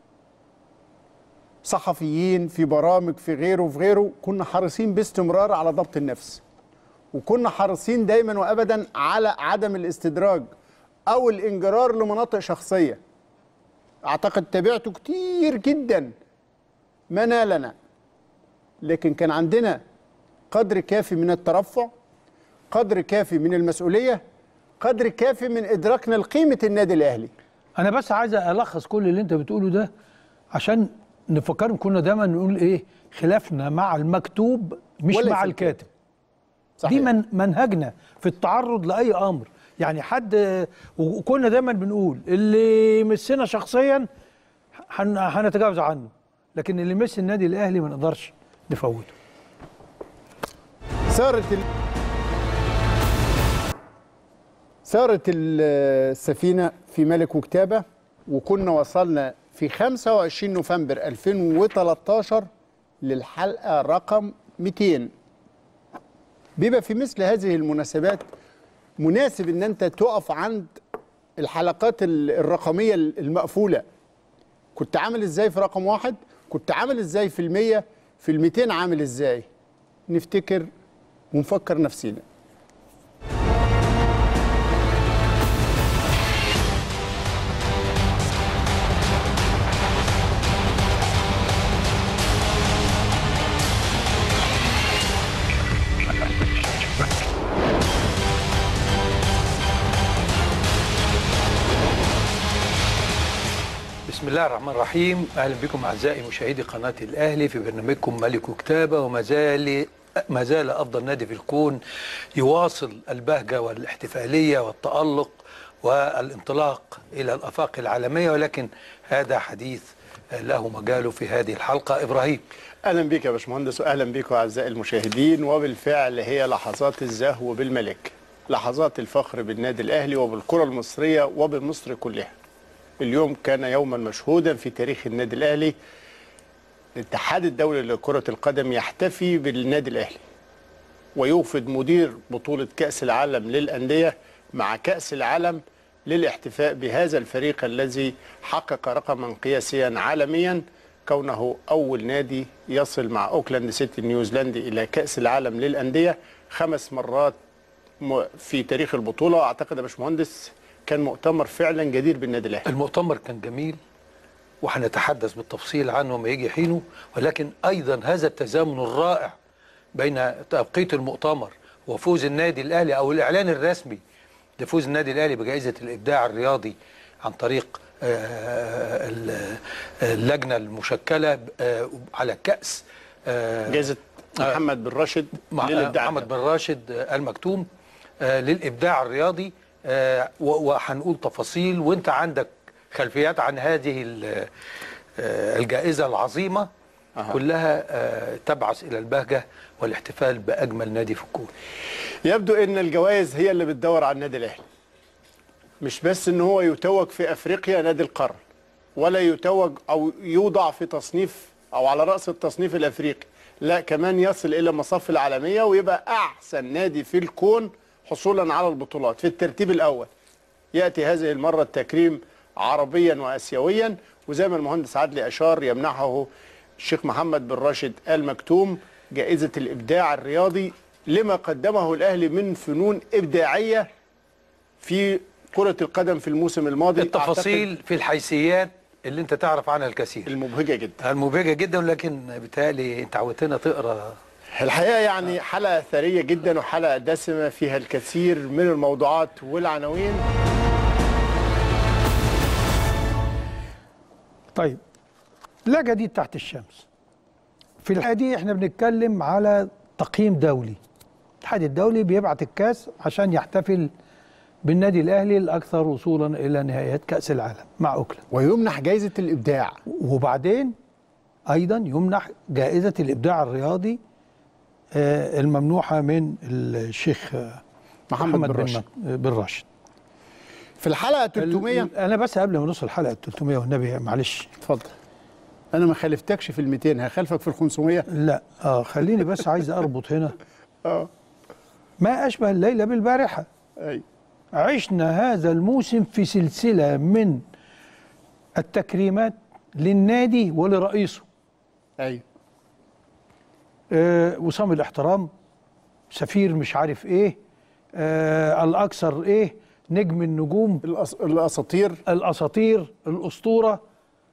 صحفيين في برامج في غيره في غيره كنا حريصين باستمرار على ضبط النفس وكنا حريصين دايما وابدا على عدم الاستدراج او الانجرار لمناطق شخصيه اعتقد تابعته كتير جدا ما نالنا لكن كان عندنا قدر كافي من الترفع قدر كافي من المسؤوليه قدر كافي من ادراكنا لقيمه النادي الاهلي انا بس عايز الخص كل اللي انت بتقوله ده عشان نفكرهم كنا دايما نقول ايه خلافنا مع المكتوب مش وليس مع الكاتب. الكاتب صحيح. دي من منهجنا في التعرض لاي امر يعني حد وكنا دايما بنقول اللي يمسنا شخصيا هن- هنتجاوز عنه لكن اللي يمس النادي الاهلي ما نقدرش نفوته سارت ال... سارت ال- السفينة في ملك وكتابة وكنا وصلنا في 25 نوفمبر 2013 للحلقة رقم 200 بيبقى في مثل هذه المناسبات مناسب ان انت تقف عند الحلقات ال- الرقمية المقفولة كنت عامل ازاي في رقم واحد كنت عامل ازاي في المية في الميتين عامل ازاي نفتكر ونفكر نفسينا بسم الله الرحمن الرحيم اهلا بكم اعزائي مشاهدي قناه الاهلي في برنامجكم ملك وكتابه وما زال ما زال افضل نادي في الكون يواصل البهجه والاحتفاليه والتالق والانطلاق الى الافاق العالميه ولكن هذا حديث له مجاله في هذه الحلقه ابراهيم اهلا بك يا باشمهندس واهلا بكم اعزائي المشاهدين وبالفعل هي لحظات الزهو بالملك لحظات الفخر بالنادي الاهلي وبالكره المصريه وبمصر كلها اليوم كان يوما مشهودا في تاريخ النادي الاهلي الاتحاد الدولي لكره القدم يحتفي بالنادي الاهلي ويوفد مدير بطوله كاس العالم للانديه مع كاس العالم للاحتفاء بهذا الفريق الذي حقق رقما قياسيا عالميا كونه أول نادي يصل مع أوكلاند سيتي نيوزيلندي إلى كأس العالم للأندية خمس مرات م- في تاريخ البطولة وأعتقد يا باشمهندس كان مؤتمر فعلا جدير بالنادي الأهلي المؤتمر كان جميل وهنتحدث بالتفصيل عنه ما يجي حينه ولكن ايضا هذا التزامن الرائع بين توقيت المؤتمر وفوز النادي الاهلي او الاعلان الرسمي لفوز النادي الاهلي بجائزه الابداع الرياضي عن طريق آه، ال- اللجنه المشكله آه، على كاس آه، جائزة آه. محمد بن راشد مع للإبداع محمد بن راشد آه، المكتوم آه، للابداع الرياضي آه، و- وهنقول تفاصيل وانت عندك خلفيات عن هذه ال- آه، الجائزه العظيمه أها. كلها آه، تبعث الى البهجه والاحتفال باجمل نادي في الكون يبدو ان الجوائز هي اللي بتدور على النادي الاهلي مش بس ان هو يتوج في افريقيا نادي القرن ولا يتوج او يوضع في تصنيف او على راس التصنيف الافريقي لا كمان يصل الى مصاف العالميه ويبقى احسن نادي في الكون حصولا على البطولات في الترتيب الاول ياتي هذه المره التكريم عربيا واسيويا وزي ما المهندس عدلي اشار يمنحه الشيخ محمد بن راشد ال مكتوم جائزه الابداع الرياضي لما قدمه الاهلي من فنون ابداعيه في كره القدم في الموسم الماضي التفاصيل في الحيثيات اللي انت تعرف عنها أعتقد الكثير المبهجه جدا المبهجه جدا لكن بالتالي انت عودتنا تقرا الحقيقه يعني حلقه ثريه جدا وحلقه دسمه فيها الكثير من الموضوعات والعناوين طيب لا جديد تحت الشمس في الحلقه دي احنا بنتكلم على تقييم دولي الاتحاد الدولي بيبعت الكاس عشان يحتفل بالنادي الاهلي الاكثر وصولا الى نهائيات كاس العالم مع اوكلاند ويمنح جائزه الابداع وبعدين ايضا يمنح جائزه الابداع الرياضي آه، الممنوحه من الشيخ آه، محمد بن راشد. بن راشد في الحلقه 300 ال- انا بس قبل ما نوصل الحلقه 300 والنبي معلش اتفضل انا ما خالفتكش في ال 200 هخالفك في ال 500 لا اه خليني بس عايز اربط هنا اه ما اشبه الليله بالبارحه اي عشنا هذا الموسم في سلسله من التكريمات للنادي ولرئيسه اي آه وصام الاحترام سفير مش عارف ايه آه الاكثر ايه نجم النجوم الأس... الاساطير الاساطير الاسطوره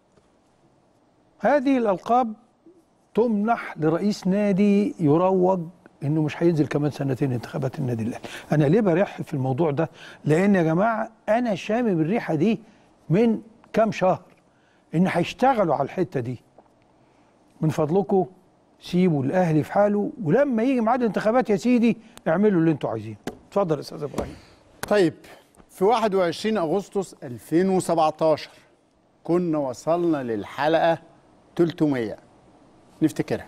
هذه الالقاب تمنح لرئيس نادي يروج انه مش هينزل كمان سنتين انتخابات النادي الاهلي انا ليه بريح في الموضوع ده لان يا جماعه انا شامم الريحه دي من كام شهر ان هيشتغلوا على الحته دي من فضلكم سيبوا الاهلي في حاله ولما يجي ميعاد الانتخابات يا سيدي اعملوا اللي انتوا عايزينه اتفضل يا استاذ ابراهيم طيب في 21 اغسطس 2017 كنا وصلنا للحلقه 300 نفتكرها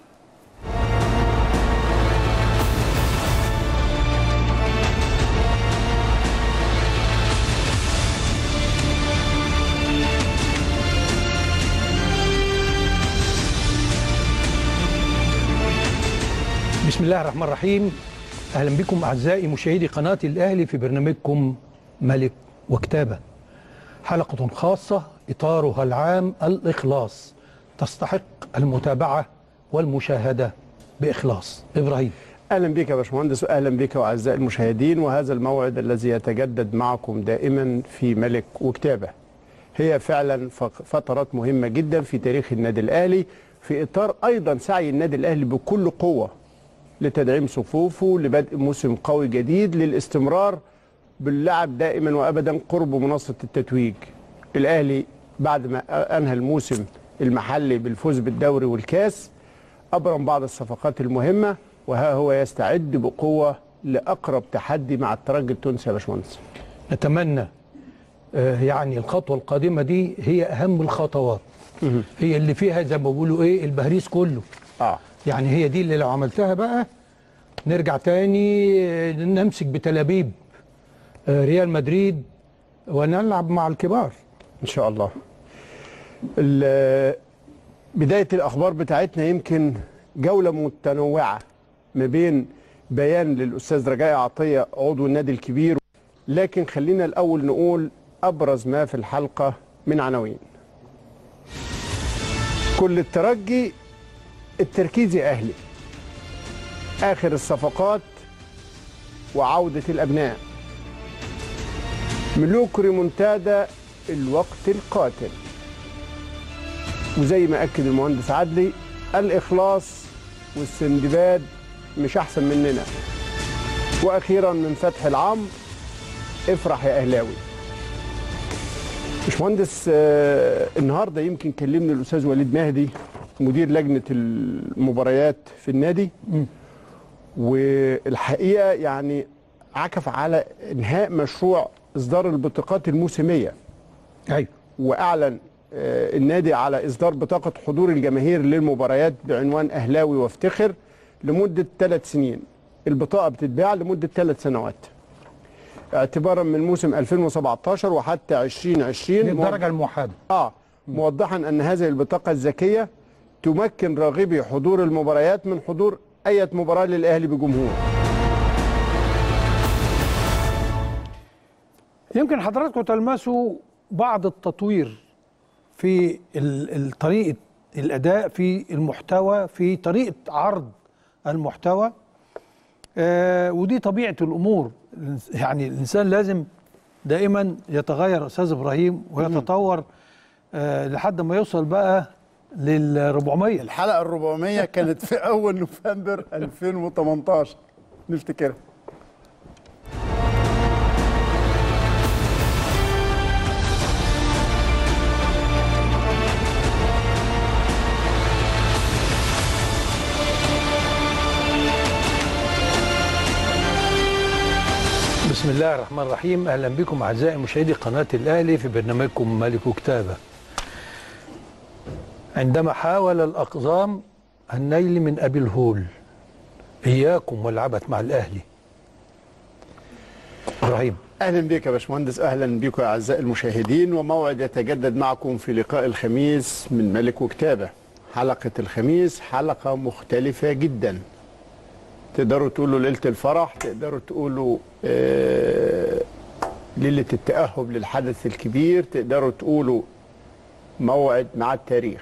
بسم الله الرحمن الرحيم اهلا بكم اعزائي مشاهدي قناه الاهلي في برنامجكم ملك وكتابه حلقه خاصه اطارها العام الاخلاص تستحق المتابعه والمشاهده باخلاص ابراهيم اهلا بك يا باشمهندس واهلا بك واعزائي المشاهدين وهذا الموعد الذي يتجدد معكم دائما في ملك وكتابه هي فعلا ف- فترات مهمه جدا في تاريخ النادي الاهلي في اطار ايضا سعي النادي الاهلي بكل قوه لتدعيم صفوفه لبدء موسم قوي جديد للاستمرار باللعب دائما وابدا قرب منصه التتويج الاهلي بعد ما انهى الموسم المحلي بالفوز بالدوري والكاس ابرم بعض الصفقات المهمه وها هو يستعد بقوه لاقرب تحدي مع الترجي التونسي يا باشمهندس نتمنى آه، يعني الخطوه القادمه دي هي اهم الخطوات هي اللي فيها زي ما بيقولوا ايه البهريز كله اه يعني هي دي اللي لو عملتها بقى نرجع تاني آه، نمسك بتلابيب آه، ريال مدريد ونلعب مع الكبار ان شاء الله ال- بدايه الاخبار بتاعتنا يمكن جوله متنوعه ما بين بيان للاستاذ رجاء عطيه عضو النادي الكبير لكن خلينا الاول نقول ابرز ما في الحلقه من عناوين كل الترجي التركيز يا اهلي اخر الصفقات وعوده الابناء ملوك ريمونتادا الوقت القاتل وزي ما اكد المهندس عدلي الاخلاص والسندباد مش احسن مننا واخيرا من فتح العمر افرح يا اهلاوي باشمهندس آه، النهارده يمكن كلمني الاستاذ وليد مهدي مدير لجنه المباريات في النادي والحقيقه يعني عكف على انهاء مشروع اصدار البطاقات الموسميه ايوه واعلن آه، النادي على اصدار بطاقه حضور الجماهير للمباريات بعنوان اهلاوي وافتخر لمده ثلاث سنين البطاقه بتتباع لمده ثلاث سنوات اعتبارا من موسم 2017 وحتى 2020 للدرجه الموحده اه موضحا ان هذه البطاقه الذكيه تمكن راغبي حضور المباريات من حضور اي مباراه للاهلي بجمهور يمكن حضراتكم تلمسوا بعض التطوير في ال- ال- طريقه الاداء في المحتوى في طريقه عرض المحتوى آه ودي طبيعه الامور الإنس- يعني الانسان لازم دائما يتغير استاذ ابراهيم ويتطور آه لحد ما يوصل بقى لل 400 الحلقه ال 400 كانت في اول نوفمبر 2018 نفتكرها بسم الله الرحمن الرحيم اهلا بكم اعزائي مشاهدي قناه الاهلي في برنامجكم ملك كتابه عندما حاول الاقزام النيل من ابي الهول اياكم والعبث مع الاهلي ابراهيم اهلا بك يا باشمهندس اهلا بكم يا اعزائي المشاهدين وموعد يتجدد معكم في لقاء الخميس من ملك وكتابه حلقه الخميس حلقه مختلفه جدا تقدروا تقولوا ليله الفرح تقدروا تقولوا آه ليله التاهب للحدث الكبير تقدروا تقولوا موعد مع التاريخ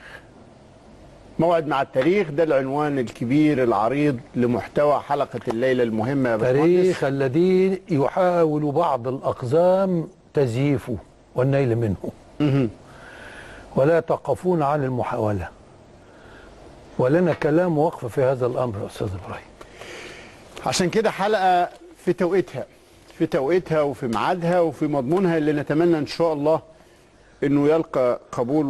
موعد مع التاريخ ده العنوان الكبير العريض لمحتوى حلقه الليله المهمه يا باشمهندس تاريخ الذي يحاول بعض الاقزام تزييفه والنيل منه ولا يتوقفون عن المحاوله ولنا كلام وقف في هذا الامر يا استاذ ابراهيم عشان كده حلقة في توقيتها في توقيتها وفي ميعادها وفي مضمونها اللي نتمنى ان شاء الله انه يلقى قبول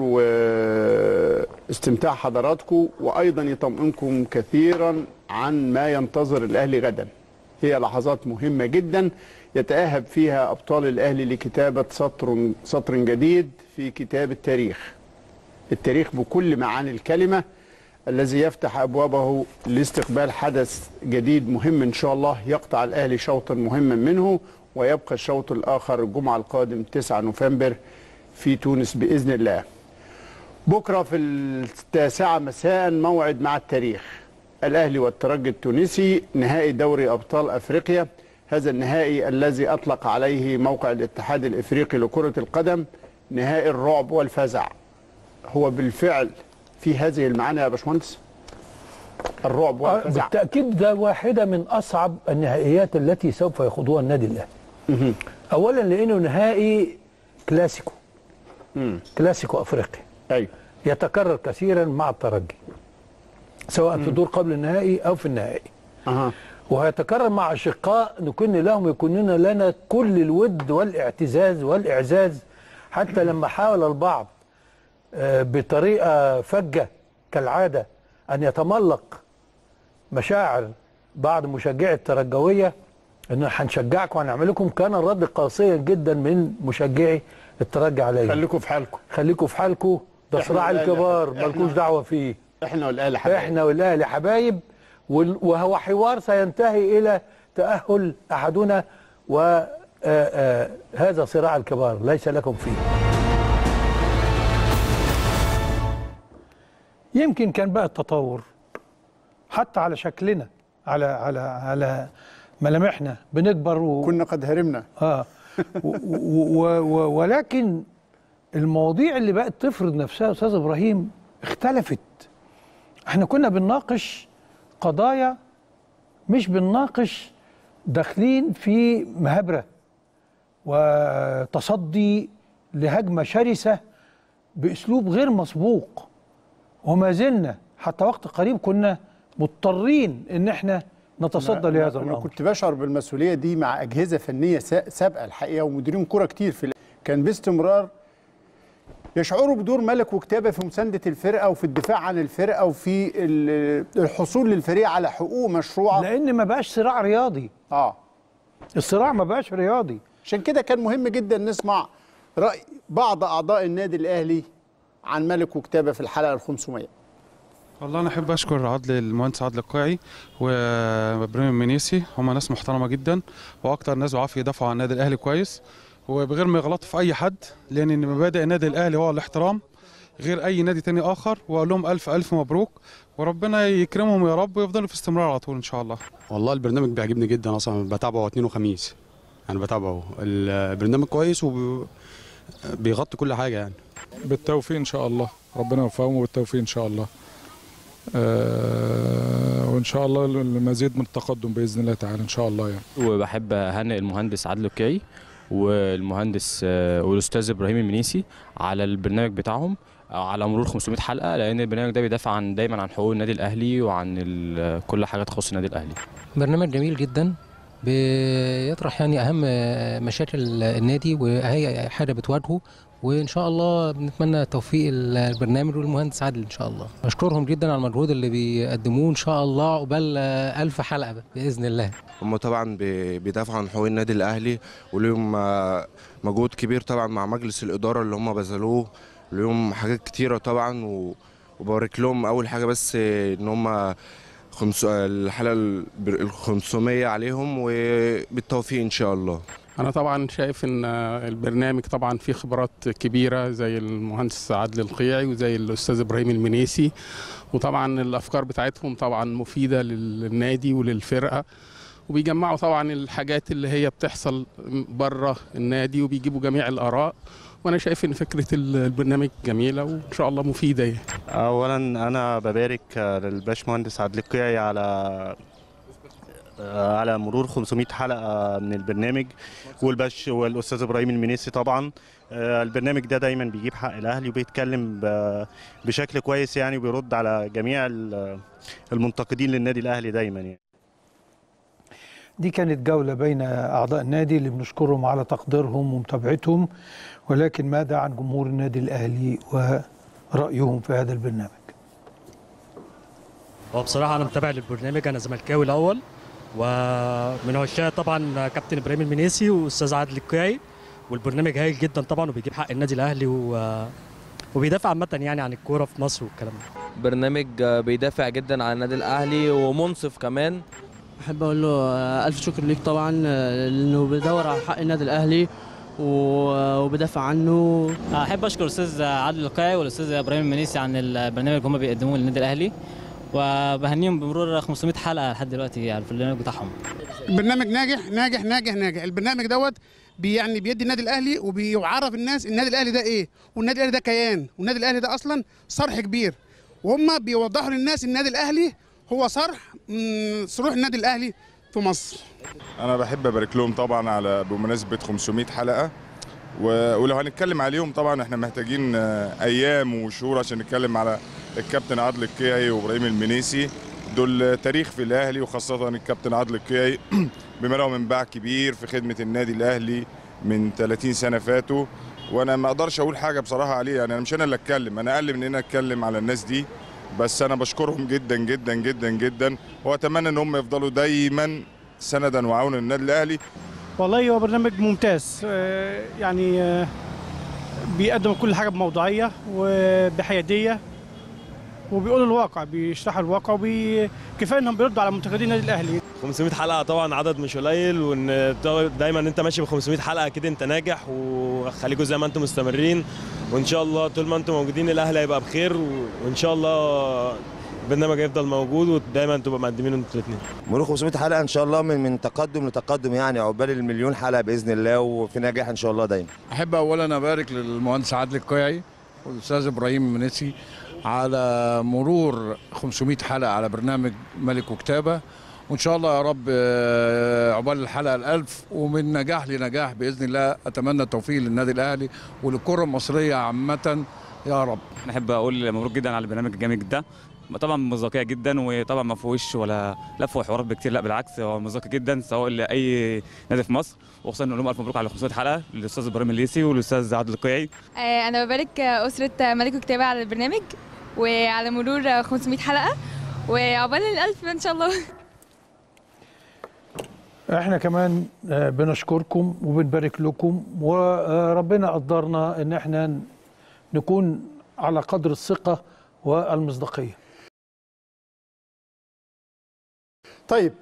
واستمتاع حضراتكم وايضا يطمئنكم كثيرا عن ما ينتظر الاهلي غدا هي لحظات مهمة جدا يتأهب فيها ابطال الاهلي لكتابة سطر سطر جديد في كتاب التاريخ التاريخ بكل معاني الكلمة الذي يفتح أبوابه لاستقبال حدث جديد مهم إن شاء الله يقطع الأهلي شوطا مهما منه ويبقى الشوط الآخر الجمعة القادم 9 نوفمبر في تونس بإذن الله بكرة في التاسعة مساء موعد مع التاريخ الأهلي والترجي التونسي نهائي دوري أبطال أفريقيا هذا النهائي الذي أطلق عليه موقع الاتحاد الإفريقي لكرة القدم نهائي الرعب والفزع هو بالفعل في هذه المعاني يا باشمهندس الرعب آه، والفزع بالتاكيد ده واحده من اصعب النهائيات التي سوف يخوضها النادي الاهلي اولا لانه نهائي كلاسيكو كلاسيكو افريقي ايوه يتكرر كثيرا مع الترجي سواء في الدور قبل النهائي او في النهائي اها وهيتكرر مع اشقاء نكن لهم يكونون لنا كل الود والاعتزاز والاعزاز حتى لما حاول البعض آه، بطريقه فجه كالعاده ان يتملق مشاعر بعض مشجعي الترجويه ان هنشجعكم وهنعمل لكم كان الرد قاسيا جدا من مشجعي الترجي عليا خليكم في حالكم خليكم في حالكم ده إحنا صراع والأهلي- الكبار إحنا- مالكوش دعوه فيه احنا والاهلي حبايب احنا والاهلي حبايب وال- وهو حوار سينتهي الى تاهل احدنا وهذا صراع الكبار ليس لكم فيه يمكن كان بقى التطور حتى على شكلنا على على على ملامحنا بنكبر و... كنا قد هرمنا اه و و و ولكن المواضيع اللي بقت تفرض نفسها يا استاذ ابراهيم اختلفت احنا كنا بنناقش قضايا مش بنناقش داخلين في مهابره وتصدي لهجمه شرسه باسلوب غير مسبوق وما زلنا حتى وقت قريب كنا مضطرين ان احنا نتصدى لهذا انا الامر كنت بشعر بالمسؤوليه دي مع اجهزه فنيه سا- سابقه الحقيقه ومديرين كوره كتير في ال- كان باستمرار يشعروا بدور ملك وكتابه في مسانده الفرقه وفي الدفاع عن الفرقه وفي ال- الحصول للفريق على حقوق مشروعه لان ما بقاش صراع رياضي اه الصراع ما بقاش رياضي عشان كده كان مهم جدا نسمع راي بعض اعضاء النادي الاهلي عن ملك وكتابه في الحلقه ال 500 والله انا احب اشكر عدل المهندس عدل القاعي وابراهيم المنيسي هم ناس محترمه جدا واكتر ناس بيعرفوا يدافعوا عن النادي الاهلي كويس وبغير ما يغلطوا في اي حد لان من مبادئ النادي الاهلي هو الاحترام غير اي نادي تاني اخر واقول لهم الف الف مبروك وربنا يكرمهم يا رب ويفضلوا في استمرار على طول ان شاء الله والله البرنامج بيعجبني جدا اصلا بتابعه اثنين وخميس انا بتابعه البرنامج كويس وبيغطي كل حاجه يعني بالتوفيق ان شاء الله ربنا يوفقهم بالتوفيق ان شاء الله آه وان شاء الله المزيد من التقدم باذن الله تعالى ان شاء الله يعني وبحب اهنئ المهندس عادل الكي والمهندس آه، والاستاذ ابراهيم المنيسي على البرنامج بتاعهم آه، على مرور 500 حلقه لان البرنامج ده بيدافع عن دايما عن حقوق النادي الاهلي وعن ال- كل حاجه تخص النادي الاهلي برنامج جميل جدا بيطرح يعني اهم مشاكل النادي وهي حاجه بتواجهه وان شاء الله بنتمنى توفيق البرنامج والمهندس عادل ان شاء الله بشكرهم جدا على المجهود اللي بيقدموه ان شاء الله عقبال ألف حلقه باذن الله هم طبعا بي- بيدافعوا عن حقوق النادي الاهلي وليهم آه، مجهود كبير طبعا مع مجلس الاداره اللي هم بذلوه ليهم حاجات كتيره طبعا و- وبارك لهم اول حاجه بس آه، ان هم خمس الحلقه ال 500 عليهم وبالتوفيق ان شاء الله أنا طبعا شايف إن البرنامج طبعا فيه خبرات كبيرة زي المهندس عادل القيعي وزي الأستاذ إبراهيم المنيسي وطبعا الأفكار بتاعتهم طبعا مفيدة للنادي وللفرقة وبيجمعوا طبعا الحاجات اللي هي بتحصل بره النادي وبيجيبوا جميع الآراء وأنا شايف إن فكرة البرنامج جميلة وإن شاء الله مفيدة يعني. اولا انا ببارك للباشمهندس عبد القيعي على على مرور 500 حلقه من البرنامج والباش والاستاذ ابراهيم المنيسي طبعا البرنامج ده دايما بيجيب حق الاهلي وبيتكلم ب- بشكل كويس يعني وبيرد على جميع ال- المنتقدين للنادي الاهلي دايما يعني دي كانت جولة بين أعضاء النادي اللي بنشكرهم على تقديرهم ومتابعتهم ولكن ماذا عن جمهور النادي الأهلي ورأيهم في هذا البرنامج هو بصراحة أنا متابع للبرنامج أنا زملكاوي الأول ومن عشاق طبعا كابتن إبراهيم المنيسي وأستاذ عادل القيعي والبرنامج هايل جدا طبعا وبيجيب حق النادي الأهلي و... وبيدافع عامة يعني عن الكورة في مصر والكلام ده برنامج بيدافع جدا عن النادي الاهلي ومنصف كمان احب اقول له آه، الف شكر ليك طبعا آه، لانه بيدور على حق النادي الاهلي و- وبيدافع عنه احب اشكر الاستاذ عادل القاعي والاستاذ ابراهيم المنيسي عن البرنامج اللي هم بيقدموه للنادي الاهلي وبهنيهم بمرور 500 حلقه لحد دلوقتي على البرنامج بتاعهم برنامج ناجح ناجح ناجح ناجح البرنامج دوت بي يعني بيدي النادي الاهلي وبيعرف الناس النادي الاهلي ده ايه والنادي الاهلي ده كيان والنادي الاهلي ده اصلا صرح كبير وهم بيوضحوا للناس النادي الاهلي هو صرح من صروح النادي الاهلي في مصر انا بحب ابارك لهم طبعا على بمناسبه 500 حلقه و- ولو هنتكلم عليهم طبعا احنا محتاجين آه، ايام وشهور عشان نتكلم على الكابتن عادل القيعي وابراهيم المنيسي دول تاريخ في الاهلي وخاصه الكابتن عادل القيعي بما له من باع كبير في خدمه النادي الاهلي من 30 سنه فاتوا وانا ما اقدرش اقول حاجه بصراحه عليه يعني انا مش انا اللي اتكلم انا اقل من ان انا اتكلم على الناس دي بس انا بشكرهم جدا جدا جدا جدا واتمنى ان هم يفضلوا دايما سندا وعونا للنادي الاهلي والله هو برنامج ممتاز آه، يعني آه، بيقدم كل حاجه بموضوعيه وبحياديه وبيقولوا الواقع بيشرحوا الواقع وكفايه انهم بيردوا على منتقدين النادي الاهلي 500 حلقه طبعا عدد مش قليل وان دايما انت ماشي ب 500 حلقه كده انت ناجح وخليكم زي ما انتم مستمرين وان شاء الله طول ما انتم موجودين الاهلي هيبقى بخير و- وان شااء الله البرنامج هيفضل موجود ودايما تبقى مقدمين انتوا الاثنين مرور 500 حلقه ان شاء الله من من تقدم لتقدم يعني عقبال المليون حلقه باذن الله وفي نجاح ان شاء الله دايما احب اولا ابارك للمهندس عادل القيعي والاستاذ ابراهيم المنسي على مرور 500 حلقه على برنامج ملك وكتابه وان شاء الله يا رب آه، عقبال الحلقه الألف ومن نجاح لنجاح باذن الله اتمنى التوفيق للنادي الاهلي وللكره المصريه عامه يا رب نحب اقول مبروك جدا على البرنامج الجامد ده طبعا مصداقيه جدا وطبعا ما فيهوش ولا لف وحوارات بكتير لا بالعكس هو مصداقي جدا سواء لاي نادي في مصر وخصوصا نقول لهم الف مبروك على 500 حلقه للاستاذ ابراهيم الليسي والاستاذ عادل القيعي آه، أنا ببارك آه، أسرة آه، ملك وكتابة على البرنامج وعلى مرور آه، 500 حلقة وعقبال الألف إن شاء الله احنا كمان آه، بنشكركم وبنبارك لكم وربنا قدرنا ان احنا نكون على قدر الثقة والمصداقية طيب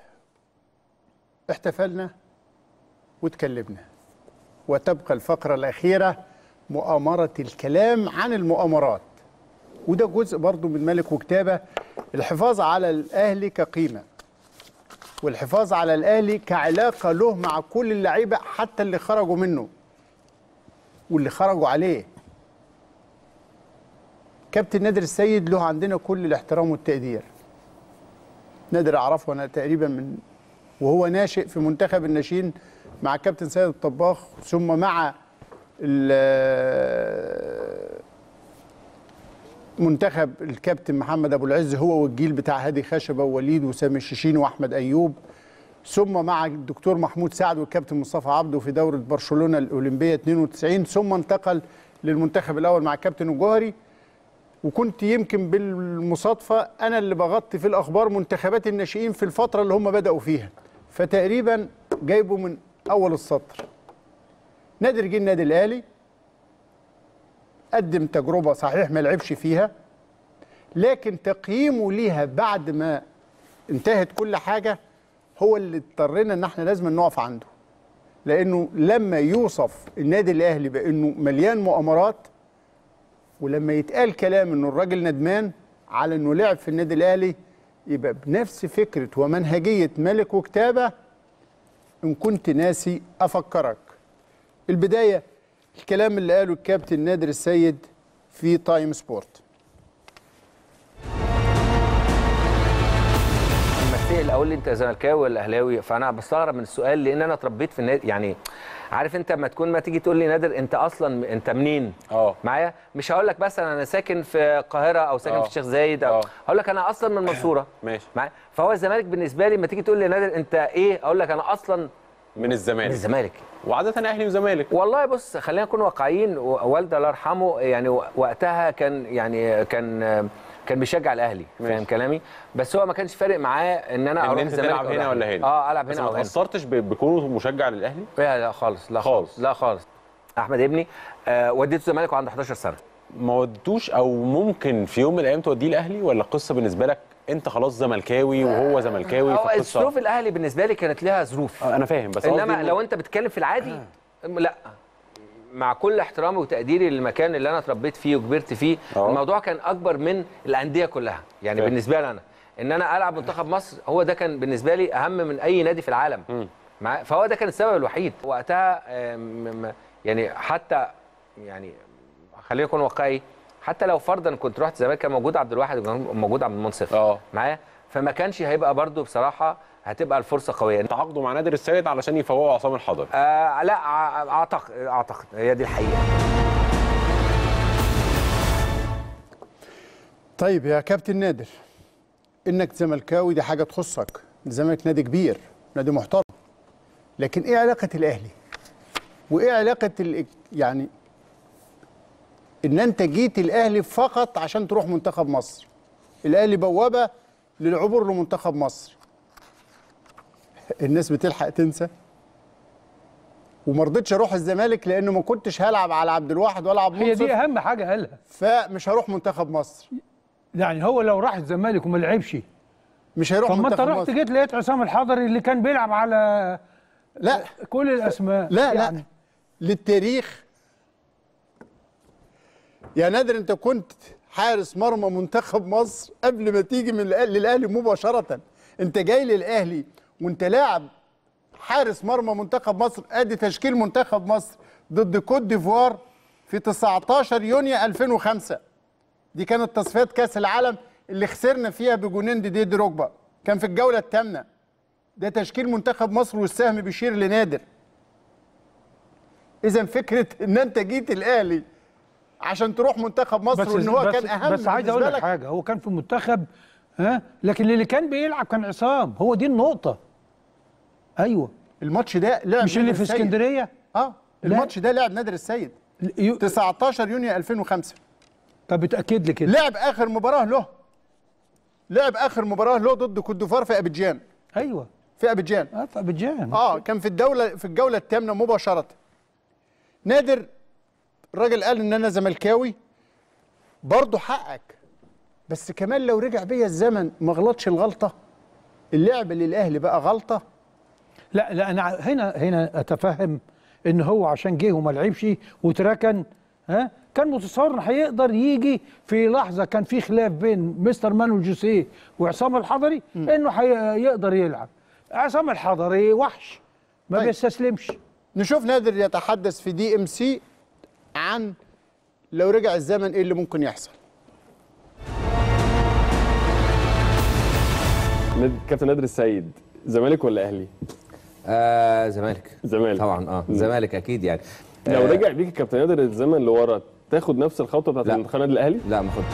احتفلنا واتكلمنا وتبقى الفقرة الأخيرة مؤامرة الكلام عن المؤامرات وده جزء برضو من ملك وكتابة الحفاظ على الأهلي كقيمة والحفاظ على الأهلي كعلاقة له مع كل اللعيبة حتى اللي خرجوا منه واللي خرجوا عليه كابتن نادر السيد له عندنا كل الاحترام والتقدير نادر اعرفه انا تقريبا من وهو ناشئ في منتخب الناشئين مع كابتن سيد الطباخ ثم مع ال- منتخب الكابتن محمد ابو العز هو والجيل بتاع هادي خشبه ووليد وسامي الشيشين واحمد ايوب ثم مع الدكتور محمود سعد والكابتن مصطفى عبده في دوره برشلونه الاولمبيه 92 ثم انتقل للمنتخب الاول مع الكابتن الجوهري وكنت يمكن بالمصادفه انا اللي بغطي في الاخبار منتخبات الناشئين في الفتره اللي هم بداوا فيها فتقريبا جايبه من اول السطر نادر جه النادي الاهلي قدم تجربه صحيح ما لعبش فيها لكن تقييمه ليها بعد ما انتهت كل حاجه هو اللي اضطرينا ان احنا لازم نقف عنده لانه لما يوصف النادي الاهلي بانه مليان مؤامرات ولما يتقال كلام انه الراجل ندمان على انه لعب في النادي الاهلي يبقى بنفس فكره ومنهجيه ملك وكتابه ان كنت ناسي افكرك البدايه الكلام اللي قاله الكابتن نادر السيد في تايم سبورت لما اتسال اقول لي انت زملكاوي ولا اهلاوي فانا بستغرب من السؤال لان انا اتربيت في النادي يعني عارف انت لما تكون ما تيجي تقول لي نادر انت اصلا انت منين اه معايا مش هقول لك مثلا انا ساكن في القاهره او ساكن آه. في الشيخ زايد او هقول لك انا اصلا من المنصوره ماشي معايا فهو الزمالك بالنسبه لي لما تيجي تقول لي نادر انت ايه اقول لك انا اصلا من الزمالك من الزمالك وعاده اهلي وزمالك والله بص خلينا نكون واقعيين و- والدي الله يرحمه يعني و- وقتها كان يعني كان كان بيشجع الاهلي فاهم كلامي بس هو ما كانش فارق معاه ان انا ان اروح انت الزمالك تلعب أو هنا ولا هنا اه العب بس هنا ما او هنا تاثرتش ب- بكونه مشجع للاهلي لا لا خالص لا خالص لا خالص احمد ابني آه وديته الزمالك وعنده 11 سنه ما ودوش او ممكن في يوم من الايام توديه الاهلي ولا القصه بالنسبه لك انت خلاص زملكاوي وهو زملكاوي هو فالقصه ظروف الاهلي بالنسبه لي كانت لها ظروف آه، انا فاهم بس انما قصدي إنه- لو انت بتتكلم في العادي لا مع كل احترامي وتقديري للمكان اللي انا اتربيت فيه وكبرت فيه أه. الموضوع كان اكبر من الانديه كلها يعني فاهم. بالنسبه لي انا ان انا العب منتخب مصر هو ده كان بالنسبه لي اهم من اي نادي في العالم مع فهو ده كان السبب الوحيد وقتها آم، م- يعني حتى يعني خلينا نكون واقعي حتى لو فرضا كنت رحت الزمالك كان موجود عبد الواحد وكان موجود عبد المنصف اه معايا فما كانش هيبقى برضو بصراحه هتبقى الفرصه قويه تعاقدوا مع نادر السيد علشان يفوقوا عصام الحضري آه لا ع- اعتقد اعتقد هي دي الحقيقه طيب يا كابتن نادر انك زملكاوي دي حاجه تخصك الزمالك نادي كبير نادي محترم لكن ايه علاقه الاهلي وايه علاقه ال- يعني ان انت جيت الاهلي فقط عشان تروح منتخب مصر الاهلي بوابه للعبور لمنتخب مصر الناس بتلحق تنسى وما رضيتش اروح الزمالك لانه ما كنتش هلعب على عبد الواحد ولا عبد هي دي المنصف اهم حاجه قالها فمش هروح منتخب مصر يعني هو لو راح الزمالك وما لعبش مش هيروح طب ما انت منتخب رحت مصر. جيت لقيت عصام الحضري اللي كان بيلعب على لا كل الاسماء لا يعني لا للتاريخ يا نادر انت كنت حارس مرمى منتخب مصر قبل ما تيجي من الأهلي- للاهلي مباشره انت جاي للاهلي وانت لاعب حارس مرمى منتخب مصر ادي تشكيل منتخب مصر ضد كوت ديفوار في 19 يونيو 2005 دي كانت تصفيات كاس العالم اللي خسرنا فيها بجونين دي دروجبا كان في الجوله الثامنه ده تشكيل منتخب مصر والسهم بيشير لنادر اذا فكره ان انت جيت الاهلي عشان تروح منتخب مصر وان هو بس كان اهم بس عايز اقول بالنسبة لك حاجه هو كان في المنتخب ها لكن اللي كان بيلعب كان عصام هو دي النقطه ايوه الماتش ده لعب مش اللي نادر في السيد. اسكندريه اه الماتش ده لعب نادر السيد 19 يونيو 2005 طب بتاكد لي كده لعب اخر مباراه له لعب اخر مباراه له ضد كوت ديفوار في ابيجان ايوه في ابيجان اه في ابيجان اه كان في الدوله في الجوله الثامنه مباشره نادر الراجل قال ان انا زملكاوي برضه حقك بس كمان لو رجع بيا الزمن ما غلطش الغلطه اللعب للاهلي بقى غلطه لا لا انا هنا هنا اتفهم ان هو عشان جه وما لعبش وتركن ها كان متصور إن هيقدر يجي في لحظه كان في خلاف بين مستر مانويل جوسيه وعصام الحضري انه هيقدر يلعب عصام الحضري وحش ما طيب. بيستسلمش نشوف نادر يتحدث في دي ام سي عن لو رجع الزمن ايه اللي ممكن يحصل ناد- كابتن نادر السيد زمالك ولا اهلي؟ آه زمالك زمالك طبعا اه مم. زمالك اكيد يعني لو آه، رجع بيك الكابتن نادر الزمن لورا تاخد نفس الخطوه بتاعت لا. منتخب النادي الاهلي؟ لا ما خدش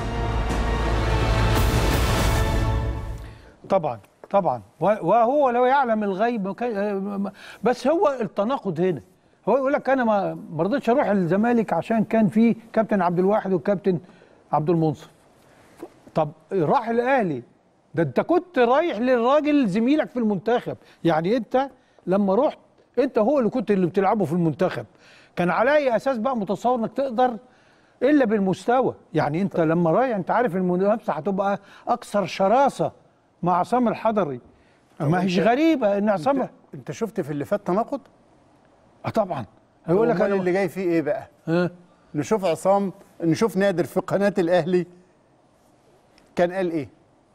طبعا طبعا و- وهو لو يعلم الغيب كان- آه، بس هو التناقض هنا هو يقول لك انا ما ما رضيتش اروح الزمالك عشان كان في كابتن عبد الواحد وكابتن عبد المنصف طب راح الاهلي ده انت كنت رايح للراجل زميلك في المنتخب يعني انت لما رحت انت هو اللي كنت اللي بتلعبه في المنتخب كان على اي اساس بقى متصور انك تقدر الا بالمستوى يعني انت لما رايح انت عارف المنافسه هتبقى اكثر شراسه مع عصام الحضري ما هيش انت- غريبه ان عصام انت, انت شفت في اللي فات تناقض اه طبعا هيقول لك أمال أنا- اللي جاي فيه ايه بقى ها نشوف عصام نشوف نادر في قناه الاهلي كان قال ايه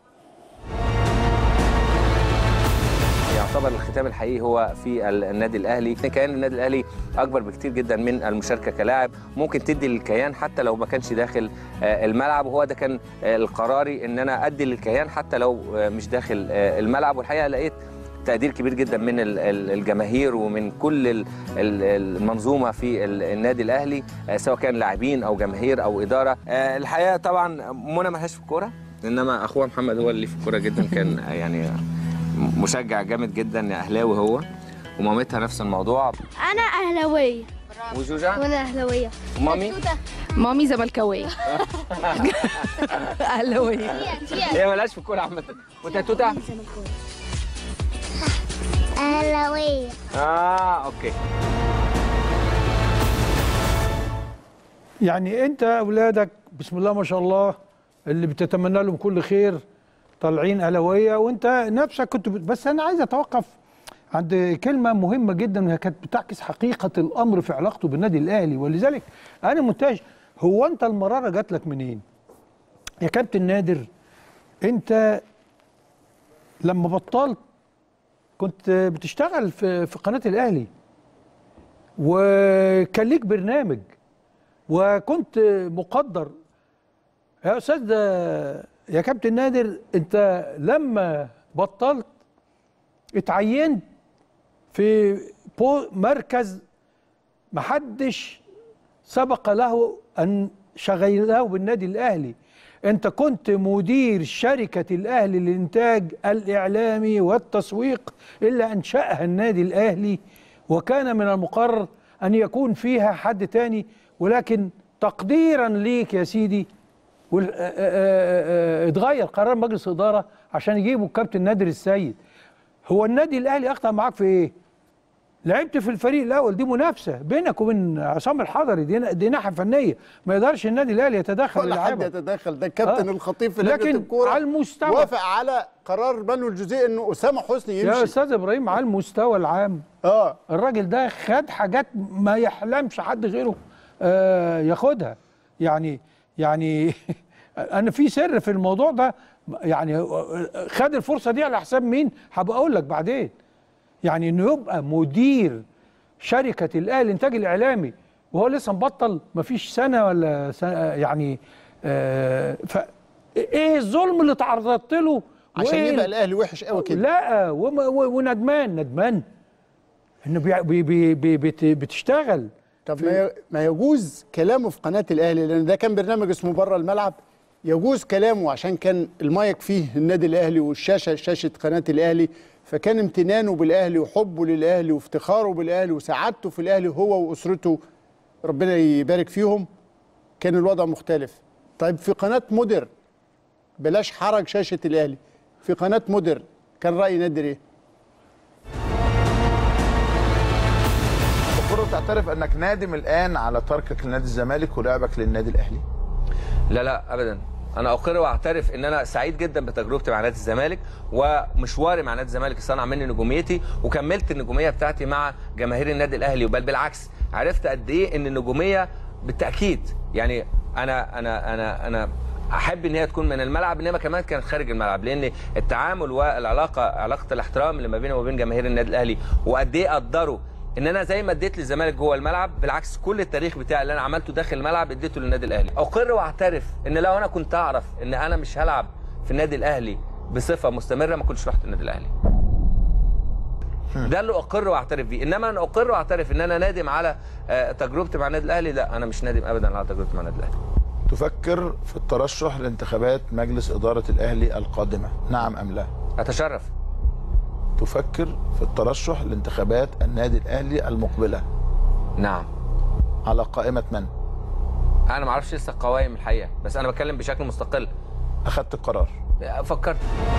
يعتبر الختام الحقيقي هو في ال- النادي الاهلي كيان النادي الاهلي اكبر بكتير جدا من المشاركه كلاعب ممكن تدي للكيان حتى لو ما كانش داخل آه، الملعب وهو ده كان آه، القراري ان انا ادي للكيان حتى لو آه، مش داخل آه، الملعب والحقيقه لقيت تقدير كبير جدا من ال- ال- الجماهير ومن كل ال- ال- المنظومه في ال- النادي الاهلي آه، سواء كان لاعبين او جماهير او اداره آه، الحقيقه طبعا منى ملهاش في الكوره انما اخوها محمد هو اللي في الكوره جدا كان آه، يعني مشجع جامد جدا اهلاوي هو ومامتها نفس الموضوع انا اهلاويه وجوجا وانا اهلاويه ومامي مامي زملكاويه اهلاويه هي مالهاش في الكوره عامه وانت يا توته اهلاويه اه اوكي يعني انت اولادك بسم الله ما شاء الله اللي بتتمنى لهم كل خير طالعين اهلاويه وانت نفسك كنت بت... بس انا عايز اتوقف عند كلمه مهمه جدا وهي كانت بتعكس حقيقه الامر في علاقته بالنادي الاهلي ولذلك انا منتهج هو انت المراره جات لك منين؟ يا كابتن نادر انت لما بطلت كنت بتشتغل في في قناه الاهلي وكان ليك برنامج وكنت مقدر يا استاذ يا كابتن نادر انت لما بطلت اتعينت في بو مركز محدش سبق له ان شغله بالنادي الاهلي انت كنت مدير شركه الاهلي للانتاج الاعلامي والتسويق اللي انشاها النادي الاهلي وكان من المقرر ان يكون فيها حد تاني ولكن تقديرا ليك يا سيدي وال- آه، آه، آه، اتغير قرار مجلس اداره عشان يجيبوا الكابتن نادر السيد هو النادي الاهلي اخطا معاك في ايه؟ لعبت في الفريق الاول دي منافسه بينك وبين عصام الحضري دي, دي ناحيه فنيه ما يقدرش النادي الاهلي يتدخل ولا حد يلعبها. يتدخل ده الكابتن آه. الخطيب في لجنه لكن الكوره على المستوى وافق على قرار بنو الجزيء انه اسامه حسني يمشي يا استاذ ابراهيم على المستوى العام اه الراجل ده خد حاجات ما يحلمش حد غيره آه ياخدها يعني يعني انا في سر في الموضوع ده يعني خد الفرصه دي على حساب مين هبقى اقول لك بعدين يعني انه يبقى مدير شركه الاهلي الانتاج الاعلامي وهو لسه مبطل مفيش سنه ولا سنة يعني آه ف ايه الظلم اللي تعرضت له عشان وإيه يبقى ال- الاهلي وحش قوي كده لا وم- و- وندمان ندمان انه بي بي بي بي بت- بتشتغل طب ما ي- ما يجوز كلامه في قناه الاهلي لان ده كان برنامج اسمه بره الملعب يجوز كلامه عشان كان المايك فيه النادي الاهلي والشاشه شاشه قناه الاهلي فكان امتنانه بالاهلي وحبه للاهلي وافتخاره بالاهلي وسعادته في الاهلي هو واسرته ربنا يبارك فيهم كان الوضع مختلف طيب في قناه مودر بلاش حرج شاشه الاهلي في قناه مودر كان راي نادر ايه الكرة تعترف انك نادم الان على تركك لنادي الزمالك ولعبك للنادي الاهلي لا لا ابدا انا اقر واعترف ان انا سعيد جدا بتجربتي مع نادي الزمالك ومشواري مع نادي الزمالك صنع مني نجوميتي وكملت النجوميه بتاعتي مع جماهير النادي الاهلي وبل بالعكس عرفت قد ايه ان النجوميه بالتاكيد يعني انا انا انا انا احب ان هي تكون من الملعب انما كمان كانت خارج الملعب لان التعامل والعلاقه علاقه الاحترام اللي ما بيني وما بين جماهير النادي الاهلي وقد ايه قدروا ان انا زي ما اديت للزمالك جوه الملعب بالعكس كل التاريخ بتاعي اللي انا عملته داخل الملعب اديته للنادي الاهلي اقر واعترف ان لو انا كنت اعرف ان انا مش هلعب في النادي الاهلي بصفه مستمره ما كنتش رحت النادي الاهلي ده اللي اقر واعترف بيه انما انا اقر واعترف ان انا نادم على آه، تجربتي مع النادي الاهلي لا انا مش نادم ابدا على تجربتي مع النادي الاهلي تفكر في الترشح لانتخابات مجلس اداره الاهلي القادمه نعم ام لا اتشرف تفكر في الترشح لانتخابات النادي الاهلي المقبله نعم على قائمه من انا ما اعرفش لسه القوائم الحقيقه بس انا بتكلم بشكل مستقل اخذت القرار فكرت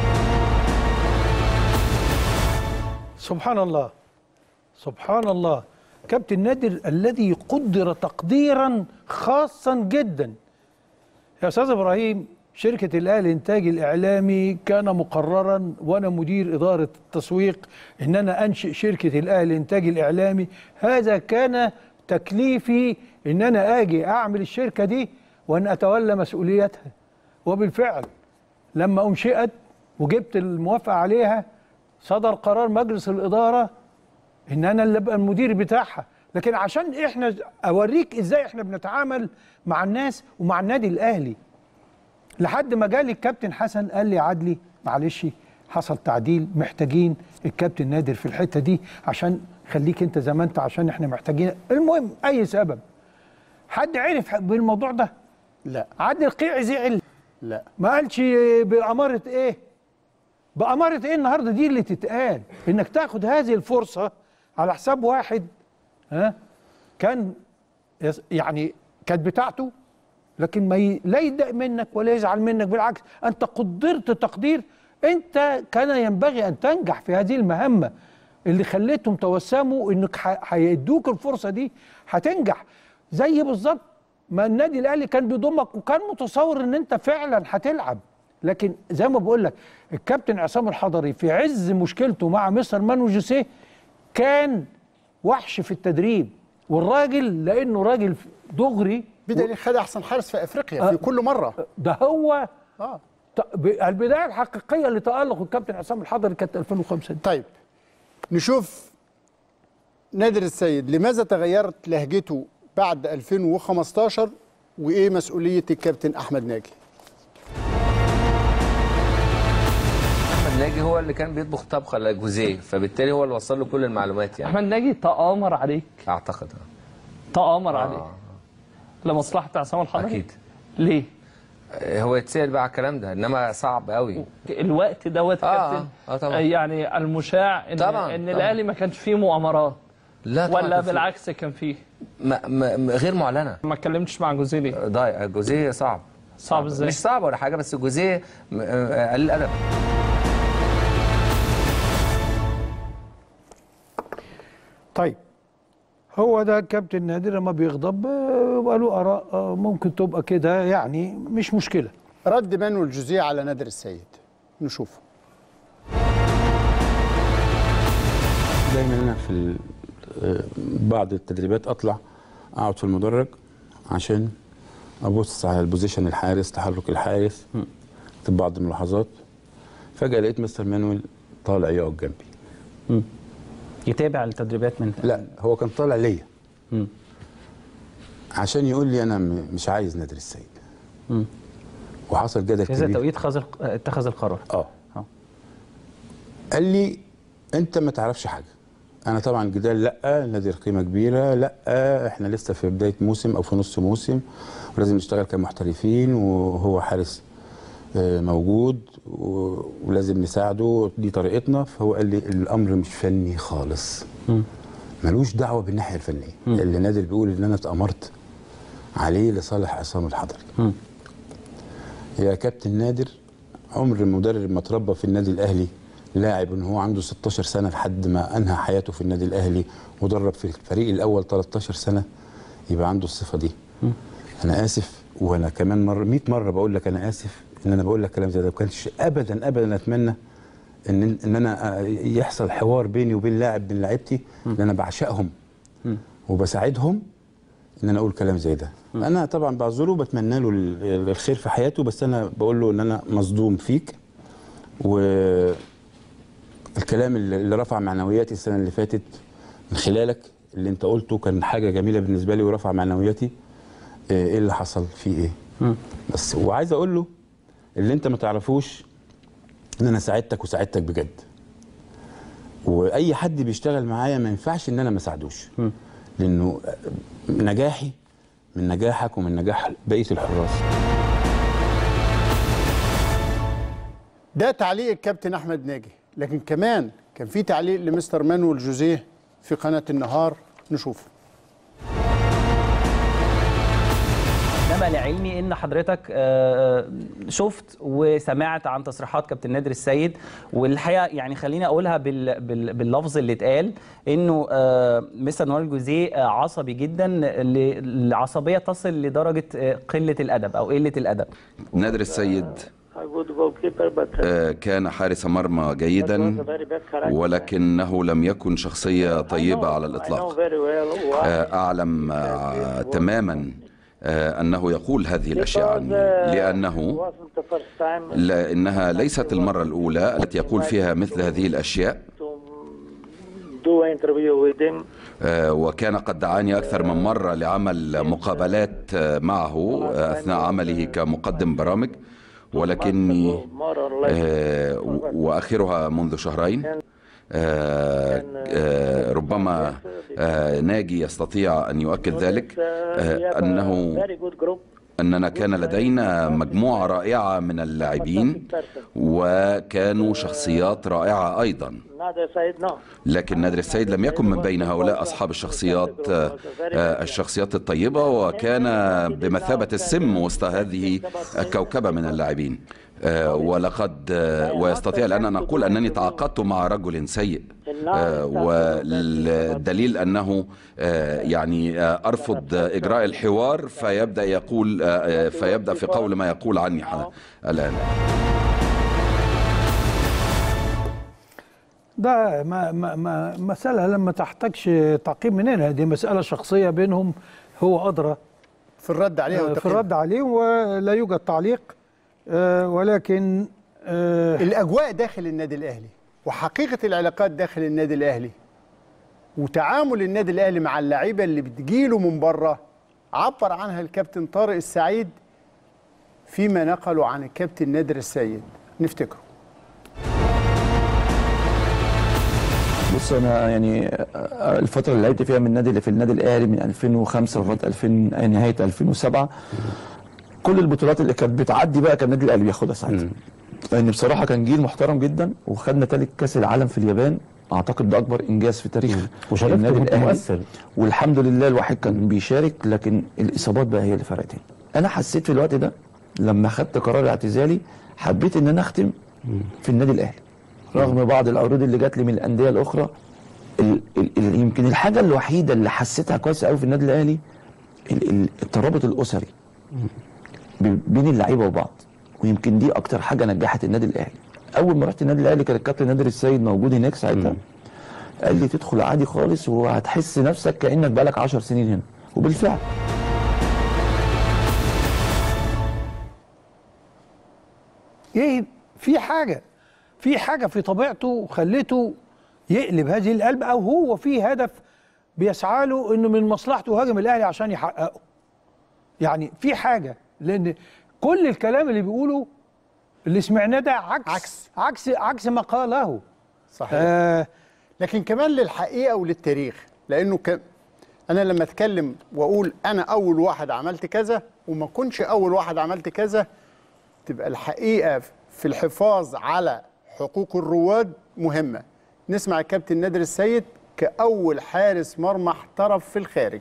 سبحان الله سبحان الله كابتن نادر الذي قدر تقديرا خاصا جدا يا استاذ ابراهيم شركه الاهلي الانتاج الاعلامي كان مقررا وانا مدير اداره التسويق ان انا انشئ شركه الاهلي الانتاج الاعلامي هذا كان تكليفي ان انا اجي اعمل الشركه دي وان اتولى مسؤوليتها وبالفعل لما انشئت وجبت الموافقه عليها صدر قرار مجلس الاداره ان انا اللي ابقى المدير بتاعها لكن عشان احنا اوريك ازاي احنا بنتعامل مع الناس ومع النادي الاهلي لحد ما جالي الكابتن حسن قال لي عدلي معلش حصل تعديل محتاجين الكابتن نادر في الحته دي عشان خليك انت زي ما انت عشان احنا محتاجين المهم اي سبب حد عرف بالموضوع ده لا عدلي القيعي زعل لا ما قالش بأمارة ايه بأمارة ايه النهارده دي اللي تتقال انك تاخد هذه الفرصة على حساب واحد ها كان يس- يعني كانت بتاعته لكن ما ي... لا يتضايق منك ولا يزعل منك بالعكس انت قدرت تقدير انت كان ينبغي ان تنجح في هذه المهمة اللي خليتهم توسموا انك ح- هيدوك الفرصة دي هتنجح زي بالظبط ما النادي الاهلي كان بيضمك وكان متصور ان انت فعلا هتلعب لكن زي ما بقول لك الكابتن عصام الحضري في عز مشكلته مع مستر مانو جوسيه كان وحش في التدريب والراجل لانه راجل دغري بدليل خد احسن حارس في افريقيا في كل مره ده هو اه ط- ب- البدايه الحقيقيه لتالق الكابتن عصام الحضري كانت 2005 طيب نشوف نادر السيد لماذا تغيرت لهجته بعد 2015 وايه مسؤوليه الكابتن احمد ناجي احمد ناجي هو اللي كان بيطبخ طبخه لجوزيه فبالتالي هو اللي وصل له كل المعلومات يعني احمد ناجي تآمر عليك اعتقد تآمر عليك لمصلحة عصام الحضري اكيد ليه؟ هو يتسال بقى على الكلام ده انما صعب قوي الوقت دوت يا آه، كابتن آه، طبعا. يعني المشاع ان طبعا، ان طبعا. الاهلي ما كانش فيه مؤامرات لا طبعا ولا كان في- بالعكس كان فيه ما ما ما- غير معلنه ما اتكلمتش مع جوزيه ليه؟ ضايع جوزيه صعب صعب ازاي؟ مش صعب ولا حاجه بس جوزيه م- آه، قليل الادب طيب هو ده كابتن نادر لما بيغضب آه، يبقى له اراء آه، ممكن تبقى كده يعني مش مشكله رد مانويل جوزيه على نادر السيد نشوفه دايما انا في ال- آه، بعض التدريبات اطلع اقعد في المدرج عشان ابص على البوزيشن الحارس تحرك الحارس اكتب بعض الملاحظات فجاه لقيت مستر مانويل طالع يقعد جنبي يتابع التدريبات من لا هو كان طالع ليا عشان يقول لي انا م- مش عايز نادر السيد مم. وحصل جدل في هذا كبير التوقيت خذ اتخذ القرار اه قال لي انت ما تعرفش حاجه انا طبعا جدال لا نادر قيمه كبيره لا احنا لسه في بدايه موسم او في نص موسم ولازم نشتغل كمحترفين وهو حارس آه، موجود و- ولازم نساعده دي طريقتنا فهو قال لي الامر مش فني خالص ملوش دعوه بالناحيه الفنيه اللي نادر بيقول ان انا اتامرت عليه لصالح عصام الحضري يا كابتن نادر عمر مدرب ما اتربى في النادي الاهلي لاعب ان هو عنده 16 سنه لحد ما انهى حياته في النادي الاهلي ودرب في الفريق الاول 13 سنه يبقى عنده الصفه دي انا اسف وانا كمان مره 100 مره بقول لك انا اسف ان انا بقول لك كلام زي ده ما كانش ابدا ابدا اتمنى ان ان انا يحصل حوار بيني وبين لاعب من لعيبتي اللي انا بعشقهم وبساعدهم ان انا اقول كلام زي ده انا طبعا بعذره وبتمنى له ال- الخير في حياته بس انا بقول له ان انا مصدوم فيك و الكلام اللي اللي رفع معنوياتي السنه اللي فاتت من خلالك اللي انت قلته كان حاجه جميله بالنسبه لي ورفع معنوياتي آه، ايه اللي حصل فيه ايه بس وعايز اقول له اللي انت ما تعرفوش ان انا ساعدتك وساعدتك بجد واي حد بيشتغل معايا ما ينفعش ان انا ما اساعدوش لانه نجاحي من نجاحك ومن نجاح بقيه الحراس ده تعليق الكابتن احمد ناجي لكن كمان كان في تعليق لمستر مانويل جوزيه في قناه النهار نشوفه انما لعلمي ان حضرتك آه، شفت وسمعت عن تصريحات كابتن نادر السيد والحقيقه يعني خليني اقولها بال بال باللفظ اللي اتقال انه آه، مستر نوال جوزيه آه، عصبي جدا ل- العصبيه تصل لدرجه آه، قله الادب او قله الادب نادر السيد آه، كان حارس مرمى جيدا ولكنه لم يكن شخصية طيبة على الإطلاق آه، أعلم آه، تماما آه، أنه يقول هذه الأشياء عني لأنه لأنها ليست المرة الأولى التي يقول فيها مثل هذه الأشياء آه، وكان قد دعاني أكثر من مرة لعمل مقابلات آه، معه آه، أثناء عمله كمقدم برامج ولكني آه، و- وآخرها منذ شهرين آه، آه، ربما آه، ناجي يستطيع أن يؤكد ذلك آه، أنه أننا كان لدينا مجموعة رائعة من اللاعبين وكانوا شخصيات رائعة أيضا لكن نادر السيد لم يكن من بين هؤلاء أصحاب الشخصيات آه، آه، الشخصيات الطيبة وكان بمثابة السم وسط هذه الكوكبة من اللاعبين آه، ولقد آه، ويستطيع الآن أن أقول أنني تعاقدت مع رجل سيء آه، والدليل أنه آه، يعني آه، أرفض إجراء الحوار فيبدأ يقول آه، آه، فيبدأ في قول ما يقول عني ح- الآن ده ما ما ما مسألة لما تحتاجش تعقيب مننا دي مسألة شخصية بينهم هو أدرى في الرد عليها في والتقييم. الرد عليه ولا يوجد تعليق آه، ولكن آه، الاجواء داخل النادي الاهلي وحقيقه العلاقات داخل النادي الاهلي وتعامل النادي الاهلي مع اللعيبه اللي بتجيله من بره عبر عنها الكابتن طارق السعيد فيما نقلوا عن الكابتن نادر السيد نفتكره بص انا يعني آه، الفتره اللي لعبت فيها من النادي اللي في النادي الاهلي من 2005 لغايه 2000 نهايه 2007 كل البطولات اللي كانت بتعدي بقى كان النادي الاهلي بياخدها ساعتها لان بصراحه كان جيل محترم جدا وخدنا ثالث كاس العالم في اليابان اعتقد ده اكبر انجاز في تاريخ وشاركت النادي وكنت الاهلي مؤثر. والحمد لله الواحد كان بيشارك لكن الاصابات بقى هي اللي فرقت هنا. انا حسيت في الوقت ده لما خدت قرار اعتزالي حبيت ان انا اختم في النادي الاهلي رغم بعض العروض اللي جات لي من الانديه الاخرى ال ال ال يمكن الحاجه الوحيده اللي حسيتها كويس قوي في النادي الاهلي ال- ال- الترابط الاسري ب- بين اللعيبه وبعض ويمكن دي اكتر حاجه نجحت النادي الاهلي اول ما رحت النادي الاهلي كان الكابتن نادر السيد موجود هناك ساعتها قال لي تدخل عادي خالص وهتحس نفسك كانك بقالك 10 سنين هنا وبالفعل ايه في حاجه في حاجه في طبيعته خلته يقلب هذه القلب او هو في هدف بيسعى له انه من مصلحته هاجم الاهلي عشان يحققه يعني في حاجه لان كل الكلام اللي بيقوله اللي سمعناه ده عكس عكس عكس عكس ما قاله صحيح لكن كمان للحقيقه وللتاريخ لانه ك... انا لما اتكلم واقول انا اول واحد عملت كذا وما كنش اول واحد عملت كذا تبقى الحقيقه في الحفاظ على حقوق الرواد مهمه نسمع الكابتن نادر السيد كاول حارس مرمى احترف في الخارج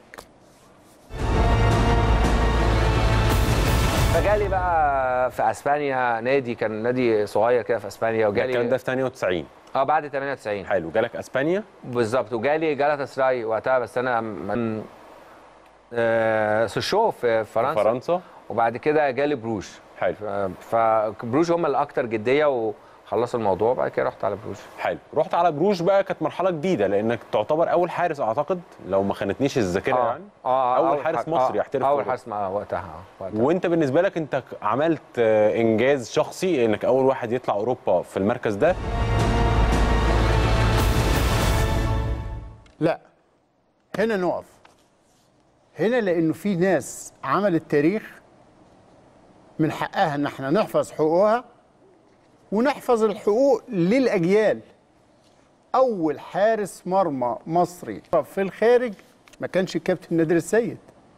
فجالي بقى في اسبانيا نادي كان نادي صغير كده في اسبانيا وجالي الكلام ده في 98 اه بعد 98 حلو جالك اسبانيا بالظبط وجالي جالاتا سراي وقتها بس انا من آه سوشو في فرنسا فرنسا وبعد كده جالي بروج حلو فبروج هم الاكتر جديه وخلصوا الموضوع وبعد كده رحت على بروج حلو رحت على بروج بقى كانت مرحله جديده لانك تعتبر اول حارس اعتقد لو ما خانتنيش الذاكره آه. يعني اه اول أول حارس حارس- مصري آه، يحترف في اول أوروبا. حارس مع وقتها آه، وقتها وانت بالنسبه لك انت عملت آه، انجاز شخصي انك اول واحد يطلع اوروبا في المركز ده لا هنا نقف هنا لانه في ناس عملت تاريخ من حقها ان احنا نحفظ حقوقها ونحفظ الحقوق للاجيال اول حارس مرمى مصري في الخارج ما كانش الكابتن نادر السيد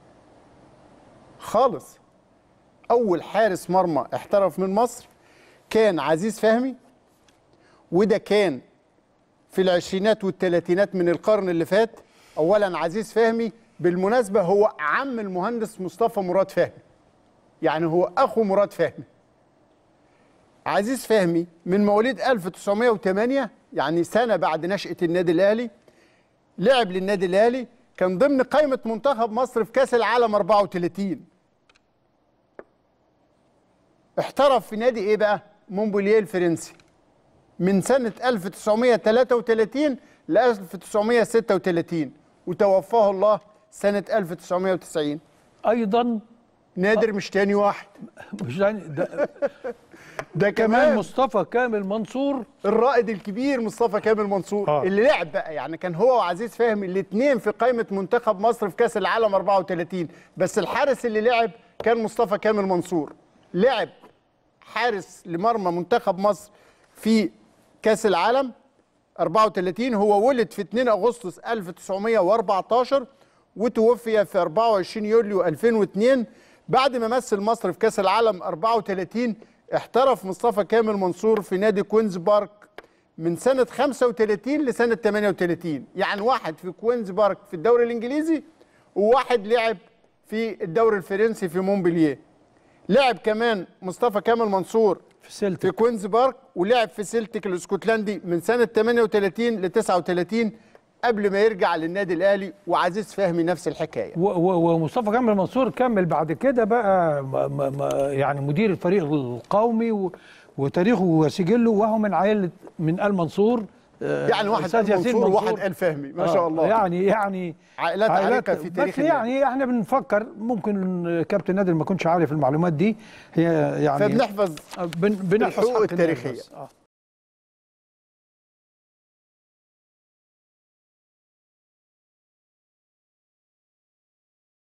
خالص اول حارس مرمى احترف من مصر كان عزيز فهمي وده كان في العشرينات والثلاثينات من القرن اللي فات اولا عزيز فهمي بالمناسبه هو عم المهندس مصطفى مراد فهمي يعني هو اخو مراد فهمي عزيز فهمي من مواليد 1908 يعني سنه بعد نشاه النادي الاهلي لعب للنادي الاهلي كان ضمن قائمه منتخب مصر في كاس العالم 34 احترف في نادي ايه بقى مونبولييه الفرنسي من سنة 1933 ل 1936 وتوفاه الله سنة 1990 أيضا نادر مش تاني واحد مش يعني ده ده كمان كمان مصطفى كامل منصور الرائد الكبير مصطفى كامل منصور آه. اللي لعب بقى يعني كان هو وعزيز فهمي الاثنين في قائمة منتخب مصر في كأس العالم 34 بس الحارس اللي لعب كان مصطفى كامل منصور لعب حارس لمرمى منتخب مصر في كأس العالم 34 هو ولد في 2 أغسطس 1914 وتوفي في 24 يوليو 2002 بعد ما مثل مصر في كأس العالم 34 احترف مصطفى كامل منصور في نادي كوينز بارك من سنة 35 لسنة 38 يعني واحد في كوينز بارك في الدوري الإنجليزي وواحد لعب في الدوري الفرنسي في مونبلييه لعب كمان مصطفى كامل منصور في سيلتك في كوينز بارك ولعب في سيلتيك الاسكتلندي من سنه 38 ل 39 قبل ما يرجع للنادي الاهلي وعزيز فهمي نفس الحكايه و- و- ومصطفى كامل منصور كمل بعد كده بقى م- م- م- يعني مدير الفريق القومي و- وتاريخه وسجله وهو من عائله من ال منصور آه، يعني واحد أستاذ آل ياسين منصور وواحد آل فهمي، ما شاء آه، الله. يعني يعني عائلات عريقة في تاريخ بس النادي. يعني احنا بنفكر ممكن كابتن نادر ما كنتش عارف المعلومات دي هي يعني فبنحفظ بن بنحفظ الحقوق حق الناس التاريخية. بس. آه.